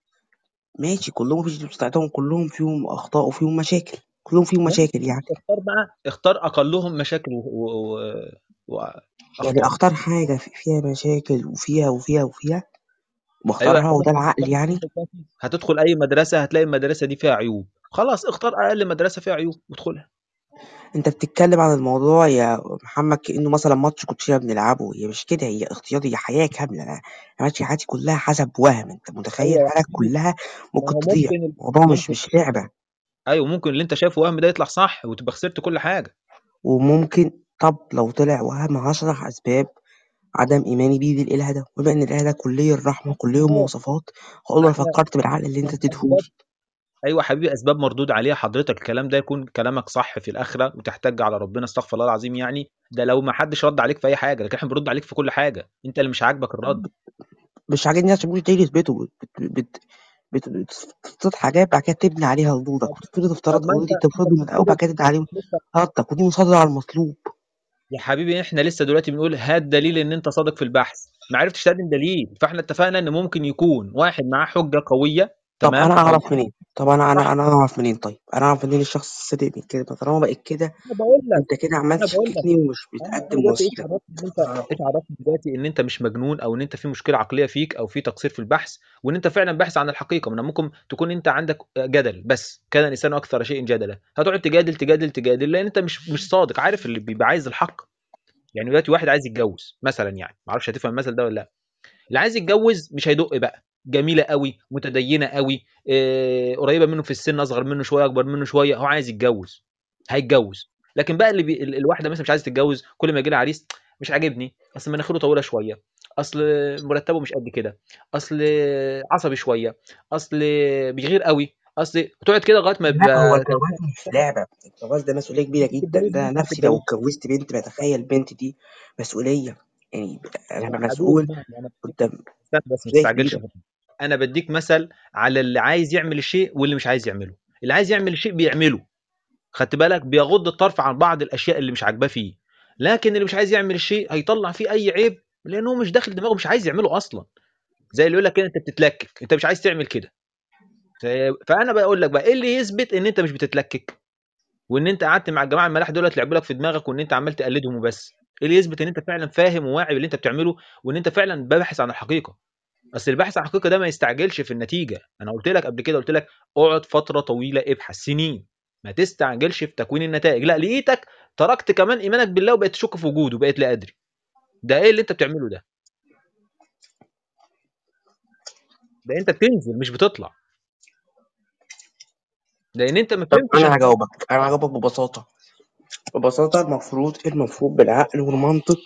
ماشي كلهم مفيش بتاعتهم كلهم فيهم اخطاء وفيهم مشاكل كلهم فيهم ماشي مشاكل يعني اختار بقى اختار اقلهم مشاكل و... و... و... يعني واخطاء اختار حاجه في- فيها مشاكل وفيها وفيها وفيها ايوه واختارها احنا وده مثلا العقل بنتكلم في يعني الفلسفة. هتدخل اي مدرسه هتلاقي المدرسه دي فيها عيوب خلاص اختار اقل مدرسه فيها عيوب وادخلها انت بتتكلم عن الموضوع يا محمد كأنه مثلا ماتش كوتشينه بنلعبه هي مش كده هي اختيار هي حياة كاملة انا ماشي حياتي كلها حسب وهم انت متخيل ايوه يا حياتك حبيبي كلها ما ممكن هو تضيع ممكن الموضوع مش ممكن مش لعبة ايوه ممكن اللي انت شايفه وهم ده يطلع صح وتبقى خسرت كل حاجه وممكن طب لو طلع وهم هشرح اسباب عدم ايماني بيه بالاله ده وبما ان الاله ده كلي الرحمة كلي المواصفات هقول له ما انا احنا فكرت بالعقل اللي انت ما احنا اديتهولي اسباب ايوه حبيبي اسباب مردود عليها حضرتك الكلام ده يكون كلامك صح في الاخره وتحتج على ربنا استغفر الله العظيم يعني ده لو ما حدش رد عليك في اي حاجه لكن احنا بنرد عليك في كل حاجه انت اللي مش عاجبك الرد مش عاجبني عشان مش تيجي تثبته بت بت بت بتفترض حاجات بعد كده تبني عليها ردودك وتفترض طب افتراض ما انت اوريدي انت تفرضه من الاول بعد بتفترض كده تبني انت عليه لسه ردك ودي مصادرة على المطلوب يا حبيبي احنا لسه دلوقتي بنقول هات دليل ان انت صادق في البحث ما عرفتش تقدم دليل فاحنا اتفقنا ان ممكن يكون واحد معاه حجه قويه طب تمام انا او اعرف منين طب انا صح انا انا اعرف منين طيب انا اعرف منين الشخص الصادق من كده طالما بقت كده انا بقول لك انت كده عمال انا بقول لك تشككني ومش انا انا بتقدم دلوقتي ايش وسيله عرفني ان انت اعرف ايش عرفني دلوقتي ان انت مش مجنون او ان انت في مشكله عقليه فيك او في تقصير في البحث وان انت فعلا باحث عن الحقيقه من ممكن تكون انت عندك جدل بس كان الانسان اكثر شيء جدلا هتقعد تجادل تجادل تجادل لان انت مش مش صادق عارف اللي بيبقى عايز الحق يعني دلوقتي واحد عايز يتجوز مثلا يعني ما اعرفش هتفهم المثل ده ولا لا اللي عايز يتجوز مش هيدق بقى جميله قوي متدينه قوي إيه قريبه منه في السن اصغر منه شويه اكبر منه شويه هو عايز يتجوز هيتجوز لكن بقى اللي بي... ال- الواحده مثلا مش عايزه تتجوز كل ما يجي لها عريس مش عاجبني اصل مناخيره طويله شويه اصل مرتبه مش قد كده اصل عصبي شويه اصل بيغير قوي اصل تقعد كده لغايه ما لا هو يبقى الجواز مش لعبه الجواز ده مسؤوليه كبيره جدا تتجوز ده ممكن نفسي لو تتجوز اتجوزت بنت بتخيل البنت دي مسؤوليه يعني انا يا هبقى حبيبي مسؤول اسمعني انا بديك قدام استنى بس ما مسؤوليه تستعجلش كبيره يا فندم. انا بديك مثل على اللي عايز يعمل الشيء واللي مش عايز يعمله اللي عايز يعمل الشيء بيعمله خدت بالك بيغض الطرف عن بعض الاشياء اللي مش عاجباه فيه لكن اللي مش عايز يعمل الشيء هيطلع فيه اي عيب لانه مش داخل دماغه مش عايز يعمله اصلا زي اللي يقول لك كده انت بتتلكك انت مش عايز تعمل كده ف- فانا بقول لك بقى ايه اللي يثبت ان انت مش بتتلكك وان انت قعدت مع الجماعه الملاح دول لعبوا لك في دماغك وان انت عمال تقلدهم وبس ايه اللي يثبت ان انت فعلا فاهم وواعي باللي انت بتعمله وان انت فعلا باحث عن الحقيقه اصل البحث عن الحقيقه ده ما يستعجلش في النتيجه انا قلت لك قبل كده قلت لك اقعد فتره طويله ابحث سنين ما تستعجلش في تكوين النتائج لا لقيتك تركت كمان ايمانك بالله وبقيت تشك في وجوده وبقيت لا ادري ده ايه اللي انت بتعمله ده ده انت بتنزل مش بتطلع لان انت ما طب فهمتش انا الحقيقه هجاوبك انا هجاوبك ببساطه ببساطه المفروض المفروض بالعقل والمنطق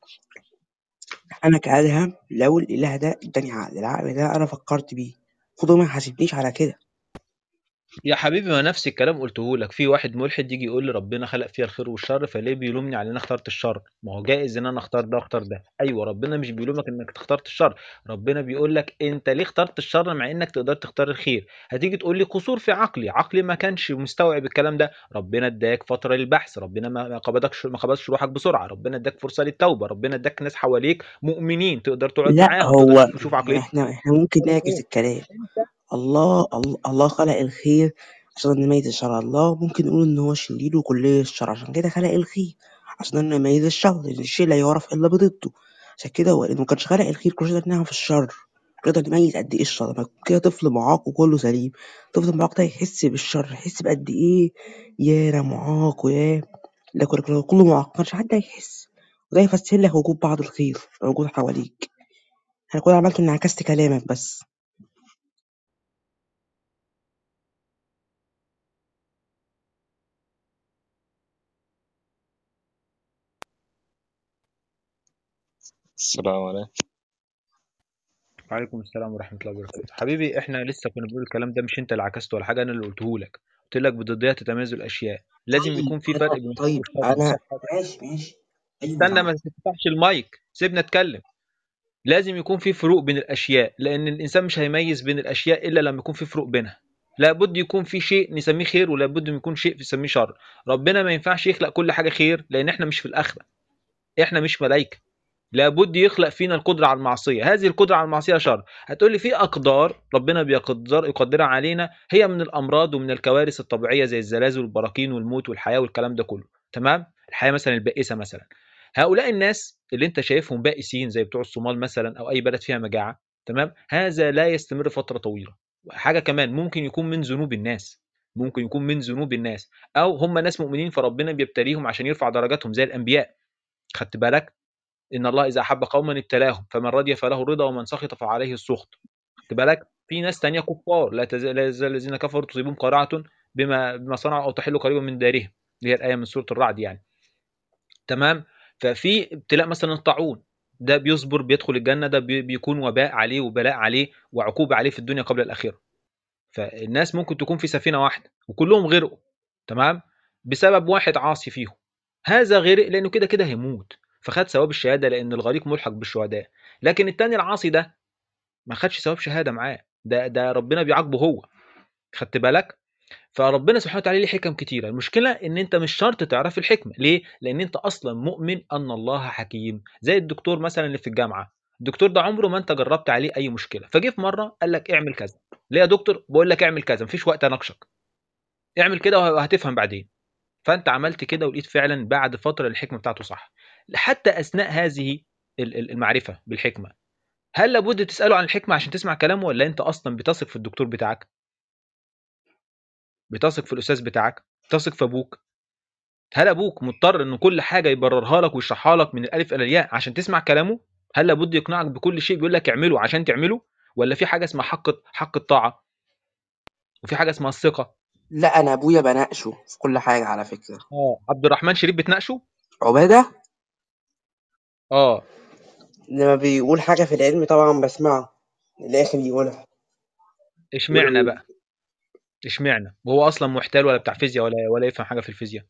انا كادهم لو الاله ده اداني عقل العقل ده انا فكرت بيه خده ما يحاسبنيش على كده يا حبيبي ما نفس الكلام قلته لك في واحد ملحد يجي يقول لي ربنا خلق فيها الخير والشر فليه بيلومني على ان انا اخترت الشر ما هو جائز ان انا اختار ده واختار ده ايوه ربنا مش بيلومك انك اخترت الشر ربنا بيقول لك انت ليه اخترت الشر مع انك تقدر تختار الخير هتيجي تقول لي قصور في عقلي عقلي ما كانش مستوعب الكلام ده ربنا اداك فتره للبحث ربنا ما ما قبضكش ما قبضش روحك بسرعه ربنا اداك فرصه للتوبه ربنا اداك ناس حواليك مؤمنين تقدر تقعد لا معاهم هو تقدر تشوف عقليتهم احنا احنا ممكن بقول لك نعكس ايه الكلام انت الله الله, الله خلق الخير عشان نميز الشر الله ممكن نقول إن هو شرير وكلية الشر عشان كده خلق الخير عشان نميز الشر لأن الشيء لا يعرف إلا بضده عشان كده هو لأنه مكانش خلق الخير كنا نقدر نعرف الشر نقدر نميز قد إيه الشر لما يكون كده طفل معاق وكله سليم طفل معاق ده يحس بالشر يحس بقد إيه يا أنا معاق ويا لكن لو كله معاق مكانش حد هيحس وده يفسر لك وجود بعض الخير موجود حواليك أنا كل اللي عملته إني عكست كلامك بس السلام عليكم وعليكم السلام ورحمة الله وبركاته حبيبي احنا لسه كنا بنقول الكلام ده مش انت اللي عكسته ولا حاجة انا اللي قلته لك قلت لك بضديات تتميز الاشياء لازم طيب يكون في أنا فرق بين الخير طيب والشر أنا صح ماشي ماشي أيوه استنى ما تفتحش المايك سيبنا اتكلم لازم يكون في فروق بين الاشياء لان الانسان مش هيميز بين الاشياء الا لما يكون في فروق بينها لابد يكون في شيء نسميه خير ولابد يكون شيء نسميه شر ربنا ما ينفعش يخلق كل حاجه خير لان احنا مش في الاخره احنا مش ملائكه لابد يخلق فينا القدره على المعصيه هذه القدره على المعصيه شر هتقول لي في اقدار ربنا بيقدر يقدرها علينا هي من الامراض ومن الكوارث الطبيعيه زي الزلازل والبراكين والموت والحياه والكلام ده كله تمام الحياه مثلا البائسه مثلا هؤلاء الناس اللي انت شايفهم بائسين زي بتوع الصومال مثلا او اي بلد فيها مجاعه تمام هذا لا يستمر فتره طويله حاجه كمان ممكن يكون من ذنوب الناس ممكن يكون من ذنوب الناس او هم ناس مؤمنين فربنا بيبتليهم عشان يرفع درجاتهم زي الانبياء خدت بالك ان الله اذا احب قوما ابتلاهم فمن رضي فله الرضا ومن سخط فعليه السخط خدت بالك في ناس تانية كفار لا تزال لا يزال الذين كفروا تصيبهم قارعه بما بما صنعوا او تحل قريبا من دارهم اللي هي الايه من سوره الرعد يعني تمام ففي ابتلاء مثلا الطاعون ده بيصبر بيدخل الجنه ده بي- بيكون وباء عليه وبلاء عليه وعقوبه عليه في الدنيا قبل الاخره فالناس ممكن تكون في سفينه واحده وكلهم غرقوا تمام بسبب واحد عاصي فيهم هذا غرق لانه كده كده هيموت فخد ثواب الشهاده لان الغريق ملحق بالشهداء لكن التاني العاصي ده ما خدش ثواب شهاده معاه ده ده ربنا بيعاقبه هو خدت بالك فربنا سبحانه وتعالى ليه حكم كتيرة المشكلة ان انت مش شرط تعرف الحكمة ليه لان انت اصلا مؤمن ان الله حكيم زي الدكتور مثلا اللي في الجامعة الدكتور ده عمره ما انت جربت عليه اي مشكلة فجه في مرة قال لك اعمل كذا ليه يا دكتور بقول لك اعمل كذا مفيش وقت اناقشك اعمل كده وهتفهم بعدين فانت عملت كده ولقيت فعلا بعد فترة الحكمة بتاعته صح حتى اثناء هذه ال- ال- المعرفة بالحكمة هل لابد تسأله عن الحكمة عشان تسمع كلامه ولا انت اصلا بتثق في الدكتور بتاعك بتثق في الاستاذ بتاعك بتثق في ابوك هل ابوك مضطر ان كل حاجه يبررها لك ويشرحها لك من الالف الى الياء عشان تسمع كلامه هل لابد يقنعك بكل شيء بيقول لك اعمله عشان تعمله ولا في حاجه اسمها حق حق الطاعه وفي حاجه اسمها الثقه لا أنا أبويا بناقشه في كل حاجة على فكرة اه عبد الرحمن شريف بتناقشه عبادة اه لما بيقول حاجة في العلم طبعا بسمعه الآخر يقولها اشمعنى بقى اشمعنى وهو اصلا محتال ولا بتاع فيزياء ولا ولا يفهم حاجه في الفيزياء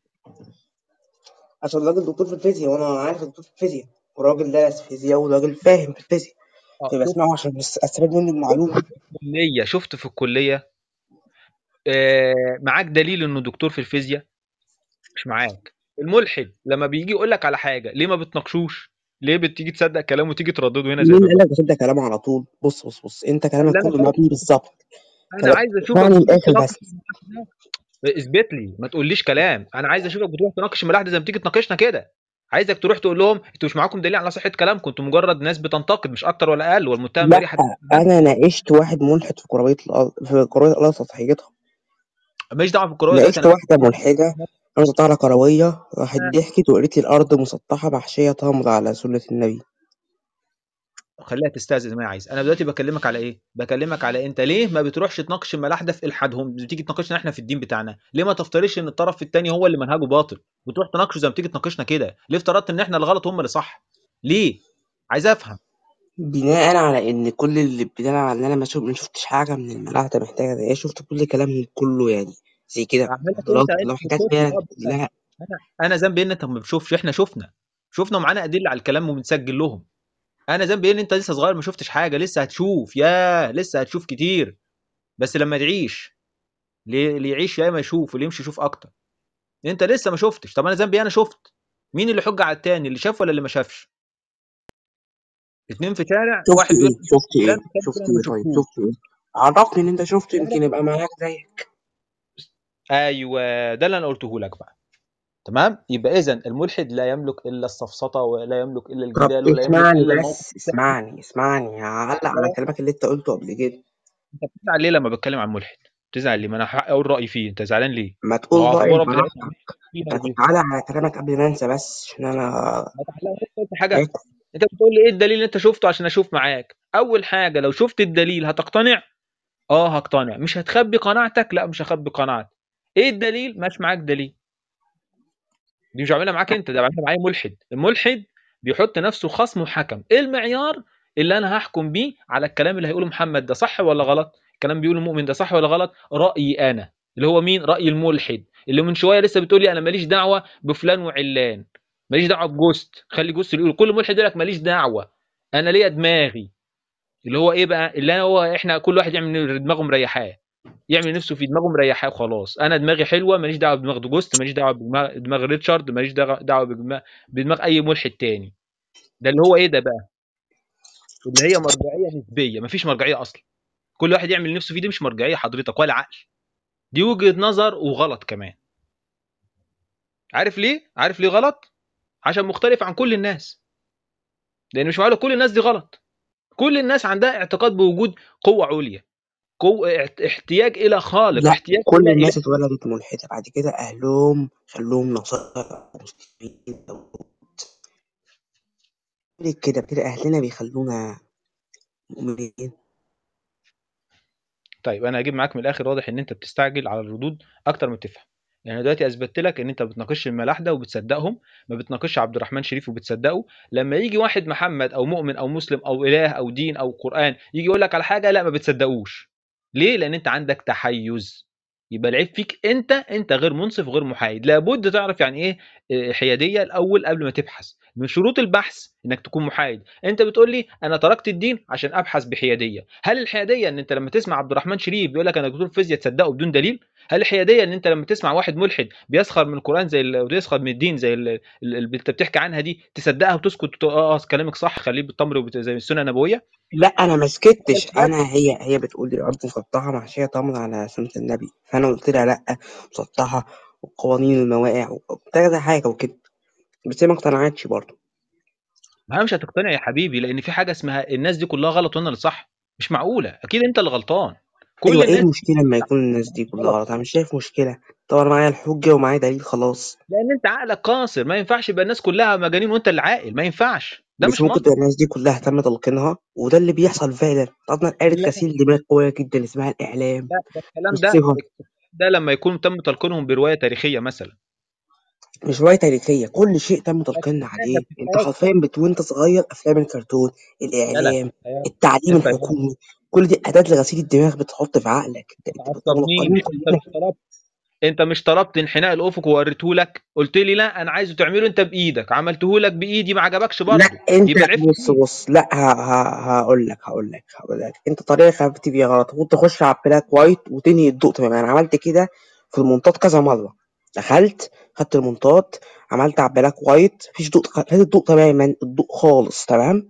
عشان راجل دكتور في الفيزياء وأنا عارف دكتور في الفيزياء وراجل دارس فيزياء وراجل فاهم في الفيزياء اه شفت فبسمعه عشان بس أستفاد منه المعلومة في الكليه شفت في الكليه آه معاك دليل انه دكتور في الفيزياء مش معاك الملحد لما بيجي يقول لك على حاجه ليه ما بتناقشوش ليه بتيجي تصدق كلامه وتيجي تردده هنا زي مين ما قال لك بصدق كلامه على طول بص بص بص أنت كلامك اللي انا كله فاهم مبني بالظبط انا كلام عايز اشوفك اسمعني بتروح الآخر تناقش بس الملاحده اثبت لي ما تقوليش كلام انا عايز اشوفك بتروح تناقش الملاحده زي ما تيجي تناقشنا كده عايزك تروح تقول لهم انتوا مش معاكم دليل على صحه كلامكم انتوا مجرد ناس بتنتقد مش اكتر ولا اقل والمتهم لا بريء حتى أنا ناقشت واحد ملحد في كروية الأرض في كروية الأرض سطحيتها ماليش دعوه بالكرويه دلوقتي ناقشت انا واحدة ملحدة أنا سطحت على كروية راحت ضحكت وقالت لي الأرض مسطحة محشية تمر على سنة النبي خليها تستاذن زي ما هي عايز انا دلوقتي بكلمك على ايه بكلمك على انت ليه ما بتروحش تناقش الملاحده في الحادهم بتيجي تناقشنا احنا في الدين بتاعنا ليه ما تفترضش ان الطرف الثاني هو اللي منهجه باطل وتروح تناقشه زي ما تيجي تناقشنا كده ليه افترضت ان احنا اللي غلط وهم اللي صح ليه عايز افهم بناء على إن كل اللي بناء على إن أنا ما شوف- ما شفتش حاجة من الملاحدة محتاجة زي إيه شفت كل كلامهم كله يعني زي كده اعمل لك لو انت عايز لو حاجات تشوفني فيها اه بس لا انا انا ذنبي ان انت ما بتشوفش احنا شفنا شفنا ومعانا ادله على الكلام وبنسجل لهم انا ذنبي ان انت لسه صغير ما شفتش حاجه لسه هتشوف يا لسه هتشوف كتير بس لما تعيش ليه- اللي يعيش يا ما يشوف واللي يمشي يشوف اكتر انت لسه ما شفتش طب انا ذنبي انا شفت مين اللي حجه على التاني اللي شاف ولا اللي ما شافش اتنين في شارع شفت واحد إيه بيقول شفت إيه كلام التاني شفت كده ما إيه طيب شفتوش شفت إيه عرفني ان انت شفته يمكن يبقى معاك زيك ايوه ده اللي انا قلته لك بقى تمام يبقى اذا الملحد لا يملك الا السفسطه ولا يملك الا طب الجدال ولا يملك اسمعني الا الموقف بس اسمعني اسمعني هعلق على كلامك اللي انت قلته قبل كده انت بتزعل ليه لما بتكلم عن ملحد بتزعل ليه ما انا حق اقول رايي فيه انت زعلان ليه ما ما تقول هو رأيك اخبارك براحتك بتاعتنا فيها انا ودي كنت هعلق على كلامك قبل ما انسى بس عشان انا ما تعلقش قلت حاجه تعبت انت بتقول لي ايه الدليل اللي انت شفته عشان اشوف معاك اول حاجه لو شفت الدليل هتقتنع اه هقتنع مش هتخبي قناعتك لا مش هخبي قناعتي ايه الدليل مش معاك دليل دي مش بعملها معاك انت ده بعملها معايا ملحد الملحد بيحط نفسه خصم وحكم ايه المعيار اللي انا هحكم بيه على الكلام اللي هيقوله محمد ده صح ولا غلط الكلام بيقوله المؤمن ده صح ولا غلط رايي انا اللي هو مين راي الملحد اللي من شويه لسه بتقول لي انا ماليش دعوه بفلان وعلان ماليش دعوه بجوست خلي جوست اللي يقول كل ملحد يقول لك ماليش دعوه انا ليا دماغي اللي هو ايه بقى اللي هو احنا كل واحد يعمل دماغه مريحاه يعمل نفسه في دماغه مريحاه وخلاص انا دماغي حلوه ماليش دعوه بدماغ جوست ماليش دعوه بدماغ دماغ ريتشارد ماليش دعوه دعوة بدماغ, بدماغ اي ملحد تاني ده اللي هو ايه ده بقى اللي هي مرجعيه نسبيه مفيش مرجعيه اصلا كل واحد يعمل نفسه فيه دي مش مرجعيه حضرتك ولا عقل دي وجهه نظر وغلط كمان عارف ليه عارف ليه غلط عشان مختلف عن كل الناس لان مش معقول كل الناس دي غلط كل الناس عندها اعتقاد بوجود قوه عليا قوة احتياج الى خالق لا احتياج كل الى الناس إله. اتولدت ملحدة بعد كده اهلهم خلوهم نصارى مسلمين ليه كده كده اهلنا بيخلونا مؤمنين طيب انا هجيب معاك من الاخر واضح ان انت بتستعجل على الردود اكتر ما تفهم يعني دلوقتي اثبتت لك ان انت ما بتناقشش الملاحده وبتصدقهم ما بتناقشش عبد الرحمن شريف وبتصدقه لما يجي واحد محمد او مؤمن او مسلم او اله او دين او قران يجي يقول لك على حاجه لا ما بتصدقوش ليه لان انت عندك تحيز يبقى العيب فيك انت انت غير منصف وغير محايد لابد تعرف يعني ايه آه، حياديه الاول قبل ما تبحث من شروط البحث انك تكون محايد انت بتقول لي انا تركت الدين عشان ابحث بحياديه هل الحياديه ان انت لما تسمع عبد الرحمن شريف بيقول لك انا دكتور فيزياء تصدقه بدون دليل هل الحياديه ان انت لما تسمع واحد ملحد بيسخر من القران زي ال- ويسخر من الدين زي ال- ال- اللي انت بتحكي عنها دي تصدقها وتسكت وتقول اه آه، كلامك صح خليه بالتمر وبت- زي السنه النبويه لا انا ما سكتش انا هي هي بتقول لي الارض مسطحه محشيه تمر على سنه النبي فانا قلت لها لا مسطحه وقوانين المواقع وكذا حاجه وكده بس هي ما اقتنعتش برضه ما مش هتقتنع يا حبيبي لان في حاجه اسمها الناس دي كلها غلط وانا اللي صح مش معقوله اكيد انت اللي غلطان كل ايوه ايه الناس المشكله لما يكون الناس دي كلها غلط انا مش شايف مشكله طبعا معايا الحجه ومعايا دليل خلاص لان انت عقلك قاصر ما ينفعش يبقى الناس كلها مجانين وانت اللي عاقل ما ينفعش ده مش مش ممكن منطق تبقى الناس دي كلها تم تلقينها وده اللي بيحصل فعلا اصلا آلة لا غسيل دماغ قويه جدا اسمها الاعلام لا ده الكلام ده والصيغه ده لما يكون تم تلقينهم بروايه تاريخيه مثلا مش روايه تاريخيه كل شيء تم لكن تلقينا انت عليه انت بتحتاج حرفيا بت وانت صغير افلام الكرتون يلا الاعلام يا- التعليم انت الحكومي كل دي اداه لغسيل الدماغ بتحط في عقلك انت ما انت بتبقى ملقنين تعصبنيش انت كلنا مش طلبت انت مش طلبت انحناء الافق ووريته لك قلت لي لا انا عايزه تعمله انت بايدك عملته لك بايدي ما عجبكش لا برضه انت يبقى العيب بص فيك بص لا ه- ه- هقول لك هقول لك هقول لك انت طريقه خفيتي بيها غلط المفروض تخش على البلاك وايت وتنهي الضوء تماما انا عملت كده في المنطاد كذا مره دخلت خدت المنطاد عملت على البلاك وايت مفيش ضوء خدت الضوء تماما الضوء خالص تمام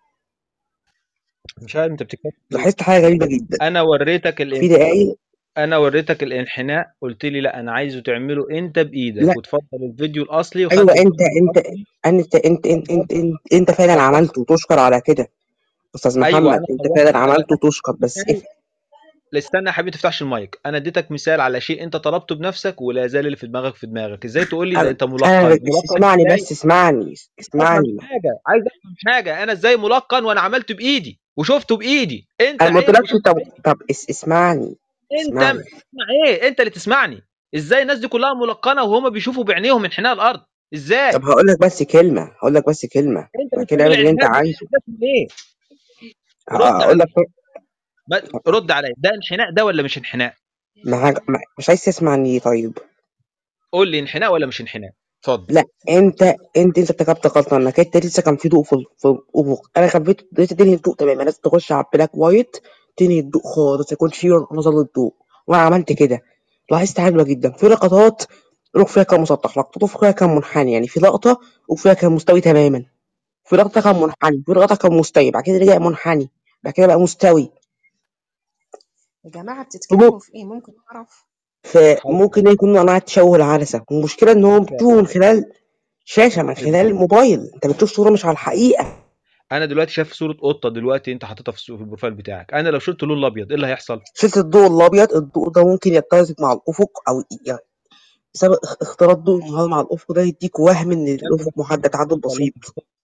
مش عارف انت بتتكلم في ايه لاحظت حاجه غريبه جدا انا وريتك في الانحناء دقايق انا وريتك الانحناء قلت لي لا انا عايزه تعمله انت بايدك لا وتفضل الفيديو الاصلي ايوه وخدت انت الفيديو انت الاصلي انت انت انت انت, انت, انت فعلا خلصت عملته وتشكر على كده استاذ ايوه محمد انا انت خلصت فعلا انا عملته وتشكر بس مثال اف- لا، استنى يا حبيبي ما تفتحش المايك انا اديتك مثال على شيء انت طلبته بنفسك ولا زال اللي في دماغك في دماغك ازاي تقول لي ده انا انت انا ملقن بس ملقن اسمعني ازاي بس اسمعني عايز افهم اسمعني حاجه عايز افهم حاجه انا ازاي ملقن وانا عملته بايدي وشفته بايدي انت انا ما عينك قلتلكش وشفته طب بعينك طب اس اسمعني انت اسمعني تسمع ايه انت اللي تسمعني ازاي الناس دي كلها ملقنه وهما بيشوفوا بعينيهم انحناء الارض ازاي طب هقول لك بس كلمه هقول لك بس كلمه انت بعد بتقول كده لي اعمل اللي انت الانحناء ده عايزه ده اسمه ايه رد هقول لك عليا ما- رد عليا ده انحناء ده ولا مش انحناء معاك مع- مش عايز تسمعني طيب قول لي انحناء ولا مش انحناء اتفضل لا انت انت انت ارتكبت غلطه انك انت لسه كان في ضوء في ال- في الافق انا خبيت لسه تنهي الضوء تماما لازم تخش على البلاك وايت تنهي الضوء خالص يكون في نظر للضوء وانا عملت كده لاحظت حاجه حلوه جدا في لقطات روح فيها كان مسطح لقطات فيها كان منحني يعني في لقطه وفيها كان مستوي تماما في لقطه كان منحني في لقطه كان مستوي بعد كده رجع منحني بعد كده بقى مستوي يا جماعة بتتكلموا في ايه ممكن اعرف فممكن يكون انواع تشوه العدسه والمشكله ان هو حصل. بتشوفه من خلال شاشه من خلال الموبايل انت بتشوف صوره مش على الحقيقه انا دلوقتي شايف صوره قطه دلوقتي انت حاططها في السو- في البروفايل بتاعك انا لو شلت اللون الابيض ايه اللي هيحصل شلت الضوء الابيض الضوء ده ممكن يتزق مع الافق او ي- بسبب اخ- اختلاط ضوء النهار مع الافق ده يديك وهم ان الافق محدد تعدد بسيط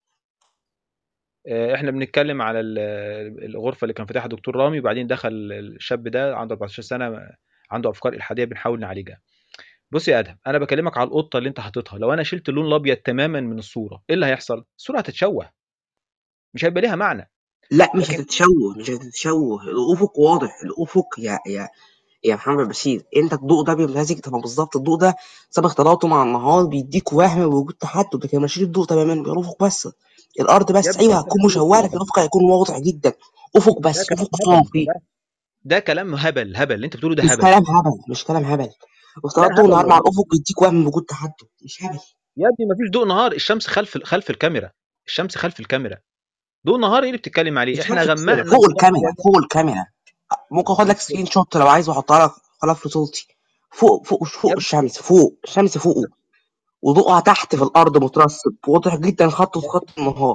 آه، احنا بنتكلم على ال- الغرفه اللي كان فاتحها دكتور رامي وبعدين دخل الشاب ده عنده 14 سنه عنده افكار الحاديه بنحاول نعالجها بص يا ادهم انا بكلمك على القطه اللي انت حاططها لو انا شلت اللون الابيض تماما من الصوره ايه اللي هيحصل الصوره هتتشوه مش هيبقى ليها معنى لا مش لكن هتتشوه مش هتتشوه الافق واضح الافق يا يا يا محمد بشير انت الضوء ده بيمتزج تمام بالظبط الضوء ده سبب اختلاطه مع النهار بيديك وهم بوجود تحدد لكن لما تشيل الضوء تماما بيبقى الافق بس الارض يا بس ابني ايوه ده هتكون كلام مشوهه لكن هبل الافق هيكون واضح جدا افق ده بس كلام افق هبل صافي ده, ده كلام هبل هبل اللي انت بتقوله ده مش هبل كلام هبل مش كلام هبل لا واختلاط ضوء هبل النهار مع والله الافق بيديك وهم بوجود تحدد مش هبل يا ابني مفيش ضوء نهار الشمس خلف خلف الكاميرا الشمس خلف الكاميرا ضوء نهار ايه اللي بتتكلم عليه احنا الشمس غمقنا فوق الكلام الكاميرا شويه فوق الكاميرا ممكن اخد لك سكرين شوت لو عايز واحطها لك خلاص في صوتي فوق فوق يا فوق ابني الشمس فوق الشمس فوقه وضوءها تحت في الارض مترسب واضح جدا خطه في خط النهار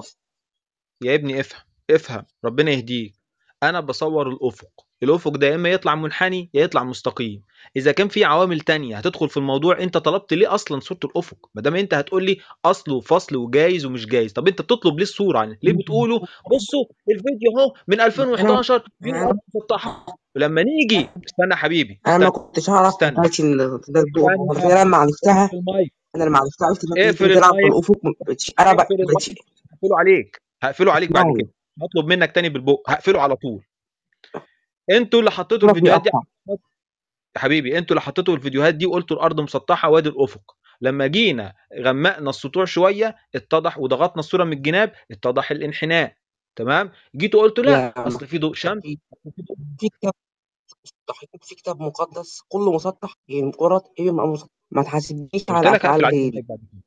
يا ابني افهم افهم ربنا يهديك انا بصور الافق الافق ده يا اما يطلع منحني يا يطلع مستقيم اذا كان في عوامل تانية هتدخل في الموضوع انت طلبت ليه اصلا صوره الافق ما دام انت هتقول لي اصل وفصل وجايز ومش جايز طب انت بتطلب ليه الصوره يعني ليه بتقولوا بصوا الفيديو اهو من انا 2011 فين انا الارض مسطحه ولما نيجي استنى يا حبيبي انا ما استنى كنتش اعرف استنى دلوقتي ان ده الضوء استنى واضح انا لما عرفتها اقفل المايك انا لما عرفتها عرفت انك اقفل ممكن تلعب في المايك الافق ما بقتش انا بق- اقفل بقتش المايك هقفله عليك هقفله عليك بعد اسمعني كده هطلب منك تاني بالبق هقفله على طول انتوا اللي حطيتوا الصوره الفيديوهات دي بيقطع يا حبيبي انتوا اللي حطيتوا الفيديوهات دي وقلتوا الارض مسطحه وادي الافق لما جينا غمقنا السطوع شويه اتضح وضغطنا الصوره من الجناب اتضح الانحناء تمام جيتوا قلتوا لا يا اصل في ضوء شمس في في كتاب تحقيق في كتاب مقدس كله مسطح يعني مجرد ايه ما مسطح. ما تحاسبنيش قلت على لك هقفل افعال عليك غيري المايك بعد كده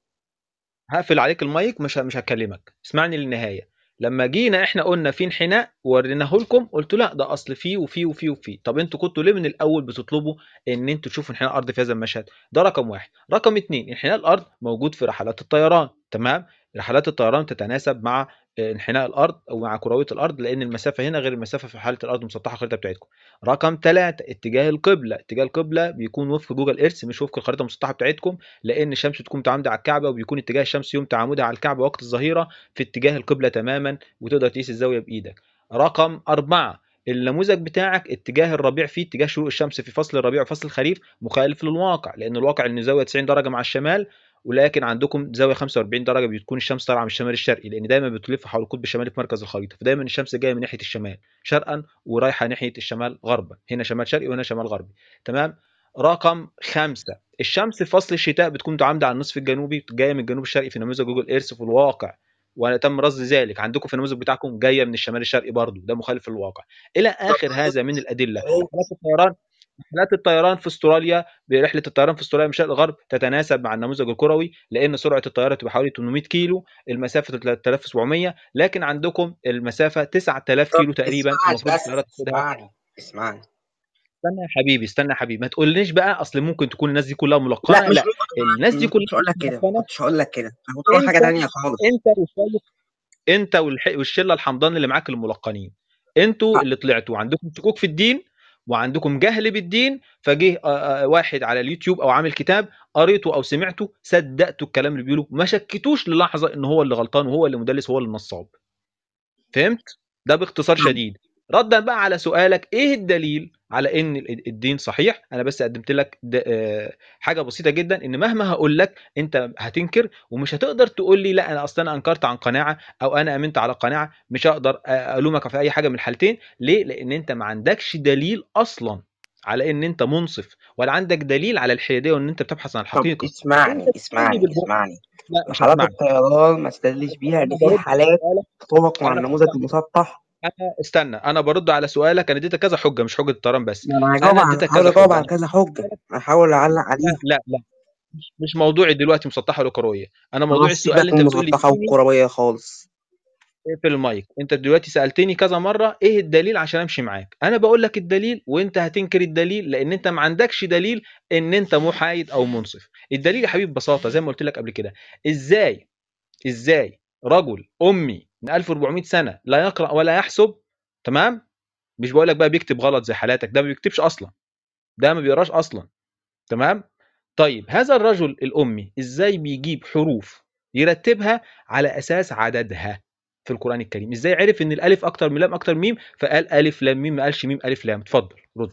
هقفل عليك المايك مش مش هكلمك اسمعني للنهايه لما جينا احنا قلنا في انحناء وريناه لكم قلتوا لا ده اصل فيه وفيه وفيه وفيه طب انتوا كنتوا ليه من الاول بتطلبوا ان انتوا تشوفوا انحناء الارض في هذا المشهد ده رقم واحد رقم اتنين انحناء الارض موجود في رحلات الطيران تمام رحلات الطيران تتناسب مع آه، انحناء الارض او مع كرويه الارض لان المسافه هنا غير المسافه في حاله الارض المسطحه الخريطه بتاعتكم رقم ثلاثة اتجاه القبله اتجاه القبله بيكون وفق جوجل ايرث مش وفق الخريطه المسطحه بتاعتكم لان الشمس تكون متعامده على الكعبه وبيكون اتجاه الشمس يوم تعامدها على الكعبه وقت الظهيره في اتجاه القبله تماما وتقدر تقيس الزاويه بايدك رقم أربعة النموذج بتاعك اتجاه الربيع فيه اتجاه شروق الشمس في فصل الربيع وفصل الخريف مخالف للواقع لان الواقع ان زاويه 90 درجه مع الشمال ولكن عندكم زاويه 45 درجه بتكون الشمس طالعه من الشمال الشرقي لان دايما بتلف حول القطب الشمالي في مركز الخريطه فدايما الشمس جايه من ناحيه الشمال شرقا ورايحه ناحيه الشمال غربا هنا شمال شرقي وهنا شمال غربي تمام رقم خمسة الشمس في فصل الشتاء بتكون متعامدة على النصف الجنوبي جاية من الجنوب الشرقي في نموذج جوجل ايرث في الواقع وتم رصد ذلك عندكم في النموذج بتاعكم جايه من الشمال الشرقي برضو ده مخالف للواقع الى اخر هذا من الادله رحلات الطيران رحلات الطيران في استراليا برحله الطيران في استراليا من الشرق الغرب تتناسب مع النموذج الكروي لان سرعه الطياره تبقى حوالي 800 كيلو المسافه 3700 لكن عندكم المسافه 9000 كيلو تقريبا اسمعني المفروض بس الطياره تاخدها اسمعني اسمعني استنى يا حبيبي استنى يا حبيبي ما تقولنيش بقى اصل ممكن تكون الناس دي كلها ملقنه لا مش لا ممكن الناس دي ما كلها كنتش هقول لك كده ما ملقنه كنتش هقول لك كده انا كنت هقول حاجه انت تانية خالص انت وشويه انت والح- والشله الحمضان اللي معاك الملقنين انتوا اللي طلعتوا عندكم شكوك في الدين وعندكم جهل بالدين فجه آه، آه، واحد على اليوتيوب او عامل كتاب قريته او سمعته صدقتوا الكلام اللي بيقوله ما شكتوش للحظه ان هو اللي غلطان وهو اللي مدلس وهو اللي نصاب فهمت ده باختصار شديد ردا بقى على سؤالك ايه الدليل على ان ال- الدين صحيح انا بس قدمت لك د- آه، حاجه بسيطه جدا ان مهما هقول لك انت هتنكر ومش هتقدر تقول لي لا انا اصلا انا انكرت عن قناعه او انا امنت على قناعه مش هقدر الومك في اي حاجه من الحالتين ليه لان انت ما عندكش دليل اصلا على ان انت منصف ولا عندك دليل على الحياديه وان انت بتبحث عن طب الحقيقه اسمعني انت بتقولي اسمعني بالبق اسمعني لا مش حالات هسمعك الطيران ما استدلش بيها ان انا في برد على حالات سؤالك تطابق مع انا النموذج استنى المسطح انا استنى انا برد على سؤالك انا اديتك كذا حجه مش حجه الطيران بس ما انا هجاوب انا على اديتك هحاول كذا اجاوب حجه على انا كذا حجه هحاول اعلق لا عليه لا لا مش مش موضوعي دلوقتي مسطحه ولا كرويه انا موضوع خلاص السؤال اللي سيبك انت من بتقول لي المسطحه ديني والكرويه خالص اقفل المايك انت دلوقتي سالتني كذا مره ايه الدليل عشان امشي معاك انا بقول لك الدليل وانت هتنكر الدليل لان انت ما عندكش دليل ان انت محايد او منصف الدليل يا حبيبي ببساطه زي ما قلت لك قبل كده ازاي ازاي رجل امي من 1400 سنه لا يقرا ولا يحسب تمام مش بقول لك بقى بيكتب غلط زي حالاتك ده ما بيكتبش اصلا ده ما بيقراش اصلا تمام طيب هذا الرجل الامي ازاي بيجيب حروف يرتبها على اساس عددها في القران الكريم ازاي عرف ان الالف اكتر من لام اكتر من ميم فقال الف لام ميم ما قالش ميم الف لام اتفضل رد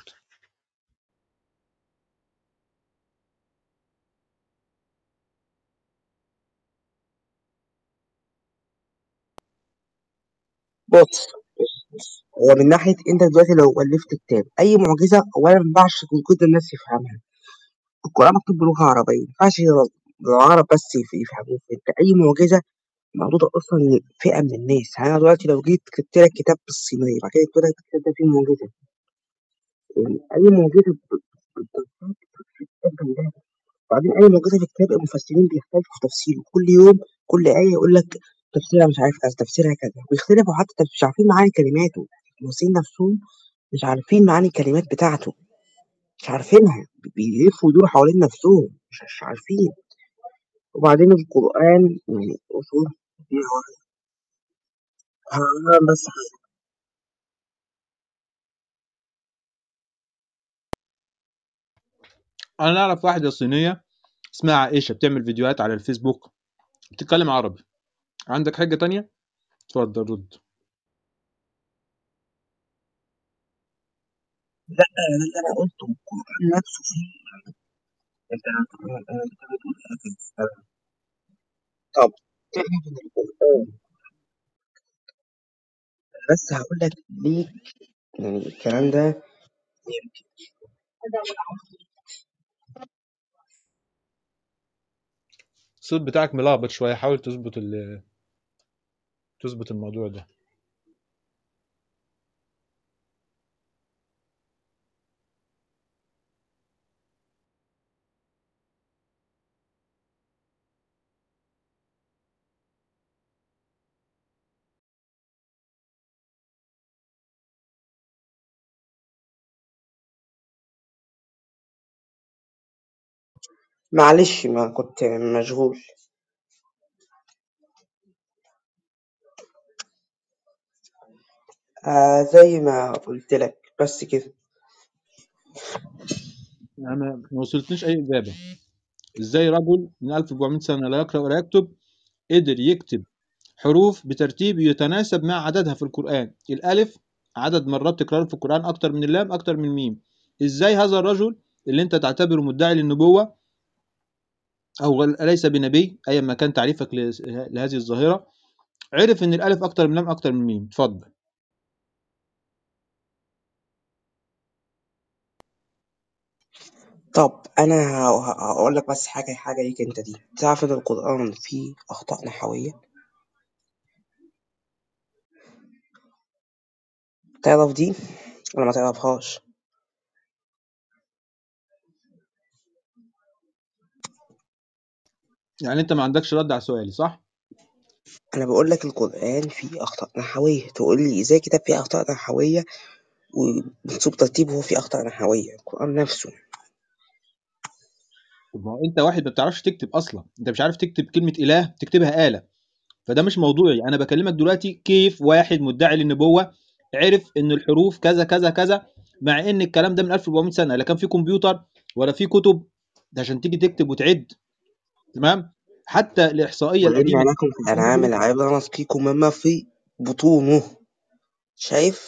بص بص بص هو من ناحية أنت دلوقتي لو ألفت كتاب أي معجزة أولا ما ينفعش تكون كل الناس يفهمها القرآن مكتوب بلغة عربية ما ينفعش العرب بس يف- يفهموه أنت أي معجزة محطوطة أصلا لفئة من الناس يعني أنا دلوقتي لو جيت كتبت لك كتاب بالصينية بعد كده قلت لك الكتاب ده فيه معجزة يعني أي معجزة ب- ب- بتنطبق في الكتاب ده بعدين أي معجزة في الكتاب المفسرين بيختلفوا في تفسيره كل يوم كل آية يقول لك تفسيرها مش عارف كذا تفسيرها كذا ويختلفوا حتى مش عارفين معاني كلماته المفسرين نفسهم مش عارفين معاني الكلمات بتاعته مش عارفينها بيلفوا ويدوروا حوالين نفسهم مش مش عارفين وبعدين القرآن يعني أصول فيها واحد هقولها بس حاجة انا اعرف واحده صينيه اسمها عائشه بتعمل فيديوهات على الفيسبوك بتتكلم عربي عندك حاجه تانية اتفضل رد لا أنا اللي أنا قلته القرآن نفسه فيه أنت أنت أنت بتقول حاجة طب تعرف إن القرآن بس هقول لك ليه يعني الكلام ده الصوت بتاعك ملخبط شويه حاول تظبط ال- تظبط الموضوع ده معلش ما كنت مشغول آه زي ما قلت لك بس كده انا ما وصلتنيش اي اجابه ازاي رجل من 1400 سنه لا يقرا ولا يكتب قدر يكتب حروف بترتيب يتناسب مع عددها في القرآن الألف عدد مرات تكرار في القرآن أكتر من اللام أكتر من الميم إزاي هذا الرجل اللي أنت تعتبره مدعي للنبوة أو غل- ليس بنبي أيا ما كان تعريفك ل- لهذه الظاهرة عرف إن الألف أكتر من لام أكتر من ميم اتفضل طب انا ه- هقول لك بس حاجه حاجه ليك انت دي تعرف ان القران فيه اخطاء نحويه تعرف دي ولا ما تعرفهاش يعني أنت ما عندكش رد على سؤالي صح؟ انا بقول لك القران فيه اخطاء نحويه تقول لي ازاي كتاب فيه اخطاء نحويه ومنسوب ترتيبه هو فيه اخطاء نحويه القران نفسه طب ما هو أنت واحد ما بتعرفش تكتب أصلا أنت مش عارف تكتب كلمة إله تكتبها آلة فده مش موضوعي أنا بكلمك دلوقتي كيف واحد مدعي للنبوة عرف إن الحروف كذا كذا كذا مع إن الكلام ده من 1400 سنة لا كان في كمبيوتر ولا في كتب ده عشان تيجي تكتب وتعد تمام حتى الإحصائية وإن القديمة لكم في الأنعام العبرة نسقيكم مما في بطونه شايف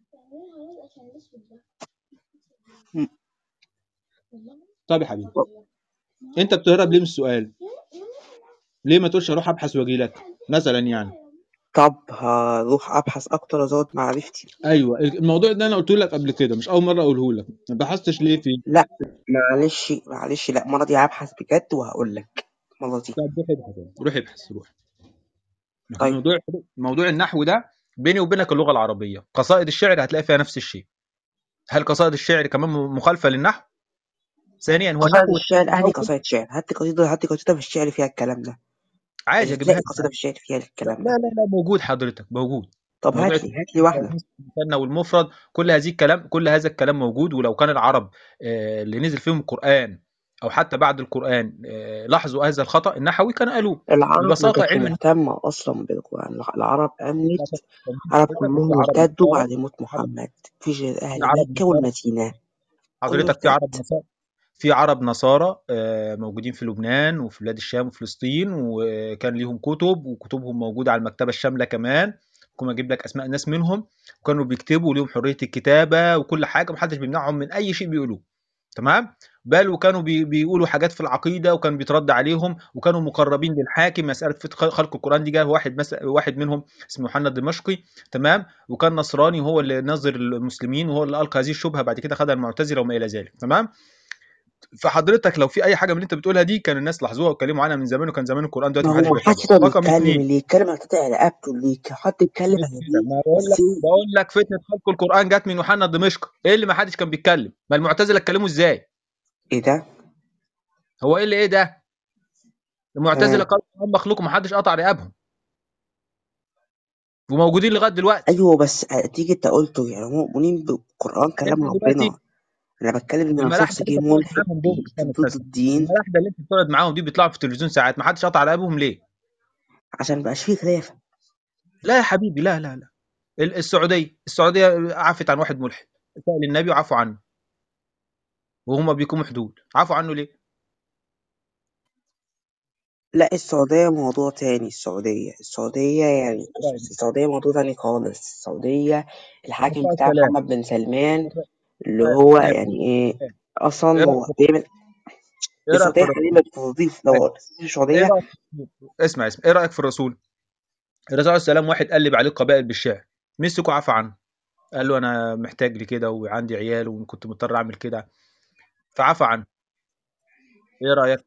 م- طب يا حبيبي أنت بتهرب ليه من السؤال؟ ليه ما تقولش أروح أبحث وأجي لك؟ مثلا يعني طب هروح أبحث أكتر أزود معرفتي أيوه الموضوع ده أنا قلت لك قبل كده مش أول مرة أقوله لك ما بحثتش ليه فيه؟ لا معلش معلش لا المرة دي هبحث بجد وهقول لك المرة دي طب روح ابحث روح ابحث روح طيب موضوع موضوع النحو ده بيني وبينك اللغة العربية قصائد الشعر هتلاقي فيها نفس الشيء هل قصائد الشعر كمان مخالفة للنحو؟ ثانيا هو قصائد النحو الشعر أهلي موقف قصائد شعر هات لي قصيدة هات لي قصيدة في الشعر فيها الكلام ده عادي مش اجيبها هتلاقي لك قصيدة في الشعر فيها لا الكلام لا ده لا لا موجود حضرتك موجود طب موضوع هات لي هات لي واحدة التأنيث المثنى والمفرد كل هذه الكلام كل هذا الكلام موجود ولو كان العرب آه، اللي نزل فيهم القرآن او حتى بعد القرآن آه، لاحظوا هذا الخطأ النحوي كان قالوه العرب ما ببساطة كانتش علم مهتمة أصلا بالقرآن العرب أمنت النحو العرب حضرتك كلهم في عرب ارتدوا نصارى بعد موت محمد فيش غير في أهل عرب مكة نصارى والمدينة كله حضرتك في ارتد عرب نصارى في عرب نصارى آه، موجودين في لبنان وفي بلاد الشام وفلسطين وكان ليهم كتب وكتبهم موجودة على المكتبة الشاملة كمان ممكن اجيب لك اسماء ناس منهم وكانوا بيكتبوا وليهم حرية الكتابة وكل حاجة محدش بيمنعهم من اي شيء بيقولوه تمام بل وكانوا بي بيقولوا حاجات في العقيدة وكان بيترد عليهم وكانوا مقربين للحاكم مسألة فتح خلق القرآن دي جاء واحد مس... واحد منهم اسمه يوحنا الدمشقي تمام وكان نصراني وهو اللي نظر المسلمين وهو اللي ألقى هذه الشبهة بعد كده خدها المعتزلة وما إلى ذلك تمام فحضرتك لو في اي حاجه من اللي انت بتقولها دي كان الناس لاحظوها واتكلموا عنها من زمان وكان زمان القران دلوقتي ما ما حدش هو محدش بيتبعه يقدر رقم يتكلم اثنين اللي يتكلم هتقطع رقبته اللي يك- حد يتكلم مش على كده دي ما بقول لك السيف بقول لك فتنه خلق القران جت من يوحنا الدمشقي ايه اللي ما حدش كان بيتكلم ما المعتزله اتكلموا ازاي ايه ده؟ هو ايه اللي ايه ده المعتزله ها قالوا القران مخلوق وما حدش قطع رقابهم وموجودين لغايه دلوقتي ايوه بس تيجي انت قلته يعني هم مؤمنين بالقرآن كلام انت دلوقتي ربنا انا بتكلم ان لو الملاحده شخص اللي جه انت بتقعد ملحد معاهم دول بيكتب استنى ضد استنى الدين الملاحده اللي انت بتقعد معاهم دي بيطلعوا في التلفزيون ساعات ما حدش قطع رقابهم ليه عشان مبقاش فيه خلافة لا يا حبيبي لا لا لا ال- السعوديه السعوديه عفت عن واحد ملحد سأل النبي وعفوا عنه وهم بيقيموا حدود عفوا عنه ليه لا السعودية موضوع تاني السعودية السعودية يعني إيه رأيك؟ السعودية موضوع تاني خالص السعودية الحاكم الرسول بتاع السلام محمد بن سلمان إيه اللي رأيك هو إيه يعني ايه إيه اصلا رأيك هو في بيعمل إيه رأيك في السعودية الرسول حاليا بتستضيف إيه لو في إيه السعودية رأيك اسمع اسمع إيه رأيك في الرسول الرسول عليه السلام واحد قلب عليه القبائل بالشعر مسكه عفى عنه قال له أنا محتاج لكده وعندي عيال وكنت مضطر أعمل كده فعفى عنه إيه رأيك؟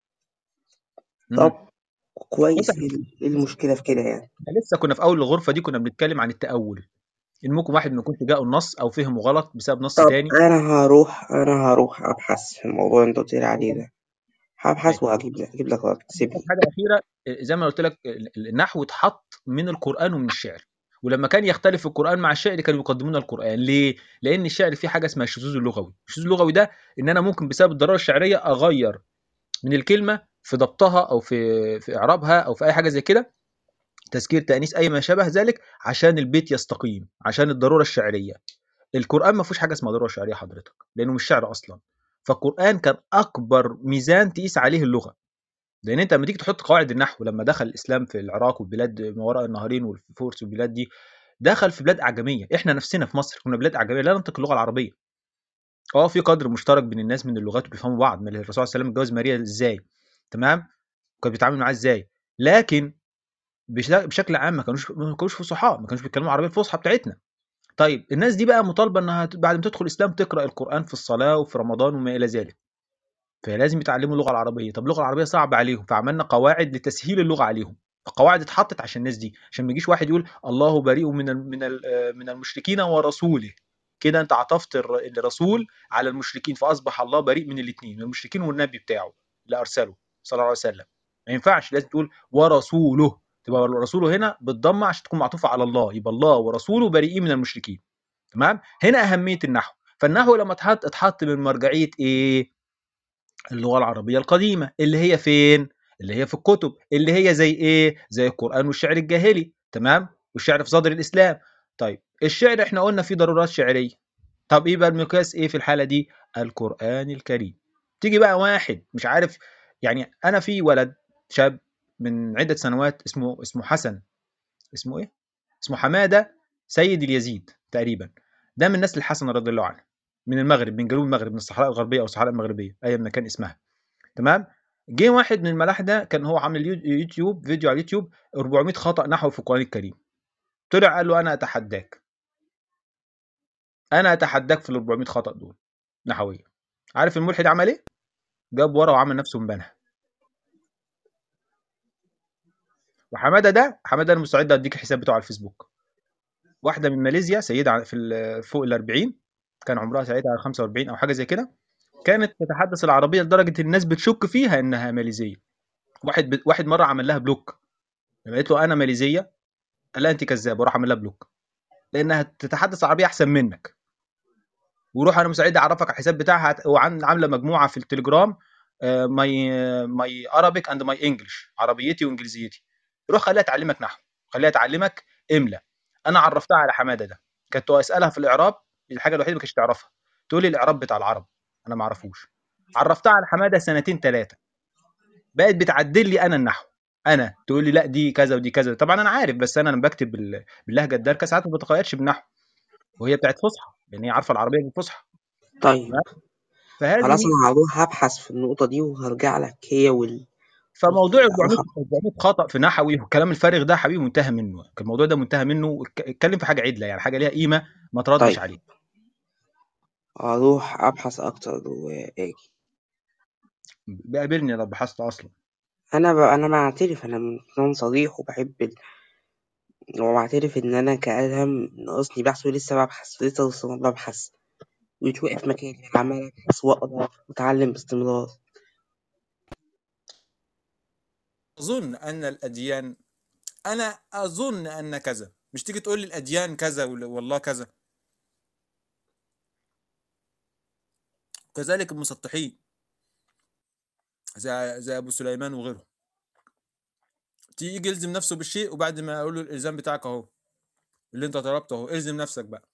مم. طب بص كويس إحنا ايه ال- إيه المشكلة في كده يعني إحنا لسه كنا في أول الغرفة دي كنا بنتكلم عن التأول إن ممكن واحد ما يكونش جاء النص أو فهمه غلط بسبب نص طب تاني انا هروح انا هروح ابحث في الموضوع اللي انت قلت لي عليه ده هبحث ماشي وهجيب لك هجيب لك رد سيبني حاجه اخيره زي ما قلت لك النحو اتحط من القران ومن الشعر ولما كان يختلف القران مع الشعر كانوا يقدمون القران ليه لان الشعر فيه حاجه اسمها الشذوذ اللغوي الشذوذ اللغوي ده ان انا ممكن بسبب الضروره الشعريه اغير من الكلمه في ضبطها او في في اعرابها او في اي حاجه زي كده تذكير تانيث اي ما شابه ذلك عشان البيت يستقيم عشان الضروره الشعريه القران ما فيهوش حاجه اسمها ضروره شعريه حضرتك لانه مش شعر اصلا فالقران كان اكبر ميزان تقيس عليه اللغه لان انت لما تيجي تحط قواعد النحو لما دخل الاسلام في العراق والبلاد ما وراء النهرين والفرس والبلاد دي دخل في بلاد اعجميه احنا نفسنا في مصر كنا بلاد اعجميه لا ننطق اللغه العربيه اه في قدر مشترك بين الناس من اللغات وبيفهموا بعض ما الرسول صلى الله عليه وسلم اتجوز ماريا ازاي تمام كان بيتعامل معاها ازاي لكن بش- بشكل عام ما كانوش ما كانوش فصحاء ما كانوش بيتكلموا العربيه الفصحى بتاعتنا طيب الناس دي بقى مطالبه انها ت- بعد ما تدخل الاسلام تقرا القران في الصلاه وفي رمضان وما الى ذلك فلازم يتعلموا اللغه العربيه طب اللغه العربيه صعبه عليهم فعملنا قواعد لتسهيل اللغه عليهم فقواعد اتحطت عشان الناس دي عشان ما يجيش واحد يقول الله بريء من ال من ال من المشركين ورسوله كده انت عطفت الر- الرسول على المشركين فاصبح الله بريء من الاثنين من المشركين والنبي بتاعه اللي ارسله صلى الله عليه وسلم ما ينفعش لازم تقول ورسوله تبقى رسوله هنا بالضمه عشان تكون معطوفه على الله يبقى الله ورسوله بريئين من المشركين تمام هنا اهميه النحو فالنحو لما اتحط اتحط من مرجعيه ايه اللغة العربية القديمة اللي هي فين؟ اللي هي في الكتب اللي هي زي ايه؟ زي القرآن والشعر الجاهلي تمام؟ والشعر في صدر الإسلام طيب الشعر احنا قلنا فيه ضرورات شعرية طب ايه بقى المقياس ايه في الحالة دي؟ القرآن الكريم تيجي بقى واحد مش عارف يعني انا في ولد شاب من عدة سنوات اسمه اسمه حسن اسمه ايه؟ اسمه حمادة سيد اليزيد تقريبا ده من نسل الحسن رضي الله عنه من المغرب من جنوب المغرب من الصحراء الغربية او الصحراء المغربية ايا ما كان اسمها تمام جه واحد من الملاحده كان هو عامل يو- يوتيوب فيديو على اليوتيوب 400 خطأ نحو في القرآن الكريم طلع قال له انا اتحداك انا اتحداك في ال 400 خطأ دول نحويا عارف الملحد عمل ايه جاب ورقه وعمل نفسه مبانها وحماده ده حماده انا مستعد اديك الحساب بتاعه على الفيسبوك واحده من ماليزيا سيده ع- في ال- فوق ال 40 كان عمرها ساعتها على 45 او حاجه زي كده كانت تتحدث العربيه لدرجه الناس بتشك فيها انها ماليزيه واحد ب... واحد مره عمل لها بلوك لما قالت له انا ماليزيه قال لها انت كذاب وراح عمل لها بلوك لانها تتحدث عربيه احسن منك وروح انا مساعد اعرفك على الحساب بتاعها وعن عامله مجموعه في التليجرام ماي ماي ارابيك اند ماي انجلش عربيتي وانجليزيتي روح خليها تعلمك نحو خليها تعلمك املا انا عرفتها على حماده ده كنت اسالها في الاعراب الحاجه الوحيده اللي ما كانتش تعرفها تقول لي الاعراب بتاع العرب انا ما اعرفوش عرفتها على حماده سنتين ثلاثه بقت بتعدل لي انا النحو انا تقول لي لا دي كذا ودي كذا طبعا انا عارف بس انا لما بكتب بال- باللهجه الداركه ساعات ما بتغيرش بالنحو وهي بتاعت فصحى لان هي عارفه العربيه بالفصحى طيب فهذه خلاص انا هروح ابحث في النقطة دي وهرجع لك هي وال فموضوع ال والخ- 400 400 خطا في نحوي والكلام الفارغ ده حبيبي منتهى منه الموضوع ده منتهى منه اتك- اتكلم في حاجه عدله يعني حاجه ليها قيمه ما تردش طيب عليه هروح ابحث اكتر واجي بقابلني لو بحثت اصلا انا ب... انا بعترف انا انسان صريح وبحب ال... وبعترف ان انا كادهم ناقصني بحث ولسه ببحث ولسه لسه ببحث مش واقف مكاني عمال ابحث واقرا واتعلم باستمرار اظن ان الاديان انا اظن ان كذا مش تيجي تقول لي الاديان كذا ولا- والله كذا كذلك المسطحين زي زي ابو سليمان وغيره تيجي يلزم نفسه بالشيء وبعد ما اقول له الالزام بتاعك اهو اللي انت طلبته اهو الزم نفسك بقى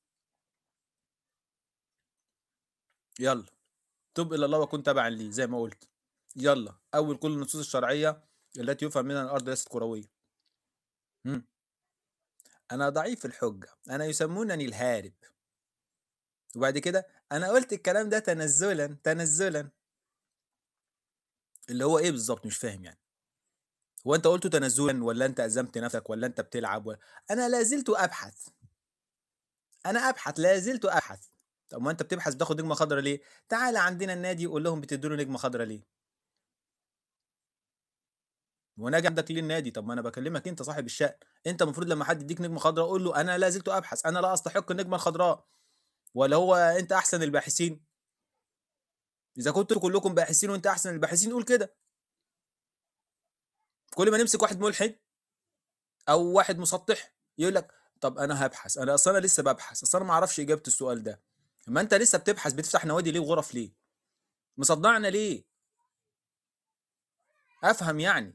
يلا تب الى الله وكن تبعا لي زي ما قلت يلا اول كل النصوص الشرعيه التي يفهم منها ان الارض ليست كرويه مم. انا ضعيف الحجه انا يسمونني الهارب وبعد كده انا قلت الكلام ده تنزلا تنزلا اللي هو ايه بالظبط مش فاهم يعني هو انت قلته تنزلا ولا انت الزمت نفسك ولا انت بتلعب ولا انا لا زلت ابحث انا ابحث لا زلت ابحث طب ما انت بتبحث بتاخد نجمه خضراء ليه تعال عندنا النادي قول لهم بتدوا نجمه خضراء ليه وانا اجي عندك ليه النادي طب ما انا بكلمك انت صاحب الشأن انت المفروض لما حد يديك نجمه خضراء قول له انا لا زلت ابحث انا لا استحق النجمه الخضراء ولا هو انت احسن الباحثين اذا كنتوا كلكم باحثين وانت احسن الباحثين قول كده كل ما نمسك واحد ملحد او واحد مسطح يقول لك طب انا هبحث انا اصلا انا لسه ببحث اصلا انا ما اعرفش اجابه السؤال ده اما انت لسه بتبحث بتفتح نوادي ليه وغرف ليه مصدعنا ليه افهم يعني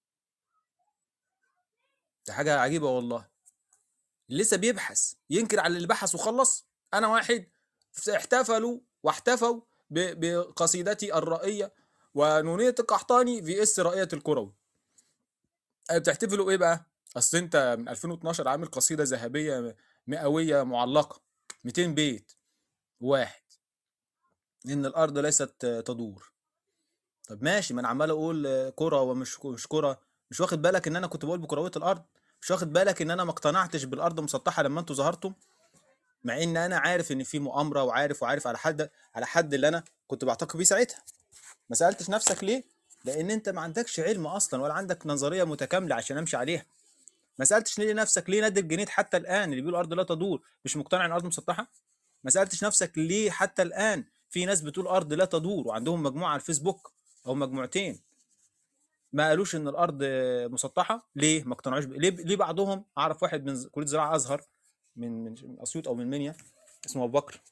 ده حاجه عجيبه والله اللي لسه بيبحث ينكر على اللي بحث وخلص انا واحد احتفلوا واحتفوا ب- بقصيدتي الرائيه ونونيه القحطاني في اس رائيه الكروي بتحتفلوا ايه بقى اصل انت من 2012 عامل قصيده ذهبيه مئويه معلقه 200 بيت واحد ان الارض ليست تدور طب ماشي ما انا عمال اقول كره ومش مش كره مش واخد بالك ان انا كنت بقول بكرويه الارض مش واخد بالك ان انا ما اقتنعتش بالارض مسطحه لما انتوا ظهرتم مع ان انا عارف ان في مؤامره وعارف وعارف على حد على حد اللي انا كنت بعتقد بيه ساعتها ما سالتش نفسك ليه لان انت ما عندكش علم اصلا ولا عندك نظريه متكامله عشان امشي عليها ما سالتش ليه نفسك ليه نادي الجنيد حتى الان اللي بيقول الارض لا تدور مش مقتنع ان الارض مسطحه ما سالتش نفسك ليه حتى الان في ناس بتقول الارض لا تدور وعندهم مجموعه على الفيسبوك او مجموعتين ما قالوش ان الارض مسطحه ليه ما اقتنعوش ب... ليه ليه بعضهم اعرف واحد من كليه زراعه ازهر من من من اسيوط او من منيا اسمه ابو بكر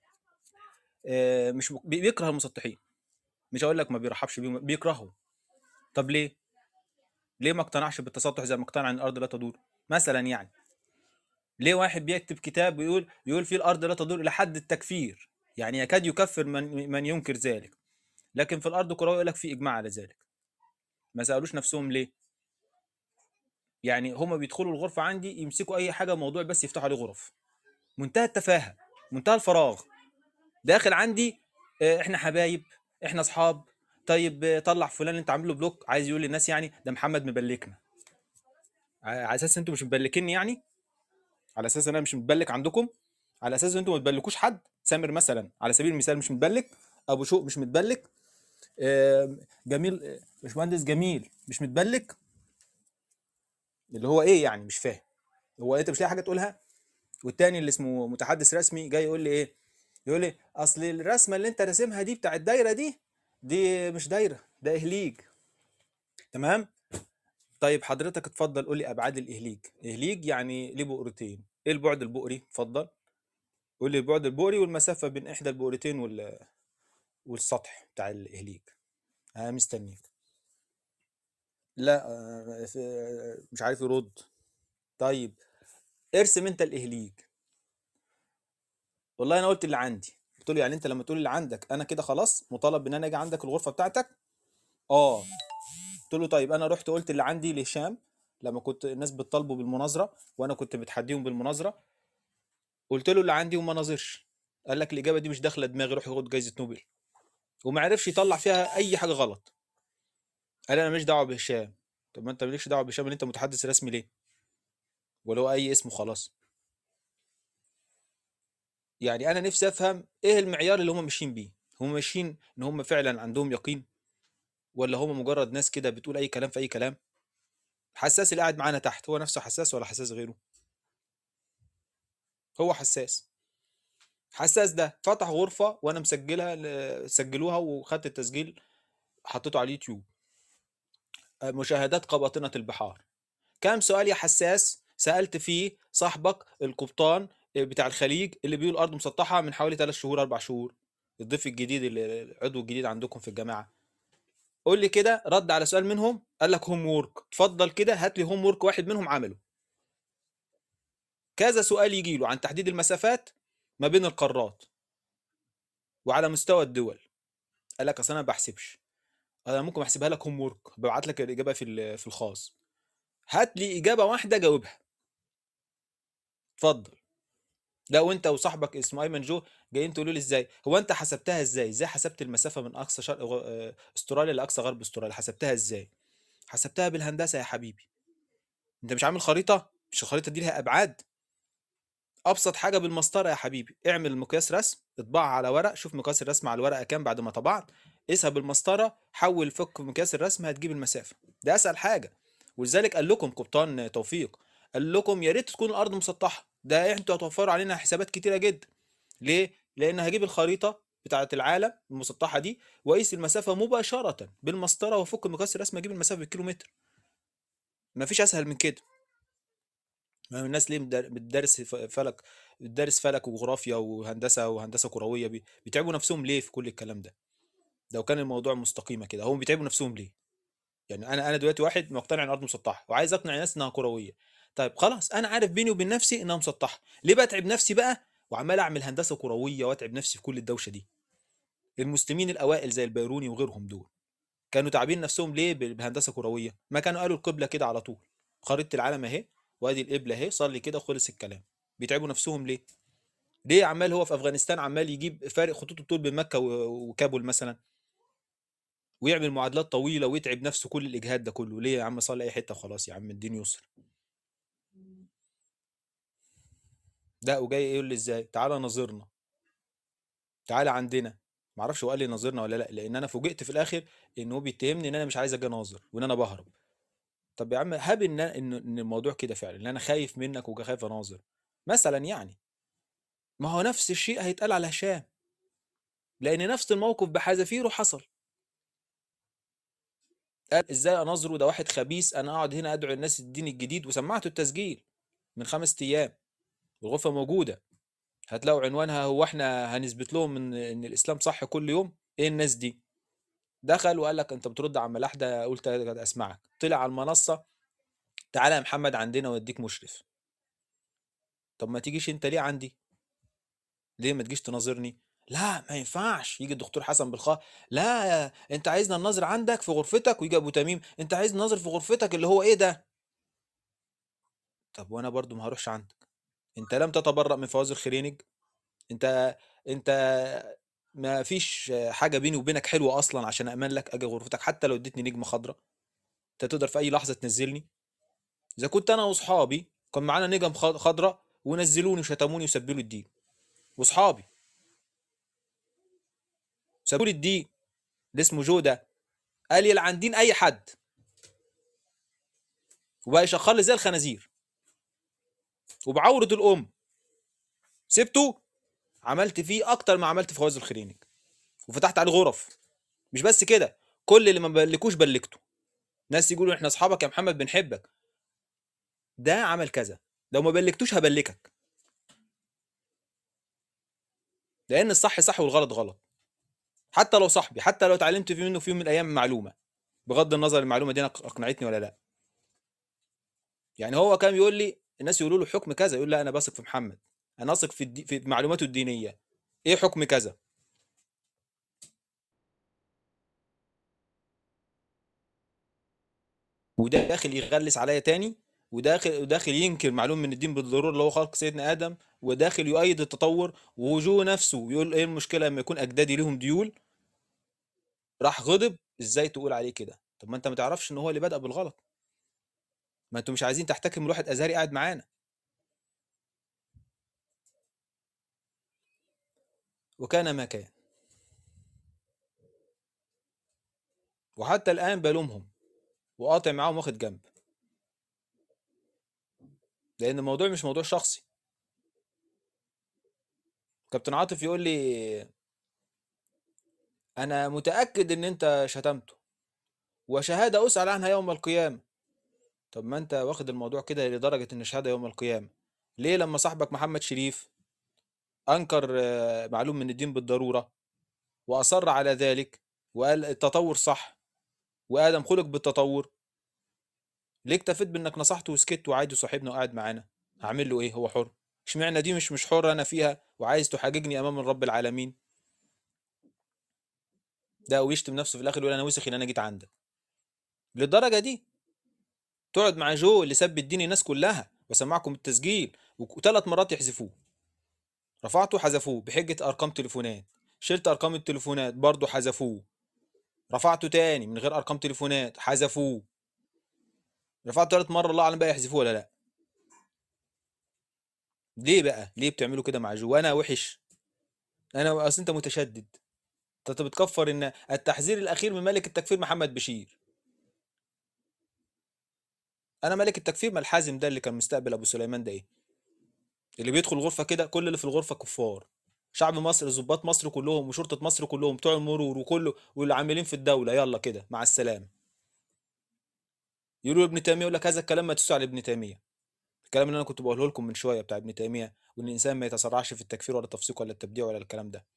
آه، مش بي- بيكره المسطحين مش هقول لك ما بيرحبش بيهم بيكرههم طب ليه ليه ما اقتنعش بالتسطح زي ما اقتنع ان الارض لا تدور مثلا يعني ليه واحد بيكتب كتاب ويقول يقول فيه الارض لا تدور الى حد التكفير يعني يكاد يكفر من من ينكر ذلك لكن في الارض كرويه يقول لك في اجماع على ذلك ما سالوش نفسهم ليه يعني هما بيدخلوا الغرفه عندي يمسكوا اي حاجه موضوع بس يفتحوا عليه غرف منتهى التفاهه منتهى الفراغ داخل عندي آه، احنا حبايب احنا اصحاب طيب آه، طلع فلان اللي انت عامل له بلوك عايز يقول للناس يعني ده محمد مبلكنا ع- على اساس انتوا مش مبلكيني يعني على اساس انا مش متبلك عندكم على اساس انتوا ما تبلكوش حد سامر مثلا على سبيل المثال مش متبلك ابو شوق مش متبلك آه، جميل آه، باشمهندس جميل مش متبلك اللي هو ايه يعني مش فاهم هو انت مش لاقي حاجه تقولها والتاني اللي اسمه متحدث رسمي جاي يقول لي ايه يقول لي اصل الرسمه اللي انت راسمها دي بتاع الدايره دي دي مش دايره ده اهليج تمام طيب حضرتك اتفضل قول لي ابعاد الاهليج اهليج يعني ليه بؤرتين ايه البعد البؤري اتفضل قول لي البعد البؤري والمسافه بين احدى البؤرتين وال... والسطح بتاع الاهليج انا مستنيك لا آه، في- مش عارف يرد طيب ارسم انت الاهليج والله انا قلت اللي عندي قلت له يعني انت لما تقول اللي عندك انا كده خلاص مطالب ان انا اجي عندك الغرفه بتاعتك اه قلت له طيب انا رحت قلت اللي عندي لهشام لما كنت الناس بتطالبوا بالمناظره وانا كنت بتحديهم بالمناظره قلت له اللي عندي وما ناظرش قال لك الاجابه دي مش داخله دماغي روح ياخد جايزه نوبل وما عرفش يطلع فيها اي حاجه غلط قال انا ماليش دعوه بهشام طب ما انت مالكش دعوه بهشام اللي انت متحدث رسمي ليه ولا هو اي اسم وخلاص يعني انا نفسي افهم ايه المعيار اللي هم ماشيين بيه هم ماشيين ان هم فعلا عندهم يقين ولا هم مجرد ناس كده بتقول اي كلام في اي كلام حساس اللي قاعد معانا تحت هو نفسه حساس ولا حساس غيره هو حساس حساس ده فتح غرفة وانا مسجلها ل- سجلوها وخدت التسجيل حطيته على اليوتيوب آه، مشاهدات قباطنة البحار كام سؤال يا حساس سألت فيه صاحبك القبطان بتاع الخليج اللي بيقول الأرض مسطحة من حوالي 3 شهور 4 شهور الضيف الجديد اللي- العضو الجديد عندكم في الجامعة قول لي كده رد على سؤال منهم قال لك هوم وورك اتفضل كده هات لي هوم وورك واحد منهم عمله كذا سؤال يجي له عن تحديد المسافات ما بين القارات وعلى مستوى الدول قال لك اصل انا ما بحسبش انا ممكن احسبها لك هوم وورك ببعت لك الاجابه في ال- في الخاص هات لي اجابه واحده جاوبها اتفضل لو انت وصاحبك اسمه ايمن جو جايين تقولوا لي ازاي هو انت حسبتها ازاي ازاي حسبت المسافه من اقصى شرق غ- آه، استراليا لاقصى غرب استراليا حسبتها ازاي حسبتها بالهندسه يا حبيبي انت مش عامل خريطه مش الخريطه دي لها ابعاد ابسط حاجه بالمسطره يا حبيبي اعمل مقياس رسم اطبعها على ورق شوف مقياس الرسم على الورقه كام بعد ما طبعت قيسها بالمسطره حول فك مقياس الرسم هتجيب المسافه ده اسهل حاجه ولذلك قال لكم قبطان توفيق قال لكم يا ريت تكون الارض مسطحه ده انتوا هتوفروا علينا حسابات كتيره جدا ليه لان هجيب الخريطه بتاعه العالم المسطحه دي واقيس المسافه مباشره بالمسطره وافك مقياس الرسم اجيب المسافه بالكيلومتر مفيش اسهل من كده ما هو الناس ليه مدر- بتدرس ف- فلك بتدرس فلك وجغرافيا وهندسه وهندسه كرويه بي- بيتعبوا نفسهم ليه في كل الكلام ده لو كان الموضوع مستقيمه كده هم بيتعبوا نفسهم ليه يعني انا انا دلوقتي واحد مقتنع ان الارض مسطحه وعايز اقنع الناس انها كرويه طيب خلاص انا عارف بيني وبين نفسي انها مسطحه ليه بتعب نفسي بقى وعمال اعمل هندسه كرويه واتعب نفسي في كل الدوشه دي المسلمين الاوائل زي البيروني وغيرهم دول كانوا تعبين نفسهم ليه ب- بهندسه كرويه ما كانوا قالوا القبله كده على طول خريطه العالم اهي وادي القبله اهي صلي كده وخلص الكلام بيتعبوا نفسهم ليه ليه عمال هو في افغانستان عمال يجيب فارق خطوط الطول بين مكه و- وكابول مثلا ويعمل معادلات طويله ويتعب نفسه كل الاجهاد ده كله ليه يا عم صلي اي حته وخلاص يا عم الدين يسر ده وجاي يقول لي ازاي تعالى ناظرنا تعالى عندنا ما اعرفش هو قال لي ناظرنا ولا لا لان انا فوجئت في الاخر ان هو بيتهمني ان انا مش عايز اجي اناظر وان انا بهرب طب يا عم هاب ان ان إن الموضوع كده فعلا ان انا خايف منك وخايف اناظر مثلا يعني ما هو نفس الشيء هيتقال على هشام لان نفس الموقف بحذافيره حصل قال ازاي اناظره ده واحد خبيث انا اقعد هنا ادعو الناس الدين الجديد وسمعته التسجيل من خمس ايام الغرفه موجوده هتلاقوا عنوانها هو احنا هنثبت لهم ان ان الاسلام صح كل يوم ايه الناس دي دخل وقال لك انت بترد على عم لحده قلت اسمعك طلع على المنصه تعالى يا محمد عندنا واديك مشرف طب ما تيجيش انت ليه عندي ليه ما تجيش تناظرني لا ما ينفعش يجي الدكتور حسن بالخاء لا انت عايزنا نناظر عندك في غرفتك ويجي ابو تميم انت عايز نناظر في غرفتك اللي هو ايه ده طب وانا برضو ما هروحش عندك انت لم تتبرأ من فواز الخرينج انت انت ما فيش حاجه بيني وبينك حلوه اصلا عشان اامن لك اجي غرفتك حتى لو اديتني نجمه خضراء انت تقدر في اي لحظه تنزلني اذا كنت انا واصحابي كان معانا نجم خض- خضراء ونزلوني وشتموني وسبلوا الدين واصحابي سابوا لي الدين اللي اسمه جو ده قال يلعن دين اي حد وبقى يشخر لي زي الخنازير وبعورة الام سبته عملت فيه اكتر ما عملت في فواز الخرينج وفتحت عليه غرف مش بس كده كل اللي ما بلكوش بلكته ناس يقولوا احنا اصحابك يا محمد بنحبك ده عمل كذا لو ما بلكتوش هبلكك لان الصح صح والغلط غلط حتى لو صاحبي حتى لو اتعلمت في منه في يوم من الايام معلومه بغض النظر المعلومه دي أنا اقنعتني ولا لا يعني هو كان يقول لي الناس يقولوا له حكم كذا يقول لا انا بثق في محمد انا اثق في الدي... في معلوماته الدينيه ايه حكم كذا وده داخل يغلس عليا تاني وداخل وداخل ينكر معلوم من الدين بالضروره اللي هو خلق سيدنا ادم وداخل يؤيد التطور وهو نفسه يقول ايه المشكله لما يكون اجدادي لهم ديول راح غضب ازاي تقول عليه كده طب ما انت ما تعرفش ان هو اللي بدأ بالغلط ما انتوا مش عايزين تحتكم لواحد ازهري قاعد معانا وكان ما كان وحتى الان بلومهم وقاطع معاهم واخد جنب لان الموضوع مش موضوع شخصي كابتن عاطف يقول لي انا متاكد ان انت شتمته وشهاده اسال عنها يوم القيامه طب ما انت واخد الموضوع كده لدرجه ان شهاده يوم القيامه ليه لما صاحبك محمد شريف انكر آه، معلوم من الدين بالضروره واصر على ذلك وقال التطور صح وادم خلق بالتطور ليه اكتفيت بانك نصحته وسكت وعادي صاحبنا وقاعد معانا هعمل له ايه هو حر اشمعنى دي مش مش حر انا فيها وعايز تحاججني امام رب العالمين ده ويشتم نفسه في الاخر يقول انا وسخ ان انا جيت عندك للدرجه دي تقعد مع جو اللي سب الدين الناس كلها وسمعكم التسجيل وثلاث مرات يحذفوه رفعته حذفوه بحجه ارقام تليفونات شلت ارقام التليفونات برضه حذفوه رفعته تاني من غير ارقام تليفونات حذفوه رفعته ثالث مره الله اعلم بقى يحذفوه ولا لا ليه بقى ليه بتعملوا كده مع جو انا وحش انا اصل انت متشدد انت بتكفر ان التحذير الاخير من ملك التكفير محمد بشير انا ملك التكفير ما الحازم ده اللي كان مستقبل ابو سليمان ده ايه اللي بيدخل غرفه كده كل اللي في الغرفه كفار شعب مصر ضباط مصر كلهم وشرطه مصر كلهم بتوع المرور وكله واللي عاملين في الدوله يلا كده مع السلامه يقولوا ابن تيميه يقول لك هذا الكلام ما تسوى على ابن تيميه الكلام اللي انا كنت بقوله لكم من شويه بتاع ابن تيميه وان الانسان ما يتسرعش في التكفير ولا التفسيق ولا التبديع ولا الكلام ده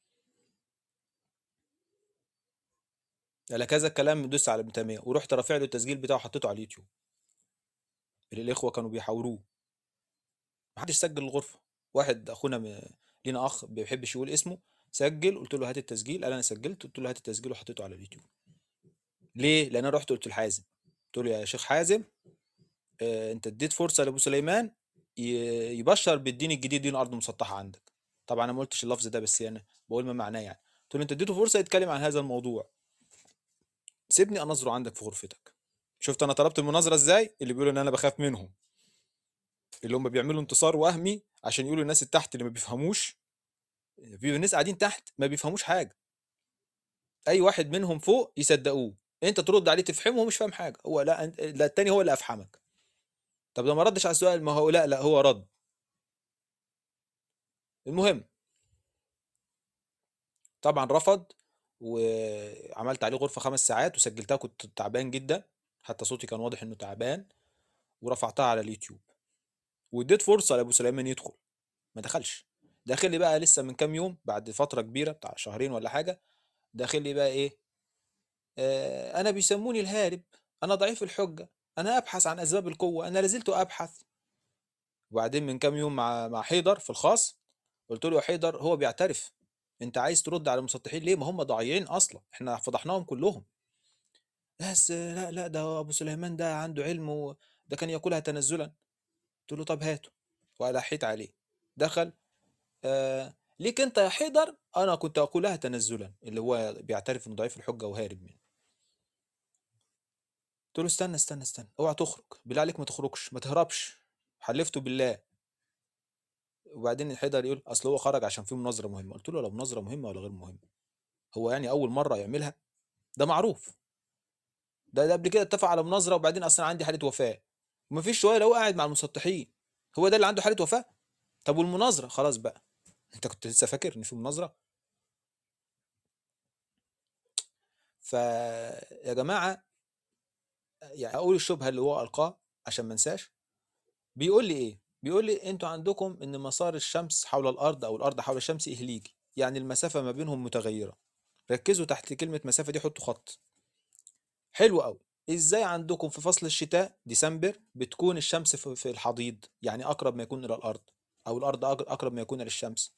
قال لك هذا الكلام دوس على ابن تيميه ورحت رافع له التسجيل بتاعه حطيته على اليوتيوب اللي الاخوه كانوا بيحاوروه محدش سجل الغرفه واحد اخونا م... لينا اخ ما بيحبش يقول اسمه سجل قلت له هات التسجيل قال انا سجلت قلت له هات التسجيل وحطيته على اليوتيوب ليه لان انا رحت قلت لحازم قلت له يا شيخ حازم آه، انت اديت فرصه لابو سليمان ي- يبشر بالدين الجديد دين ارض مسطحه عندك طبعا انا ما قلتش اللفظ ده بس انا بقول ما معناه يعني قلت له انت اديته فرصه يتكلم عن هذا الموضوع سيبني انظره عندك في غرفتك شفت انا طلبت المناظره ازاي اللي بيقولوا ان انا بخاف منهم اللي هم بيعملوا انتصار وهمي عشان يقولوا الناس اللي تحت اللي ما بيفهموش في ناس قاعدين تحت ما بيفهموش حاجه اي واحد منهم فوق يصدقوه انت ترد عليه تفهمه وهو مش فاهم حاجه هو لا انت لا التاني هو اللي افهمك طب ده ما ردش على السؤال ما هو لا لا هو رد المهم طبعا رفض وعملت عليه غرفه خمس ساعات وسجلتها كنت تعبان جدا حتى صوتي كان واضح انه تعبان ورفعتها على اليوتيوب واديت فرصه لابو سليمان يدخل ما دخلش داخل لي بقى لسه من كام يوم بعد فتره كبيره بتاع شهرين ولا حاجه داخل لي بقى ايه آه انا بيسموني الهارب انا ضعيف الحجه انا ابحث عن اسباب القوه انا لازلت ابحث وبعدين من كام يوم مع مع حيدر في الخاص قلت له يا حيدر هو بيعترف انت عايز ترد على المسطحين ليه ما هم ضايعين اصلا احنا فضحناهم كلهم بس لا لا ده ابو سليمان ده عنده علم و- ده كان ياكلها تنزلا قلت له طب هاته والحيت عليه دخل آه ليك انت يا حيدر انا كنت اقولها تنزلا اللي هو بيعترف انه ضعيف الحجه وهارب منه قلت له استنى استنى استنى اوعى تخرج بالله عليك ما تخرجش ما تهربش حلفته بالله وبعدين حيدر يقول اصل هو خرج عشان في مناظره مهمه قلت له لا مناظره مهمه ولا غير مهمه هو يعني اول مره يعملها ده معروف ده ده قبل كده اتفق على مناظره وبعدين اصلا عندي حاله وفاه ومفيش شويه لو قاعد مع المسطحين هو ده اللي عنده حاله وفاه طب والمناظره خلاص بقى انت كنت لسه فاكر ان في مناظره فيا جماعه يعني اقول الشبهه اللي هو القاه عشان ما انساش بيقول لي ايه بيقول لي انتوا عندكم ان مسار الشمس حول الارض او الارض حول الشمس اهليجي يعني المسافه ما بينهم متغيره ركزوا تحت كلمه مسافه دي حطوا خط حلو قوي ازاي عندكم في فصل الشتاء ديسمبر بتكون الشمس في في الحضيض يعني اقرب ما يكون الى الارض او الارض أق- اقرب ما يكون للشمس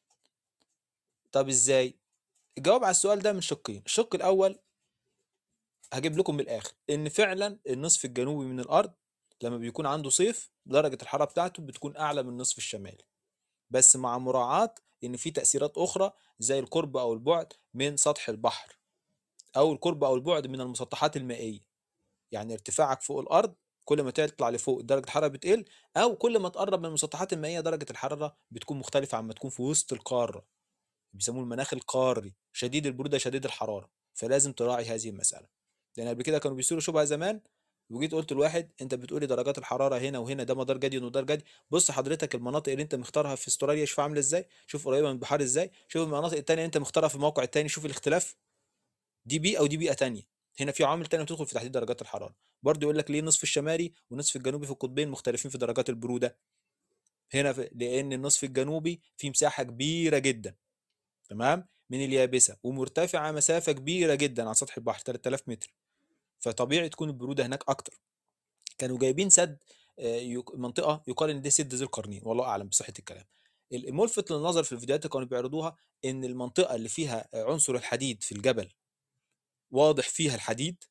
طب ازاي الجواب على السؤال ده من شقين الشق الاول هجيب لكم من الاخر ان فعلا النصف الجنوبي من الارض لما بيكون عنده صيف درجه الحراره بتاعته بتكون اعلى من النصف الشمالي بس مع مراعاه ان في تاثيرات اخرى زي القرب او البعد من سطح البحر او القرب او البعد من المسطحات المائيه يعني ارتفاعك فوق الارض كل ما تطلع لفوق درجه الحراره بتقل او كل ما تقرب من المسطحات المائيه درجه الحراره بتكون مختلفه عما تكون في وسط القاره بيسموه المناخ القاري شديد البروده شديد الحراره فلازم تراعي هذه المساله لان قبل كده كانوا بيصيروا شبهه زمان وجيت قلت لواحد انت بتقولي درجات الحراره هنا وهنا ده مدار جدي ومدار جدي بص حضرتك المناطق اللي انت مختارها في استراليا شوف عامله ازاي شوف قريبه من البحار ازاي شوف المناطق التانية اللي انت مختارها في الموقع التاني شوف الاختلاف دي بيئه ودي بيئه تانية هنا في عوامل تانية بتدخل في تحديد درجات الحراره برضه يقول لك ليه النصف الشمالي والنصف الجنوبي في القطبين مختلفين في درجات البروده هنا في لان النصف الجنوبي فيه مساحه كبيره جدا تمام من اليابسه ومرتفعه مسافه كبيره جدا عن سطح البحر 3000 متر فطبيعي تكون البروده هناك اكتر كانوا جايبين سد آه، يق- منطقه يقال ان دي سد ذي القرنين والله اعلم بصحه الكلام ال- الملفت للنظر في الفيديوهات اللي كانوا بيعرضوها ان المنطقه اللي فيها آه، عنصر الحديد في الجبل واضح فيها الحديد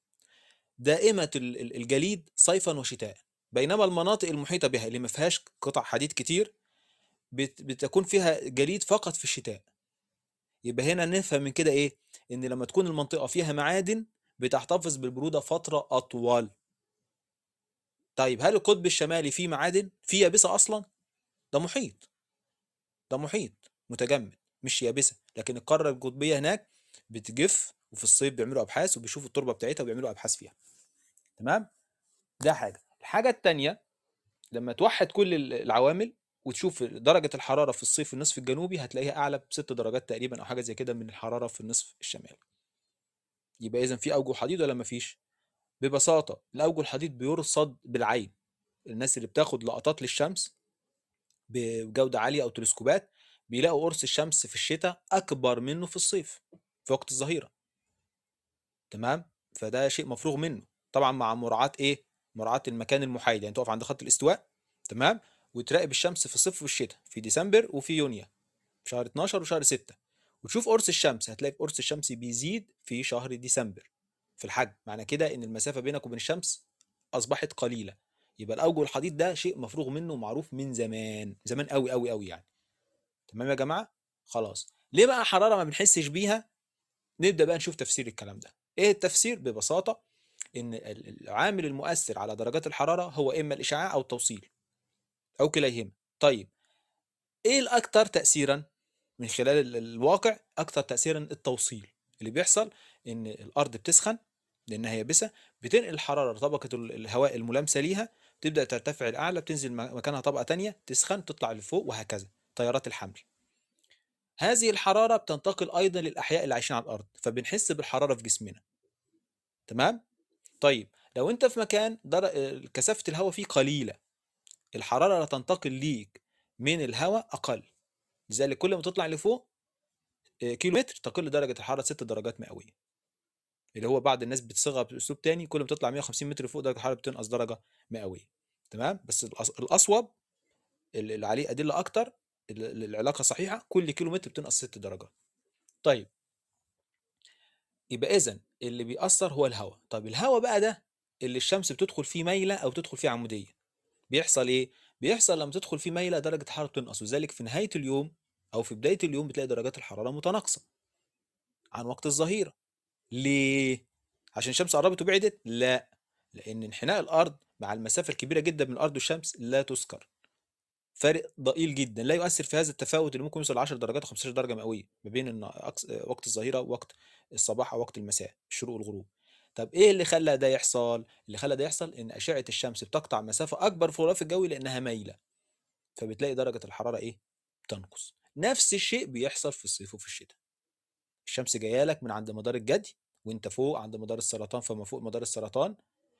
دائمه ال- ال- الجليد صيفا وشتاء بينما المناطق المحيطه بها اللي ما فيهاش قطع حديد كتير بت- بتكون فيها جليد فقط في الشتاء يبقى هنا نفهم من كده ايه ان لما تكون المنطقه فيها معادن بتحتفظ بالبروده فتره اطول طيب هل القطب الشمالي فيه معادن فيه يابسه اصلا ده محيط ده محيط متجمد مش يابسه لكن القاره القطبيه هناك بتجف وفي الصيف بيعملوا ابحاث وبيشوفوا التربه بتاعتها وبيعملوا ابحاث فيها تمام ده حاجه الحاجه التانية لما توحد كل ال- العوامل وتشوف درجه الحراره في الصيف في النصف الجنوبي هتلاقيها اعلى بست درجات تقريبا او حاجه زي كده من الحراره في النصف الشمالي يبقى اذا في اوجه حديد ولا مفيش ببساطه الاوجه الحديد بيرصد بالعين الناس اللي بتاخد لقطات للشمس بجوده عاليه او تلسكوبات بيلاقوا قرص الشمس في الشتاء اكبر منه في الصيف في وقت الظهيره تمام فده شيء مفروغ منه طبعا مع مراعاه ايه مراعاه المكان المحايد يعني تقف عند خط الاستواء تمام وتراقب الشمس في الصيف والشتاء في ديسمبر وفي يونيو في شهر 12 وشهر 6 وتشوف قرص الشمس هتلاقي قرص الشمس بيزيد في شهر ديسمبر في الحجم معنى كده ان المسافه بينك وبين الشمس اصبحت قليله يبقى الاوجه الحديد ده شيء مفروغ منه ومعروف من زمان زمان قوي قوي قوي يعني تمام يا جماعه خلاص ليه بقى حراره ما بنحسش بيها نبدا بقى نشوف تفسير الكلام ده ايه التفسير ببساطه ان ال- العامل المؤثر على درجات الحراره هو اما الاشعاع او التوصيل او كليهما طيب ايه الاكثر تاثيرا من خلال ال- الواقع اكثر تاثيرا التوصيل اللي بيحصل ان الارض بتسخن لانها يابسه بتنقل الحراره لطبقه ال- الهواء الملامسه ليها تبدا ترتفع الاعلى بتنزل م- مكانها طبقه تانية تسخن تطلع لفوق وهكذا تيارات الحمل هذه الحراره بتنتقل ايضا للاحياء اللي عايشين على الارض فبنحس بالحراره في جسمنا تمام طيب لو انت في مكان در... كثافه الهواء فيه قليله الحراره اللي تنتقل ليك من الهواء اقل لذلك كل ما تطلع لفوق آه، كيلو متر تقل درجه الحراره 6 درجات مئويه اللي هو بعض الناس بتصيغها باسلوب تاني كل ما تطلع 150 متر فوق درجه الحراره بتنقص درجه مئويه تمام بس الأص- الاصوب اللي اللي عليه ادله اكتر ال- العلاقه صحيحه كل كيلو متر بتنقص 6 درجات طيب يبقى اذا اللي بيأثر هو الهواء طب الهواء بقى ده اللي الشمس بتدخل فيه مايله او تدخل فيه عموديه بيحصل ايه بيحصل لما تدخل فيه مايله درجه الحراره بتنقص وذلك في نهايه اليوم او في بدايه اليوم بتلاقي درجات الحراره متناقصه عن وقت الظهيره ليه عشان الشمس قربت وبعدت لا لان انحناء الارض مع المسافه الكبيره جدا من الارض والشمس لا تذكر فارق ضئيل جدا لا يؤثر في هذا التفاوت اللي ممكن يوصل ل 10 درجات و15 درجه مئويه ما بين إن أقص- وقت الظهيره ووقت الصباح او وقت المساء الشروق والغروب طب ايه اللي خلى ده يحصل اللي خلى ده يحصل ان اشعه الشمس بتقطع مسافه اكبر في الغلاف الجوي لانها مايله فبتلاقي درجه الحراره ايه تنقص نفس الشيء بيحصل في الصيف وفي الشتاء الشمس جايه لك من عند مدار الجدي وانت فوق عند مدار السرطان فما فوق مدار السرطان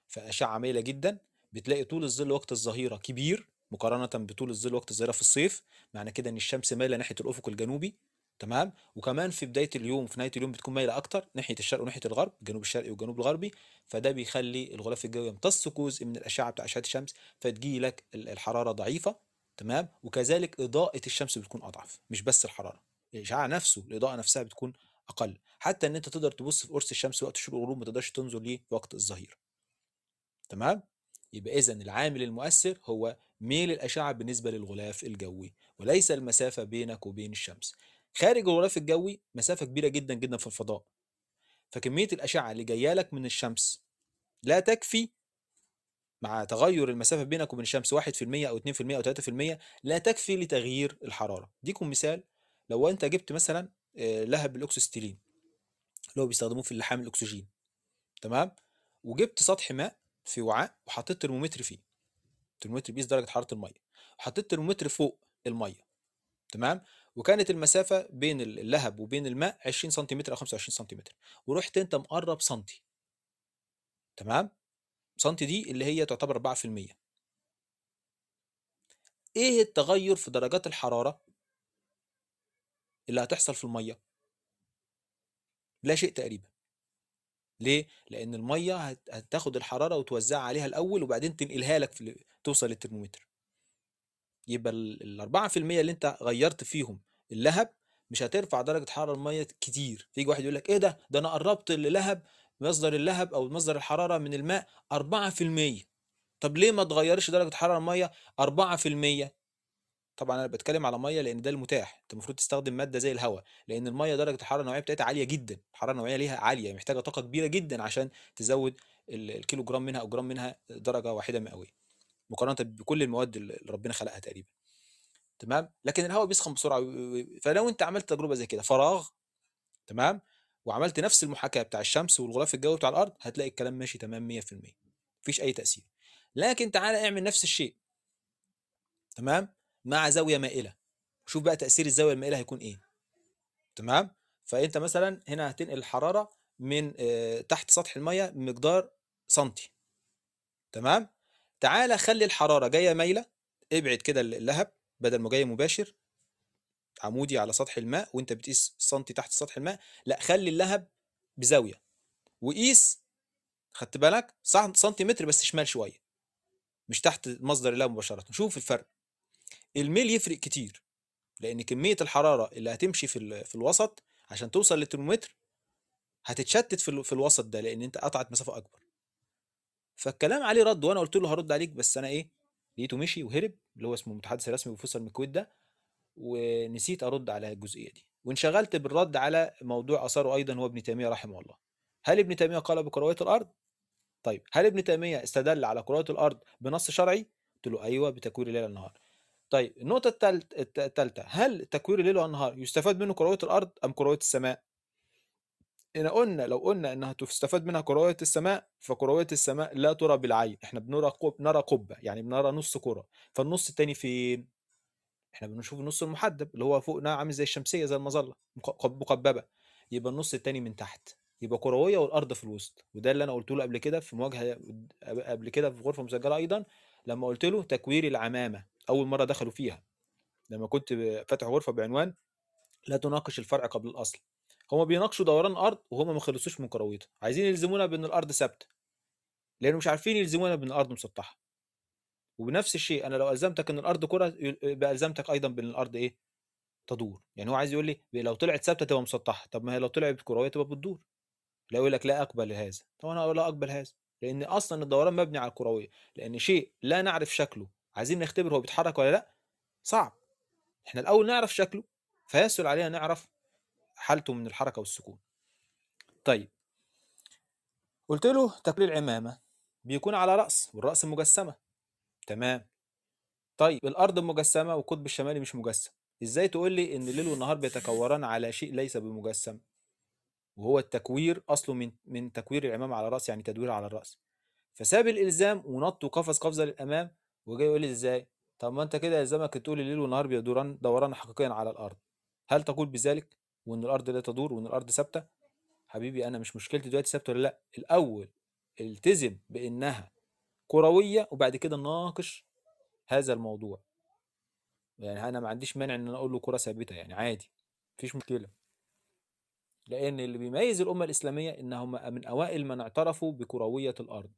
فاشعه مايله جدا بتلاقي طول الظل وقت الظهيره كبير مقارنه بطول الظل وقت الظهيره في الصيف معنى كده ان الشمس مايله ناحيه الافق الجنوبي تمام وكمان في بدايه اليوم في نهايه اليوم بتكون مايله اكتر ناحيه الشرق وناحيه الغرب الجنوب الشرقي والجنوب الغربي فده بيخلي الغلاف الجوي يمتص جزء من الاشعه بتاع اشعه الشمس فتجي لك ال- الحراره ضعيفه تمام وكذلك اضاءه الشمس بتكون اضعف مش بس الحراره الاشعاع نفسه الاضاءه نفسها بتكون اقل حتى ان انت تقدر تبص في قرص الشمس وقت الشروق والغروب ما تقدرش تنظر ليه في وقت الظهيره تمام يبقى اذا العامل المؤثر هو ميل الاشعه بالنسبه للغلاف الجوي وليس المسافه بينك وبين الشمس خارج الغلاف الجوي مسافه كبيره جدا جدا في الفضاء فكميه الاشعه اللي جايه لك من الشمس لا تكفي مع تغير المسافه بينك وبين الشمس 1% او 2% او 3% لا تكفي لتغيير الحراره ديكم مثال لو انت جبت مثلا آه، لهب الاكسستيلين اللي هو بيستخدموه في اللحام الاكسجين تمام وجبت سطح ماء في وعاء وحطيت ترمومتر فيه ترمومتر بيقيس درجه حراره الميه وحطيت ترمومتر فوق الميه تمام وكانت المسافه بين اللهب وبين الماء 20 سنتيمتر او 25 سنتيمتر ورحت انت مقرب سنتي تمام سنتي دي اللي هي تعتبر 4% ايه التغير في درجات الحراره اللي هتحصل في الميه لا شيء تقريبا ليه لان الميه هت- هتاخد الحراره وتوزعها عليها الاول وبعدين تنقلها لك في ال- توصل للترمومتر يبقى ال 4% اللي انت غيرت فيهم اللهب مش هترفع درجه حراره الميه كتير فيجي واحد يقول لك ايه ده ده انا قربت اللهب مصدر اللهب او مصدر الحراره من الماء 4% طب ليه ما تغيرش درجه حراره الميه 4% طبعا انا بتكلم على ميه لان ده المتاح انت المفروض تستخدم ماده زي الهواء لان الميه درجه الحراره النوعيه بتاعتها عاليه جدا الحراره النوعيه ليها عاليه محتاجه طاقه كبيره جدا عشان تزود ال- الكيلو جرام منها او جرام منها درجه واحده مئويه مقارنه بكل المواد اللي ربنا خلقها تقريبا تمام لكن الهواء بيسخن بسرعه و- و- فلو انت عملت تجربه زي كده فراغ تمام وعملت نفس المحاكاه بتاع الشمس والغلاف الجوي بتاع الارض هتلاقي الكلام ماشي تمام 100% مفيش اي تاثير لكن تعالى اعمل نفس الشيء تمام مع زاويه مائله شوف بقى تاثير الزاويه المائله هيكون ايه تمام فانت مثلا هنا هتنقل الحراره من آه، تحت سطح الميه بمقدار سنتي تمام تعالى خلي الحراره جايه مايله ابعد كده اللهب بدل ما جاي مباشر عمودي على سطح الماء وانت بتقيس سنتي تحت سطح الماء لا خلي اللهب بزاويه وقيس خدت بالك صح سنتيمتر بس شمال شويه مش تحت مصدر اللهب مباشره شوف الفرق الميل يفرق كتير لان كميه الحراره اللي هتمشي في ال- في الوسط عشان توصل للترمومتر هتتشتت في ال- في الوسط ده لان انت قطعت مسافه اكبر فالكلام عليه رد وانا قلت له هرد عليك بس انا ايه لقيته مشي وهرب اللي هو اسمه المتحدث الرسمي بروفيسور مكويد ده ونسيت ارد على الجزئيه دي وانشغلت بالرد على موضوع اثاره ايضا هو ابن تيميه رحمه الله هل ابن تيميه قال بكرويه الارض طيب هل ابن تيميه استدل على كرويه الارض بنص شرعي قلت له ايوه بتكوير الليل والنهار طيب النقطه الثالثه الثالثه هل تكوير الليل والنهار يستفاد منه كرويه الارض ام كرويه السماء إن قلنا لو قلنا انها تستفاد منها كرويه السماء فكرويه السماء لا ترى بالعين احنا بنرى قب... نرى قبه يعني بنرى نص كره فالنص التاني فين احنا بنشوف النص المحدب اللي هو فوقنا عامل زي الشمسيه زي المظله مق- مقببه يبقى النص التاني من تحت يبقى كرويه والارض في الوسط وده اللي انا قلت له قبل كده في مواجهه قبل كده في غرفه مسجله ايضا لما قلت له تكوير العمامه اول مره دخلوا فيها لما كنت فاتح غرفه بعنوان لا تناقش الفرع قبل الاصل هما بيناقشوا دوران الارض وهما ما خلصوش من كرويتها عايزين يلزمونا بان الارض ثابته لانه مش عارفين يلزمونا بان الارض مسطحه وبنفس الشيء انا لو الزمتك ان الارض كره يبقى الزمتك ايضا بان الارض ايه تدور يعني هو عايز يقول لي لو طلعت ثابته تبقى مسطحه طب ما هي لو طلعت كرويه تبقى بتدور لا يقول لك لا اقبل هذا طب انا لا اقبل هذا لان اصلا الدوران مبني على الكرويه لان شيء لا نعرف شكله عايزين نختبر هو بيتحرك ولا لا صعب احنا الاول نعرف شكله فيسهل علينا نعرف حالته من الحركه والسكون طيب قلت له تكوير العمامه بيكون على راس والراس مجسمه تمام طيب الارض مجسمه والقطب الشمالي مش مجسم ازاي تقول لي ان الليل والنهار بيتكوران على شيء ليس بمجسم وهو التكوير اصله من من تكوير العمامه على الراس يعني تدوير على الراس فساب الالزام ونط وقفز قفزه للامام وجاي يقول لي ازاي طب ما انت كده يلزمك تقول الليل والنهار بيدوران دوران حقيقيا على الارض هل تقول بذلك وان الارض لا تدور وان الارض ثابته حبيبي انا مش مشكلتي دلوقتي ثابته ولا لا الاول التزم بانها كرويه وبعد كده نناقش هذا الموضوع يعني انا ما عنديش مانع ان انا اقول له كره ثابته يعني عادي مفيش مشكله لان اللي بيميز الامه الاسلاميه انهم من اوائل من اعترفوا بكرويه الارض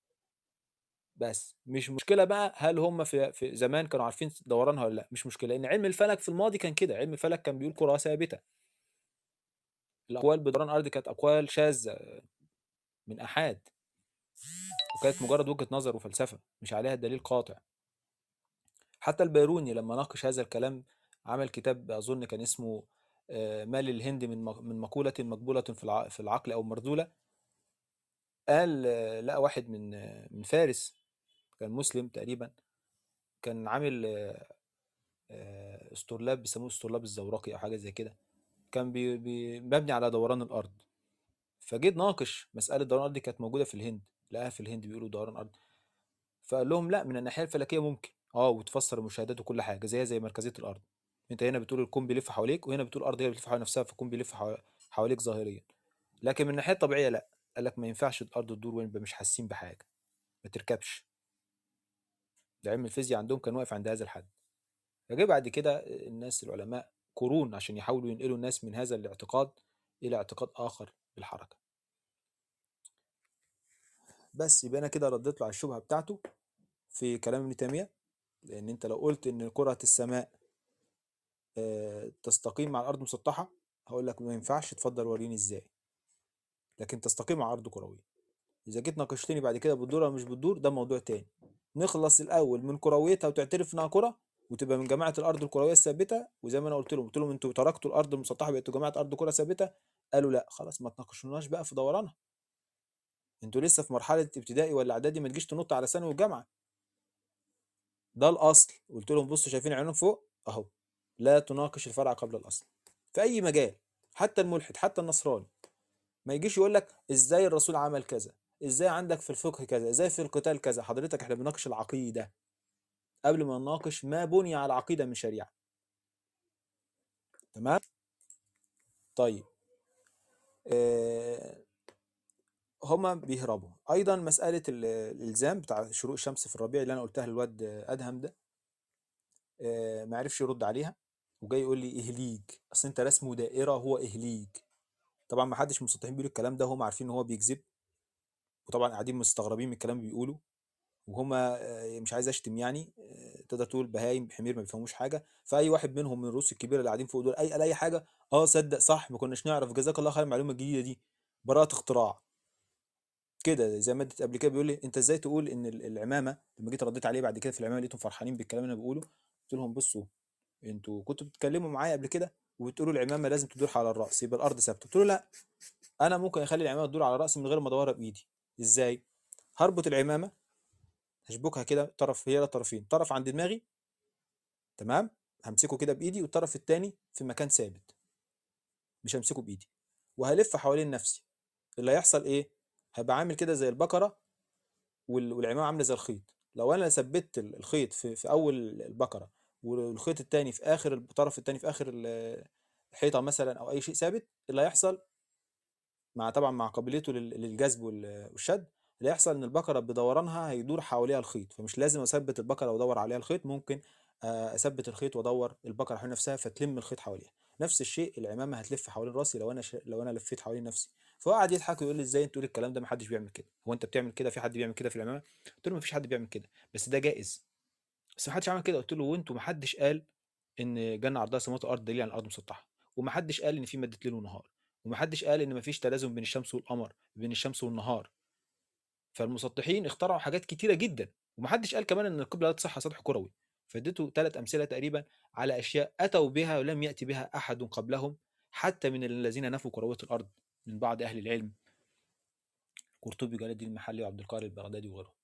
بس مش مشكله بقى هل هم في في زمان كانوا عارفين دورانها ولا لا مش مشكله لان علم الفلك في الماضي كان كده علم الفلك كان بيقول كره ثابته الاقوال بدوران الارض كانت اقوال شاذه من احاد وكانت مجرد وجهه نظر وفلسفه مش عليها دليل قاطع حتى البيروني لما ناقش هذا الكلام عمل كتاب اظن كان اسمه آه، مال الهند من مق- من مقوله مقبوله في الع- في العقل او مردوله قال آه، لقى واحد من آه، من فارس كان مسلم تقريبا كان عامل آه، آه، اسطرلاب بيسموه اسطرلاب الزورقي او حاجه زي كده كان بي بي مبني على دوران الارض فجيت ناقش مساله دوران الارض دي كانت موجوده في الهند لقاها في الهند بيقولوا دوران ارض فقال لهم لا من الناحيه الفلكيه ممكن اه وتفسر المشاهدات وكل حاجه زيها زي مركزيه الارض انت هنا بتقول الكون بيلف حواليك وهنا بتقول الارض هي اللي بتلف حوالين نفسها فالكون بيلف حوا- حواليك ظاهريا لكن من الناحيه الطبيعيه لا قال لك ما ينفعش الارض تدور ونبقى مش حاسين بحاجه ما تركبش ده علم الفيزياء عندهم كان واقف عند هذا الحد فجاء بعد كده الناس العلماء قرون عشان يحاولوا ينقلوا الناس من هذا الاعتقاد الى اعتقاد اخر بالحركه بس يبقى انا كده رديت له على الشبهه بتاعته في كلام ابن تيميه لان انت لو قلت ان كره السماء آه، تستقيم مع الارض مسطحه هقول لك ما ينفعش اتفضل وريني ازاي لكن تستقيم مع الارض كرويه اذا جيت ناقشتني بعد كده بتدور ولا مش بتدور ده موضوع تاني نخلص الاول من كرويتها وتعترف انها كره وتبقى من جماعه الارض الكرويه الثابته وزي ما انا قلت لهم قلت لهم انتوا تركتوا الارض المسطحه بقيتوا جماعه ارض كره ثابته قالوا لا خلاص ما تناقشوناش بقى في دورانها انتوا لسه في مرحله ابتدائي ولا اعدادي ما تجيش تنط على ثانوي وجامعه ده الاصل قلت لهم بصوا شايفين عينهم فوق اهو لا تناقش الفرع قبل الاصل في اي مجال حتى الملحد حتى النصراني ما يجيش يقول لك ازاي الرسول عمل كذا ازاي عندك في الفقه كذا ازاي في القتال كذا حضرتك احنا بنناقش العقيده قبل ما نناقش ما بني على العقيده من شريعه تمام طيب آه هما بيهربوا ايضا مساله ال- الالزام بتاع شروق الشمس في الربيع اللي انا قلتها للواد ادهم ده آه ما عرفش يرد عليها وجاي يقول لي اهليج اصل انت رسمه دائره هو اهليج طبعا ما حدش من المسطحين بيقولوا الكلام ده هم عارفين ان هو بيكذب وطبعا قاعدين مستغربين من الكلام اللي بيقوله وهما آه، مش عايز اشتم يعني آه، تقدر تقول بهايم حمير ما بيفهموش حاجه فاي واحد منهم من الروس الكبيره اللي قاعدين فوق دول اي قال اي حاجه اه صدق صح ما كناش نعرف جزاك الله خير المعلومه الجديده دي براءه اختراع كده زي ما اديت قبل كده بيقول لي انت ازاي تقول ان ال- العمامه لما جيت رديت عليه بعد كده في العمامه لقيتهم فرحانين بالكلام اللي انا بقوله قلت لهم بصوا انتوا كنتوا بتتكلموا معايا قبل كده وبتقولوا العمامه لازم تدور على الراس يبقى الارض ثابته قلت له لا انا ممكن اخلي العمامه تدور على راسي من غير ما ادورها بايدي ازاي هربط العمامه هشبكها كده طرف هي لها طرفين طرف عند دماغي تمام همسكه كده بايدي والطرف التاني في مكان ثابت مش همسكه بايدي وهلف حوالين نفسي اللي هيحصل ايه هبقى عامل كده زي البقره وال- والعمامه عامله زي الخيط لو انا ثبت ال- الخيط في, في اول البقره والخيط التاني في اخر الطرف التاني في اخر ال- الحيطه مثلا او اي شيء ثابت اللي هيحصل مع طبعا مع قابليته لل- للجذب وال- والشد اللي هيحصل ان البقره بدورانها هيدور حواليها الخيط فمش لازم اثبت البقره وادور عليها الخيط ممكن آه، اثبت الخيط وادور البقره حوالين نفسها فتلم الخيط حواليها نفس الشيء العمامه هتلف حوالين راسي لو انا ش... لو انا لفيت حوالين نفسي فهو قعد يضحك ويقول لي ازاي انت تقول الكلام ده ما حدش بيعمل كده هو انت بتعمل كده في حد بيعمل كده في العمامه قلت له ما فيش حد بيعمل كده بس ده جائز بس ما حدش عمل كده قلت له وانتوا ما حدش قال ان جنة عرضها سماوات الارض دليل على الارض مسطحه وما حدش قال ان في ماده ليل ونهار وما حدش قال ان ما فيش تلازم بين الشمس والقمر بين الشمس والنهار فالمسطحين اخترعوا حاجات كتيره جدا ومحدش قال كمان ان القبله لا تصح على سطح كروي فاديته ثلاث امثله تقريبا على اشياء اتوا بها ولم ياتي بها احد قبلهم حتى من الذين نفوا كرويه الارض من بعض اهل العلم قرطبي جلال الدين المحلي وعبد القاهر البغدادي وغيرهم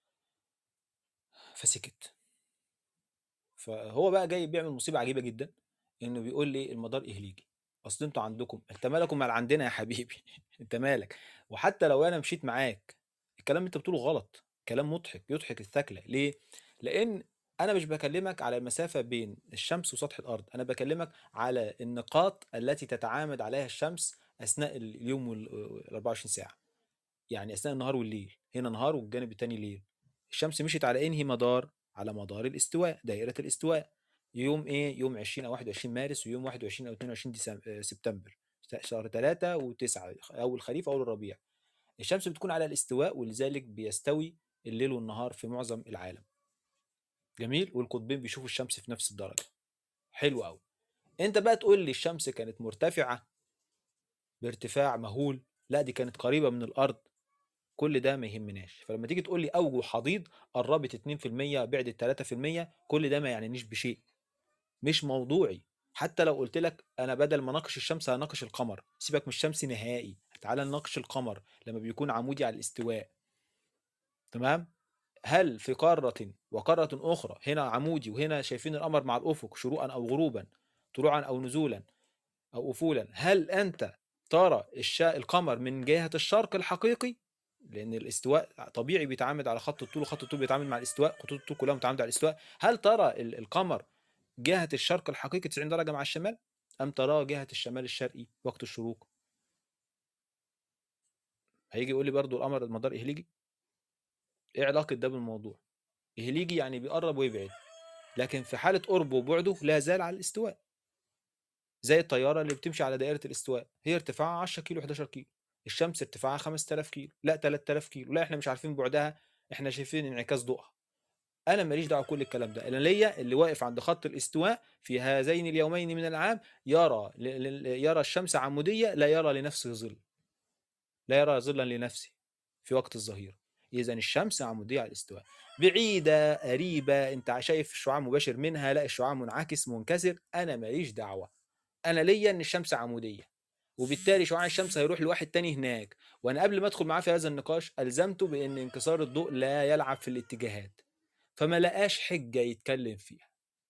فسكت فهو بقى جاي بيعمل مصيبه عجيبه جدا انه بيقول لي المدار اهليجي اصل انتوا عندكم انت مالكم مال عندنا يا حبيبي انت مالك وحتى لو انا مشيت معاك الكلام اللي انت بتقوله غلط كلام مضحك يضحك الثكلى ليه لان انا مش بكلمك على المسافه بين الشمس وسطح الارض انا بكلمك على النقاط التي تتعامد عليها الشمس اثناء اليوم وال 24 ساعه يعني اثناء النهار والليل هنا نهار والجانب التاني ليل الشمس مشيت على انهي مدار على مدار الاستواء دائره الاستواء يوم ايه يوم 20 او 21 مارس ويوم 21 او 22 ديسمبر آه، سبتمبر شهر 3 و9 او الخريف او الربيع الشمس بتكون على الاستواء ولذلك بيستوي الليل والنهار في معظم العالم جميل والقطبين بيشوفوا الشمس في نفس الدرجه حلو قوي انت بقى تقول لي الشمس كانت مرتفعه بارتفاع مهول لا دي كانت قريبه من الارض كل ده ما يهمناش فلما تيجي تقول لي اوجه حضيض قربت 2% بعدت 3% كل ده ما يعنيش بشيء مش موضوعي حتى لو قلت لك انا بدل ما اناقش الشمس هناقش القمر سيبك من الشمس نهائي تعالى نناقش القمر لما بيكون عمودي على الاستواء تمام هل في قارة وقارة أخرى هنا عمودي وهنا شايفين القمر مع الأفق شروقا أو غروبا طلوعا أو نزولا أو أفولا هل أنت ترى الشا... القمر من جهة الشرق الحقيقي لأن الاستواء طبيعي بيتعامد على خط الطول وخط الطول بيتعامد مع الاستواء خطوط الطول كلها متعامدة على الاستواء هل ترى ال- القمر جهة الشرق الحقيقي 90 درجة مع الشمال أم تراه جهة الشمال الشرقي وقت الشروق هيجي يقول لي برضو القمر المدار إهليجي ايه علاقة ده بالموضوع إهليجي يعني بيقرب ويبعد لكن في حالة قربه وبعده لا زال على الاستواء زي الطيارة اللي بتمشي على دائرة الاستواء هي ارتفاعها 10 كيلو 11 كيلو الشمس ارتفاعها 5000 كيلو لا 3000 كيلو لا احنا مش عارفين بعدها احنا شايفين انعكاس ضوءها انا ماليش دعوه بكل الكلام ده انا ليا اللي واقف عند خط الاستواء في هذين اليومين من العام يرى ل- ل- يرى الشمس عموديه لا يرى لنفسه ظل لا يرى ظلا لنفسه في وقت الظهيره اذا الشمس عموديه على الاستواء بعيده قريبه انت شايف الشعاع مباشر منها لا الشعاع منعكس منكسر انا ماليش دعوه انا ليا ان الشمس عموديه وبالتالي شعاع الشمس هيروح لواحد تاني هناك وانا قبل ما ادخل معاه في هذا النقاش الزمته بان انكسار الضوء لا يلعب في الاتجاهات فما لقاش حجه يتكلم فيها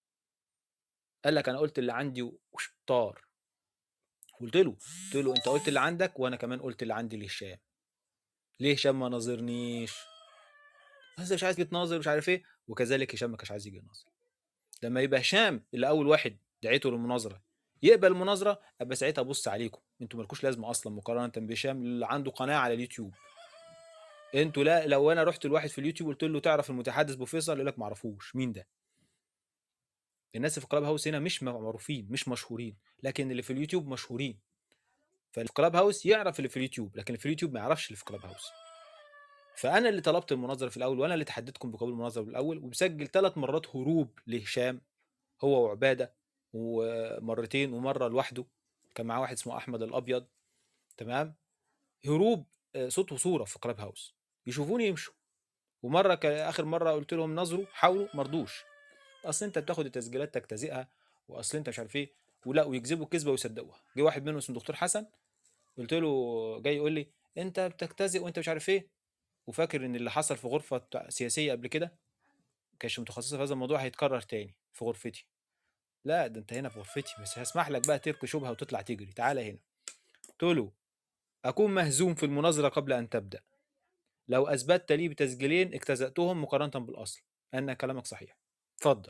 قال لك انا قلت اللي عندي وش- طار قلت له قلت له انت قلت اللي عندك وانا كمان قلت اللي عندي لهشام ليه هشام ما ناظرنيش بس مش عايز يتناظر مش عارف ايه وكذلك هشام ما كانش عايز يجي يناظر لما يبقى هشام اللي اول واحد دعيته للمناظره يقبل المناظره ابقى ساعتها ابص عليكم انتوا مالكوش لازمه اصلا مقارنه بهشام اللي عنده قناه على اليوتيوب انتوا لا لو انا رحت لواحد في اليوتيوب قلت له تعرف المتحدث بفيصل يقول لك ما اعرفوش مين ده الناس اللي في كلاب هاوس هنا مش معروفين مش مشهورين لكن اللي في اليوتيوب مشهورين فاللي في كلاب هاوس يعرف اللي في اليوتيوب لكن اللي في اليوتيوب ما يعرفش اللي في كلاب هاوس فانا اللي طلبت المناظره في الاول وانا اللي تحديتكم بقبول المناظره في الاول ومسجل ثلاث مرات هروب لهشام هو وعباده ومرتين ومره لوحده كان معاه واحد اسمه احمد الابيض تمام هروب آه، صوت وصوره في كلاب هاوس يشوفوني يمشوا ومره ك- اخر مره قلت لهم نظروا حاولوا مرضوش اصل انت بتاخد التسجيلات تجتزئها واصل انت مش عارف ايه ولا ويكذبوا كذبه ويصدقوها جه واحد منهم اسمه دكتور حسن قلت له جاي يقول لي انت بتجتزئ وانت مش عارف ايه وفاكر ان اللي حصل في غرفه بتاع- سياسيه قبل كده كانش متخصصه في هذا الموضوع هيتكرر تاني في غرفتي لا ده انت هنا في غرفتي بس هسمح لك بقى ترك شبهه وتطلع تجري تعالى هنا قلت له اكون مهزوم في المناظره قبل ان تبدا لو اثبتت لي بتسجيلين اجتزأتهم مقارنه بالاصل ان كلامك صحيح اتفضل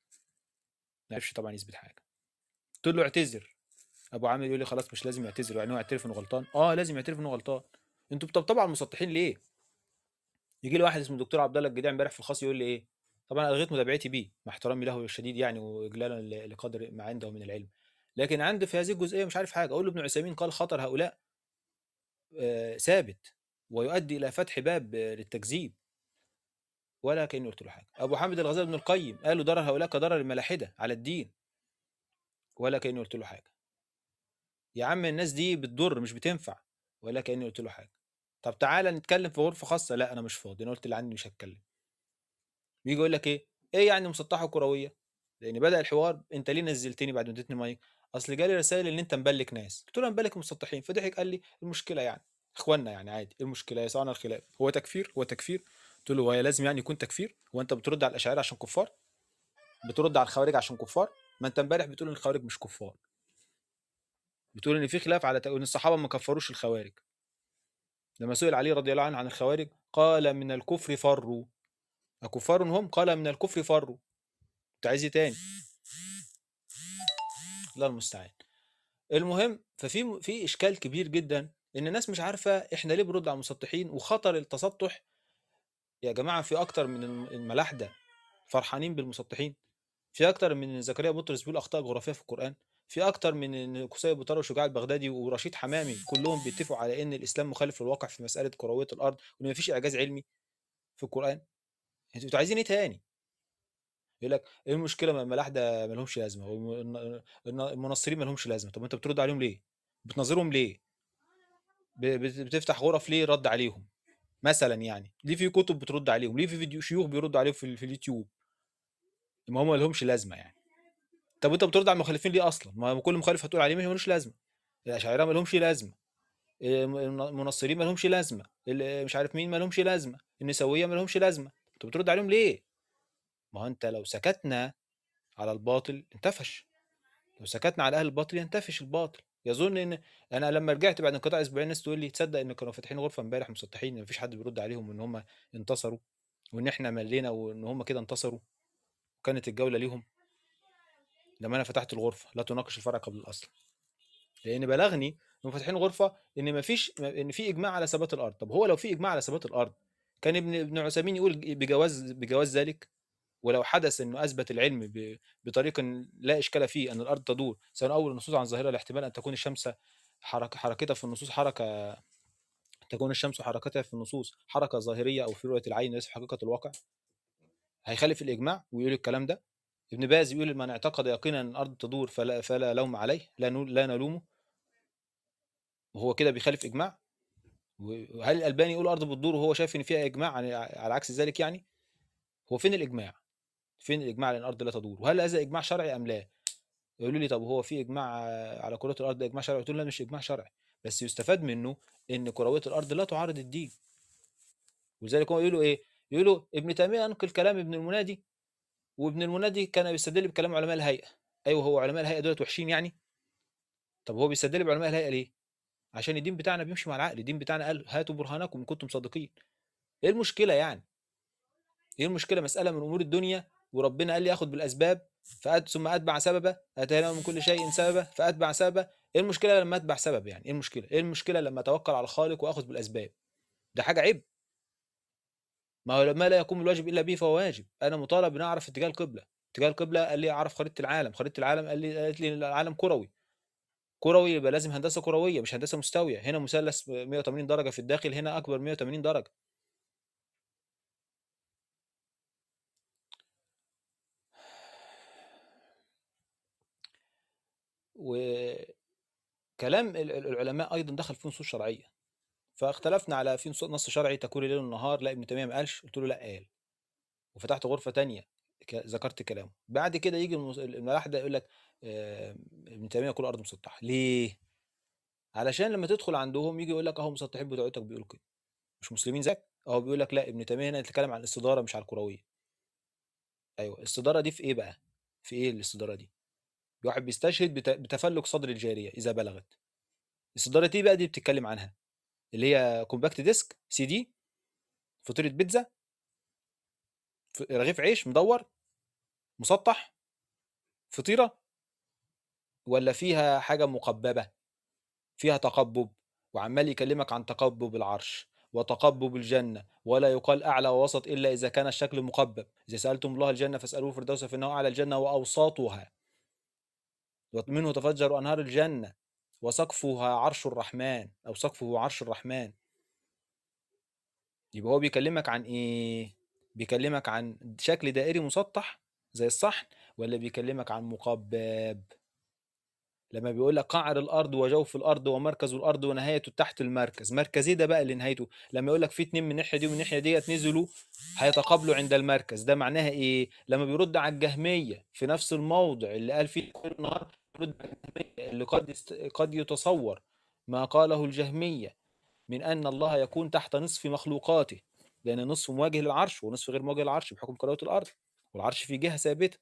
ما عرفش طبعا يثبت حاجه قلت له اعتذر ابو عامر يقول لي خلاص مش لازم يعتذر يعني هو يعترف انه غلطان اه لازم يعترف انه غلطان انتوا بتطبطبوا على المسطحين ليه يجي لي واحد اسمه دكتور عبد الله الجديع امبارح في الخاص يقول لي ايه طبعا الغيت متابعتي بيه مع احترامي له الشديد يعني واجلالا ل- لقدر ما عنده من العلم لكن عنده في هذه الجزئيه مش عارف حاجه اقول له ابن عثيمين قال خطر هؤلاء آه، ثابت ويؤدي الى فتح باب آه، للتكذيب ولا كاني قلت له حاجه ابو حامد الغزالي ابن القيم قال له ضرر هؤلاء كضرر الملاحده على الدين ولا كاني قلت له حاجه يا عم الناس دي بتضر مش بتنفع ولا كاني قلت له حاجه طب تعالى نتكلم في غرفه خاصه لا انا مش فاضي انا قلت اللي عندي مش هتكلم بيجي يقول لك ايه ايه يعني مسطحه كرويه لان بدا الحوار انت ليه نزلتني بعد ما اديتني مايك اصل جالي رسائل ان انت مبلك ناس قلت له انا مبلك مسطحين فضحك قال لي المشكله يعني اخواننا يعني عادي إيه المشكله يسعنا الخلاف هو تكفير هو تكفير قلت له هو لازم يعني يكون تكفير هو انت بترد على الاشاعره عشان كفار بترد على الخوارج عشان كفار ما انت امبارح بتقول ان الخوارج مش كفار بتقول ان في خلاف على ان الصحابه ما كفروش الخوارج لما سئل علي رضي الله عنه عن الخوارج قال من الكفر فروا أكفار هم قال من الكفر فروا انت عايز ايه تاني الله المستعان المهم ففي في اشكال كبير جدا ان الناس مش عارفه احنا ليه بنرد على المسطحين وخطر التسطح يا جماعه في اكتر من الم- الملاحده فرحانين بالمسطحين في اكتر من إن زكريا بطرس بيقول اخطاء جغرافيه في القران في اكتر من ان قصي ابو طارق وشجاع البغدادي ورشيد حمامي كلهم بيتفقوا على ان الاسلام مخالف للواقع في مساله كرويه الارض وان مفيش اعجاز علمي في القران انتوا انتوا عايزين ايه تاني يقول لك ايه المشكله ما الملاحده ما لهمش لازمه والم- الن- المنصرين ما لهمش لازمه طب انت بترد عليهم ليه بتنظرهم ليه ب- بت- بتفتح غرف ليه رد عليهم مثلا يعني ليه في كتب بترد عليهم ليه في فيديو شيوخ بيردوا عليهم في, ال- في اليوتيوب ما هم ما لهمش لازمه يعني طب انت بترد على المخالفين ليه اصلا ما هو كل مخالف هتقول عليه ملوش لازمه الاشاعره ما لهمش لازمه الم- المنصرين ما لهمش لازمه ال- مش عارف مين ما لهمش لازمه النسويه ما لهمش لازمه انت بترد عليهم ليه ما هو انت لو سكتنا على الباطل انتفش لو سكتنا على اهل الباطل ينتفش الباطل يظن ان انا لما رجعت بعد انقطاع اسبوعين الناس تقول لي تصدق ان كانوا فاتحين غرفه امبارح مسطحين مفيش حد بيرد عليهم وان هم انتصروا وان احنا ملينا وان هم كده انتصروا وكانت الجوله ليهم لما انا فتحت الغرفه لا تناقش الفرع قبل الاصل لان بلغني انهم فاتحين غرفه ان مفيش ان في اجماع على ثبات الارض طب هو لو في اجماع على ثبات الارض كان ابن ابن عثيمين يقول بجواز بجواز ذلك ولو حدث انه اثبت العلم ب- بطريقه لا اشكال فيه ان الارض تدور سواء اول النصوص عن ظاهره الاحتمال ان تكون الشمس حركه حركتها في النصوص حركه تكون الشمس حركتها في النصوص حركه ظاهريه او في رؤيه العين ليس في حقيقه الواقع هيخالف الاجماع ويقول الكلام ده ابن باز يقول من اعتقد يقينا ان الارض تدور فلا, فلا لوم عليه لا نل- لا نلومه وهو كده بيخالف اجماع وهل الالباني يقول الارض بتدور وهو شايف ان فيها اجماع على على عكس ذلك يعني هو فين الاجماع فين الاجماع على ان الارض لا تدور وهل هذا اجماع شرعي ام لا يقولوا لي طب هو في اجماع على كره الارض ده اجماع شرعي قلت لهم لا مش اجماع شرعي بس يستفاد منه ان كرويه الارض لا تعارض الدين ولذلك هم يقولوا ايه يقولوا ابن تيميه انقل كلام ابن المنادي وابن المنادي كان بيستدل بكلام علماء الهيئه ايوه هو علماء الهيئه دولت وحشين يعني طب هو بيستدل بعلماء الهيئه ليه عشان الدين بتاعنا بيمشي مع العقل الدين بتاعنا قال هاتوا برهانكم ان كنتم صادقين ايه المشكله يعني ايه المشكله مساله من امور الدنيا وربنا قال لي اخد بالاسباب فأت ثم اتبع سببا اتينا من كل شيء سببا فاتبع سببا ايه المشكله لما اتبع سبب يعني ايه المشكله ايه المشكله لما اتوكل على الخالق واخذ بالاسباب ده حاجه عيب ما هو ما لا يقوم الواجب الا به فهو واجب انا مطالب ان اعرف اتجاه القبله اتجاه القبله قال لي اعرف خريطه العالم خريطه العالم قال لي قالت لي العالم كروي كروي يبقى لازم هندسه كرويه مش هندسه مستويه هنا مثلث 180 درجه في الداخل هنا اكبر 180 درجه وكلام ال- ال- العلماء ايضا دخل فيه نصوص شرعيه فاختلفنا على في نص نص شرعي تكون الليل والنهار لا ابن تيميه ما قالش قلت له لا قال وفتحت غرفه تانية ك- ذكرت كلامه بعد كده يجي المس- الملاحده يقول لك آه، ابن تيميه كل ارض مسطحه ليه علشان لما تدخل عندهم يجي يقول لك اهو مسطحين بتوعتك بيقولوا كده مش مسلمين زيك اهو بيقول لك لا ابن تيميه هنا يتكلم عن الاستداره مش على الكرويه ايوه الاستداره دي في ايه بقى في ايه الاستداره دي واحد بيستشهد بت- بتفلك صدر الجاريه اذا بلغت الاستداره دي بقى دي بتتكلم عنها اللي هي كومباكت ديسك سي دي فطيره بيتزا ف- رغيف عيش مدور مسطح فطيره ولا فيها حاجه مقببه فيها تقبب وعمال يكلمك عن تقبب العرش وتقبب الجنة ولا يقال أعلى ووسط إلا إذا كان الشكل مقبب إذا سألتم الله الجنة فاسألوه الفردوس فإنه أعلى الجنة وأوساطها ومنه تفجر أنهار الجنة وسقفها عرش الرحمن أو سقفه عرش الرحمن يبقى هو بيكلمك عن إيه؟ بيكلمك عن شكل دائري مسطح زي الصحن ولا بيكلمك عن مقبب لما بيقول لك قعر الارض وجوف الارض ومركز الارض ونهايته تحت المركز مركز ايه ده بقى اللي نهايته لما يقول لك في اتنين من الناحيه دي ومن الناحيه ديت نزلوا هيتقابلوا عند المركز ده معناها ايه لما بيرد على الجهميه في نفس الموضع اللي قال فيه كل النهار يرد على الجهميه اللي قد است... قد يتصور ما قاله الجهميه من ان الله يكون تحت نصف مخلوقاته لان نصف مواجه للعرش ونصف غير مواجه للعرش بحكم كرويه الارض والعرش في جهه ثابته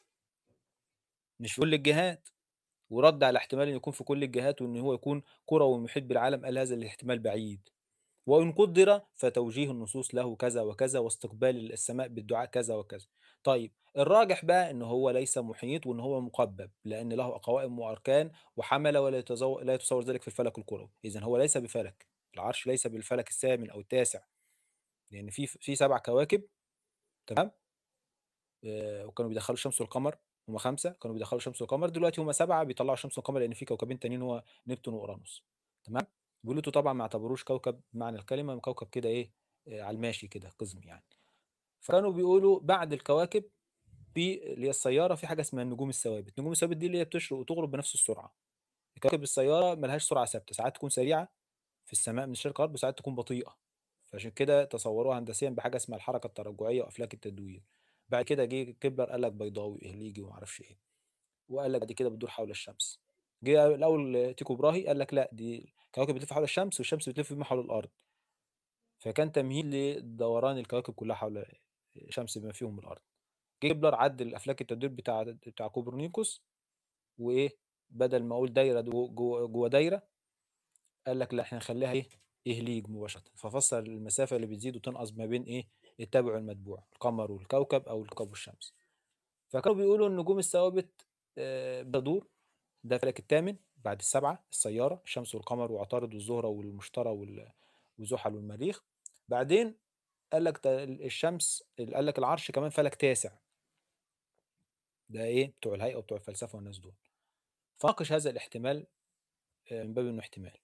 مش في كل الجهات ورد على احتمال ان يكون في كل الجهات وان هو يكون كروي محيط بالعالم قال هذا الاحتمال بعيد وإن قدر فتوجيه النصوص له كذا وكذا واستقبال السماء بالدعاء كذا وكذا طيب الراجح بقى ان هو ليس محيط وان هو مقبب لان له قوائم واركان وحمل ولا يتزو... لا يتصور ذلك في الفلك الكروي اذا هو ليس بفلك العرش ليس بالفلك الثامن او التاسع لان في في سبع كواكب تمام آه، وكانوا بيدخلوا الشمس والقمر هم خمسه كانوا بيدخلوا الشمس والقمر دلوقتي هم سبعه بيطلعوا الشمس والقمر لان في كوكبين تانيين هو نبتون واورانوس تمام بلوتو طبعا ما اعتبروش كوكب بمعنى الكلمه كوكب كده ايه آه، على الماشي كده قزم يعني فكانوا بيقولوا بعد الكواكب في اللي هي السياره في حاجه اسمها النجوم الثوابت النجوم الثوابت دي اللي هي بتشرق وتغرب بنفس السرعه كواكب السياره ملهاش سرعه ثابته ساعات تكون سريعه في السماء من الشرق الغرب وساعات تكون بطيئه فعشان كده تصوروها هندسيا بحاجه اسمها الحركه الترجعيه وافلاك التدوير بعد كده جه كبلر قال لك بيضاوي اهليجي وما اعرفش ايه وقال لك دي كده بتدور حول الشمس جه الاول تيكو براهي قال لك لا دي الكواكب بتلف حول الشمس والشمس بتلف بما حول الارض فكان تمهيد لدوران الكواكب كلها حول الشمس بما فيهم الارض جه كبلر عدل افلاك التدوير بتاع بتاع كوبرنيكوس وايه بدل ما اقول دايره جوه جوه جوه دايره قال لك لا احنا نخليها ايه اهليج مباشره ففسر المسافه اللي بتزيد وتنقص ما بين ايه التابع والمتبوع القمر والكوكب او الكوكب والشمس فكانوا بيقولوا النجوم الثوابت آه، بتدور ده فلك الثامن بعد السبعه السياره الشمس والقمر وعطارد والزهره والمشتري وال- وزحل والمريخ بعدين قال لك ده الشمس قال لك العرش كمان فلك تاسع ده ايه بتوع الهيئه وبتوع الفلسفه والناس دول فناقش هذا الاحتمال آه، من باب انه احتمال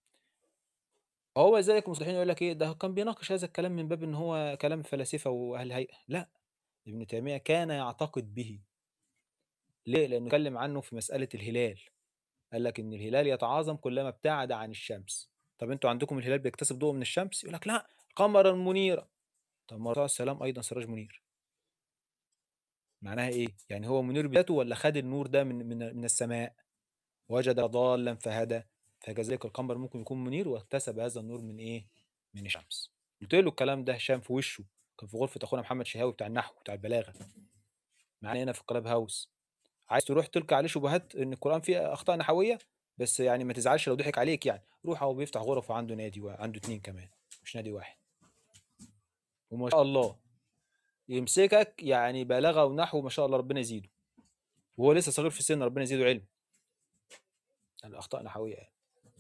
هو ذلك المصلحين يقول لك ايه ده كان بيناقش هذا الكلام من باب ان هو كلام الفلاسفه واهل الهيئه لا ابن تيميه كان يعتقد به ليه لانه اتكلم عنه في مساله الهلال قال لك ان الهلال يتعاظم كلما ابتعد عن الشمس طب انتوا عندكم الهلال بيكتسب ضوء من الشمس يقول لك لا قمرا منيرا طب ما الرسول صلى الله عليه وسلم ايضا سراج منير معناها ايه يعني هو منير بذاته ولا خد النور ده من من من السماء وجد ضالا فهدى فكذلك القمر ممكن يكون منير واكتسب هذا النور من ايه من الشمس قلت له الكلام ده هشام في وشه كان في غرفه اخونا محمد شهاوي بتاع النحو بتاع البلاغه معانا هنا في الكلاب هاوس عايز تروح تلقي عليه شبهات ان القران فيه اخطاء نحويه بس يعني ما تزعلش لو ضحك عليك يعني روح هو بيفتح غرف وعنده نادي وعنده اتنين كمان مش نادي واحد وما شاء الله يمسكك يعني بلاغه ونحو ما شاء الله ربنا يزيده وهو لسه صغير في السن ربنا يزيده علم الاخطاء نحويه يعني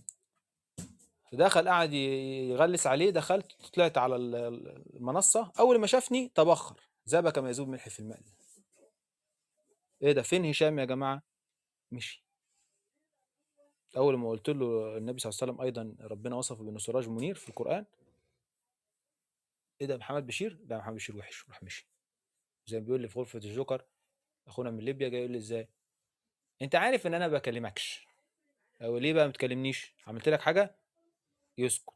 دخل قعد ي- يغلس عليه دخلت طلعت على ال- ال- المنصه اول ما شافني تبخر ذاب كما يذوب ملح في الماء ايه ده فين هشام يا جماعه مشي اول ما قلت له النبي صلى الله عليه وسلم ايضا ربنا وصفه بانه سراج منير في القران ايه ده محمد بشير لا محمد بشير وحش راح مشي زي ما بيقول لي في غرفه الجوكر اخونا من ليبيا جاي يقول لي ازاي انت عارف ان انا ما بكلمكش او ليه بقى ما بتكلمنيش عملت لك حاجه يسكت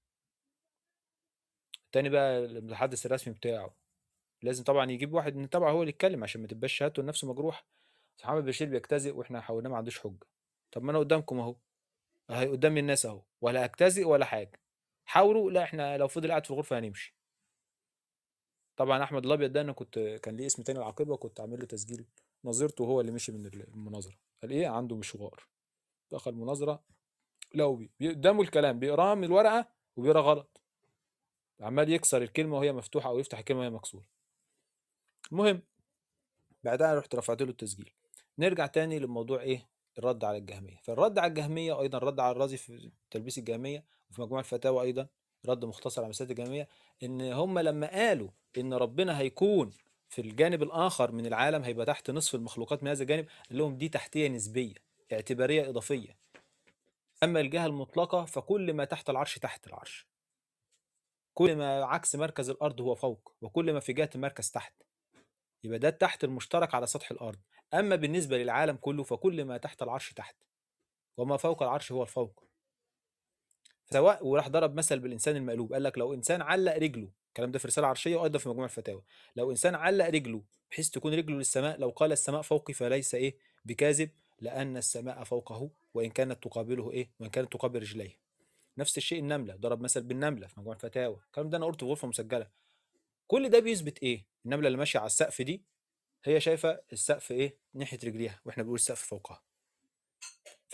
التاني بقى المتحدث الرسمي بتاعه لازم طبعا يجيب واحد من تبعه هو اللي يتكلم عشان ما تبقاش شهادته لنفسه مجروح محمد بشير بيجتزئ واحنا حاولنا ما عندوش حجه طب ما انا قدامكم اهو اهي قدام الناس اهو ولا اجتزئ ولا حاجه حاولوا لا احنا لو فضل قاعد في الغرفه هنمشي طبعا احمد الابيض ده انا كنت كان ليه اسم تاني العاقبه كنت عامل له تسجيل نظرته هو اللي مشي من المناظره قال ايه عنده مشوار دخل مناظره لو بي بي- قدامه الكلام بيقراها من الورقه وبيقرا غلط عمال يكسر الكلمه وهي مفتوحه او يفتح الكلمه وهي مكسوره المهم بعدها رحت رفعت له التسجيل نرجع تاني لموضوع ايه الرد على الجهميه فالرد على الجهميه ايضا الرد على الرازي في تلبيس الجهميه وفي مجموع الفتاوى ايضا رد مختصر على مساله الجهميه ان هم لما قالوا ان ربنا هيكون في الجانب الاخر من العالم هيبقى تحت نصف المخلوقات من هذا الجانب قال لهم دي تحتيه نسبيه اعتباريه اضافيه اما الجهه المطلقه فكل ما تحت العرش تحت العرش كل ما عكس مركز الارض هو فوق وكل ما في جهه المركز تحت يبقى ده تحت المشترك على سطح الارض اما بالنسبه للعالم كله فكل ما تحت العرش تحت وما فوق العرش هو الفوق سواء وراح ضرب مثل بالانسان المقلوب قال لك لو انسان علق رجله الكلام ده في رساله عرشيه وايضا في مجموع الفتاوى لو انسان علق رجله بحيث تكون رجله للسماء لو قال السماء فوقي فليس ايه بكاذب لان السماء فوقه وان كانت تقابله ايه وان كانت تقابل رجليه نفس الشيء النمله ضرب مثل بالنمله في مجموع الفتاوى الكلام ده انا قلته في غرفه مسجله كل ده بيثبت ايه النمله اللي ماشيه على السقف دي هي شايفه السقف ايه ناحيه رجليها واحنا بنقول السقف فوقها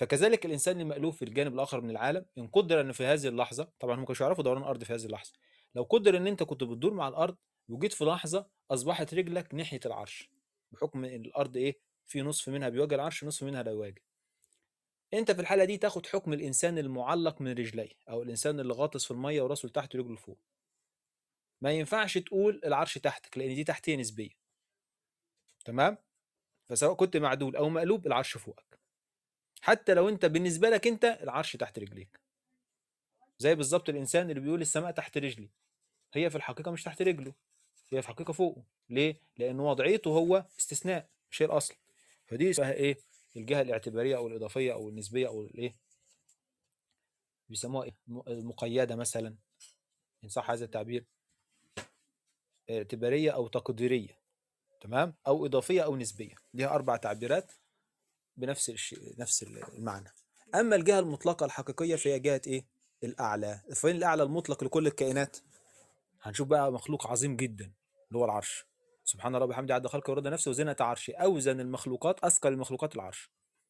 فكذلك الانسان المألوف في الجانب الاخر من العالم ان قدر ان في هذه اللحظه طبعا هم ما كانوش يعرفوا دوران الارض في هذه اللحظه لو قدر ان انت كنت بتدور مع الارض وجيت في لحظه اصبحت رجلك ناحيه العرش بحكم ان الارض ايه في نصف منها بيواجه العرش نصف منها لا يواجه انت في الحاله دي تاخد حكم الانسان المعلق من رجليه او الانسان اللي غاطس في الميه وراسه لتحت ورجله لفوق ما ينفعش تقول العرش تحتك لان دي تحتيه نسبيه تمام فسواء كنت معدول او مقلوب العرش فوقك حتى لو انت بالنسبه لك انت العرش تحت رجليك زي بالظبط الانسان اللي بيقول السماء تحت رجلي هي في الحقيقه مش تحت رجله هي في الحقيقه فوقه ليه لان وضعيته هو استثناء مش هي الاصل فدي اسمها ايه الجهه الاعتباريه او الاضافيه او النسبيه او الايه بيسموها ايه م- المقيده مثلا ان صح هذا التعبير اعتباريه او تقديريه تمام او اضافيه او نسبيه ليها اربع تعبيرات بنفس الشيء نفس المعنى اما الجهه المطلقه الحقيقيه فهي جهه ايه الاعلى فين الاعلى المطلق لكل الكائنات هنشوف بقى مخلوق عظيم جدا اللي هو العرش سبحان الله وبحمده عد خلقه ورضا نفسه وزنة عرشه اوزن المخلوقات اثقل المخلوقات العرش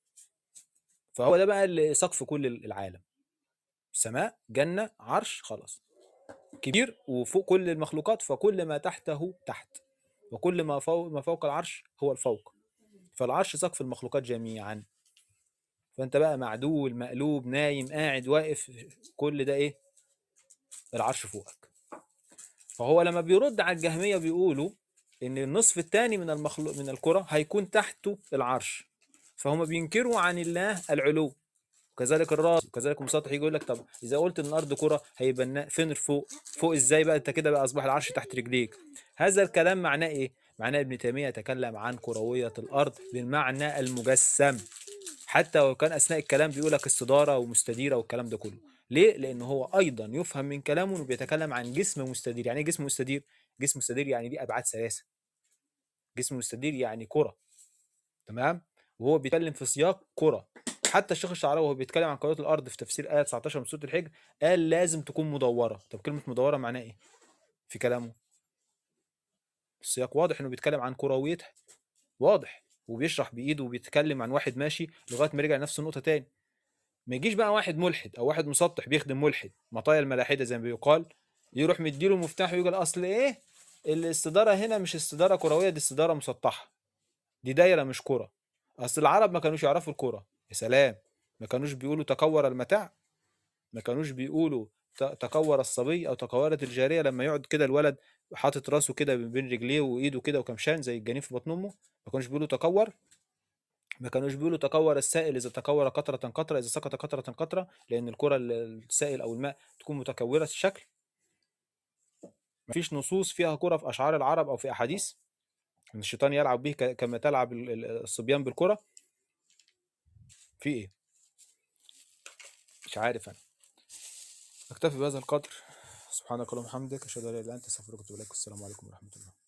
فهو ده بقى اللي سقف كل العالم سماء جنه عرش خلاص كبير وفوق كل المخلوقات فكل ما تحته تحت وكل ما فوق ما فوق العرش هو الفوق فالعرش سقف المخلوقات جميعا فانت بقى معدول مقلوب نايم قاعد واقف كل ده ايه العرش فوقك فهو لما بيرد على الجهميه بيقولوا ان النصف الثاني من المخلوق من الكره هيكون تحته العرش فهم بينكروا عن الله العلو وكذلك الراس وكذلك المسطح يجي يقول لك طب اذا قلت ان الارض كره هيبقى النا- فين فوق فوق ازاي بقى انت كده بقى اصبح العرش تحت رجليك هذا الكلام معناه ايه معناه ابن تيميه يتكلم عن كرويه الارض بالمعنى المجسم حتى لو كان اثناء الكلام بيقول لك استداره ومستديره والكلام ده كله ليه لان هو ايضا يفهم من كلامه انه بيتكلم عن جسم مستدير يعني ايه جسم مستدير جسم مستدير يعني دي ابعاد ثلاثه جسم مستدير يعني كره تمام وهو بيتكلم في سياق كره حتى الشيخ الشعراوي وهو بيتكلم عن كرة الارض في تفسير ايه 19 من سوره الحجر قال لازم تكون مدوره طب كلمه مدوره معناها ايه في كلامه السياق واضح انه بيتكلم عن كرويتها واضح وبيشرح بايده وبيتكلم عن واحد ماشي لغايه ما رجع لنفس النقطه تاني ما يجيش بقى واحد ملحد او واحد مسطح بيخدم ملحد مطايا الملاحده زي ما بيقال يروح مديله مفتاح ويقول اصل ايه الاستداره هنا مش استداره كرويه دي استداره مسطحه دي دايره مش كره اصل العرب ما كانوش يعرفوا الكره يا سلام ما كانوش بيقولوا تكور المتاع ما كانوش بيقولوا ت- تكور الصبي او تكورت الجاريه لما يقعد كده الولد حاطط راسه كده بين رجليه وايده كده وكمشان زي الجنين في بطن امه ما كانوش بيقولوا تكور ما كانوش بيقولوا تكور السائل اذا تكور قطره قطره اذا سقط قطره قطره لان الكره ال- السائل او الماء تكون متكوره الشكل مفيش نصوص فيها كره في اشعار العرب او في احاديث ان الشيطان يلعب به ك- كما تلعب ال- ال- الصبيان بالكره في ايه مش عارف انا اكتفي بهذا القدر سبحانك اللهم وبحمدك اشهد ان لا اله الا انت استغفرك واتوب اليك والسلام عليكم ورحمه الله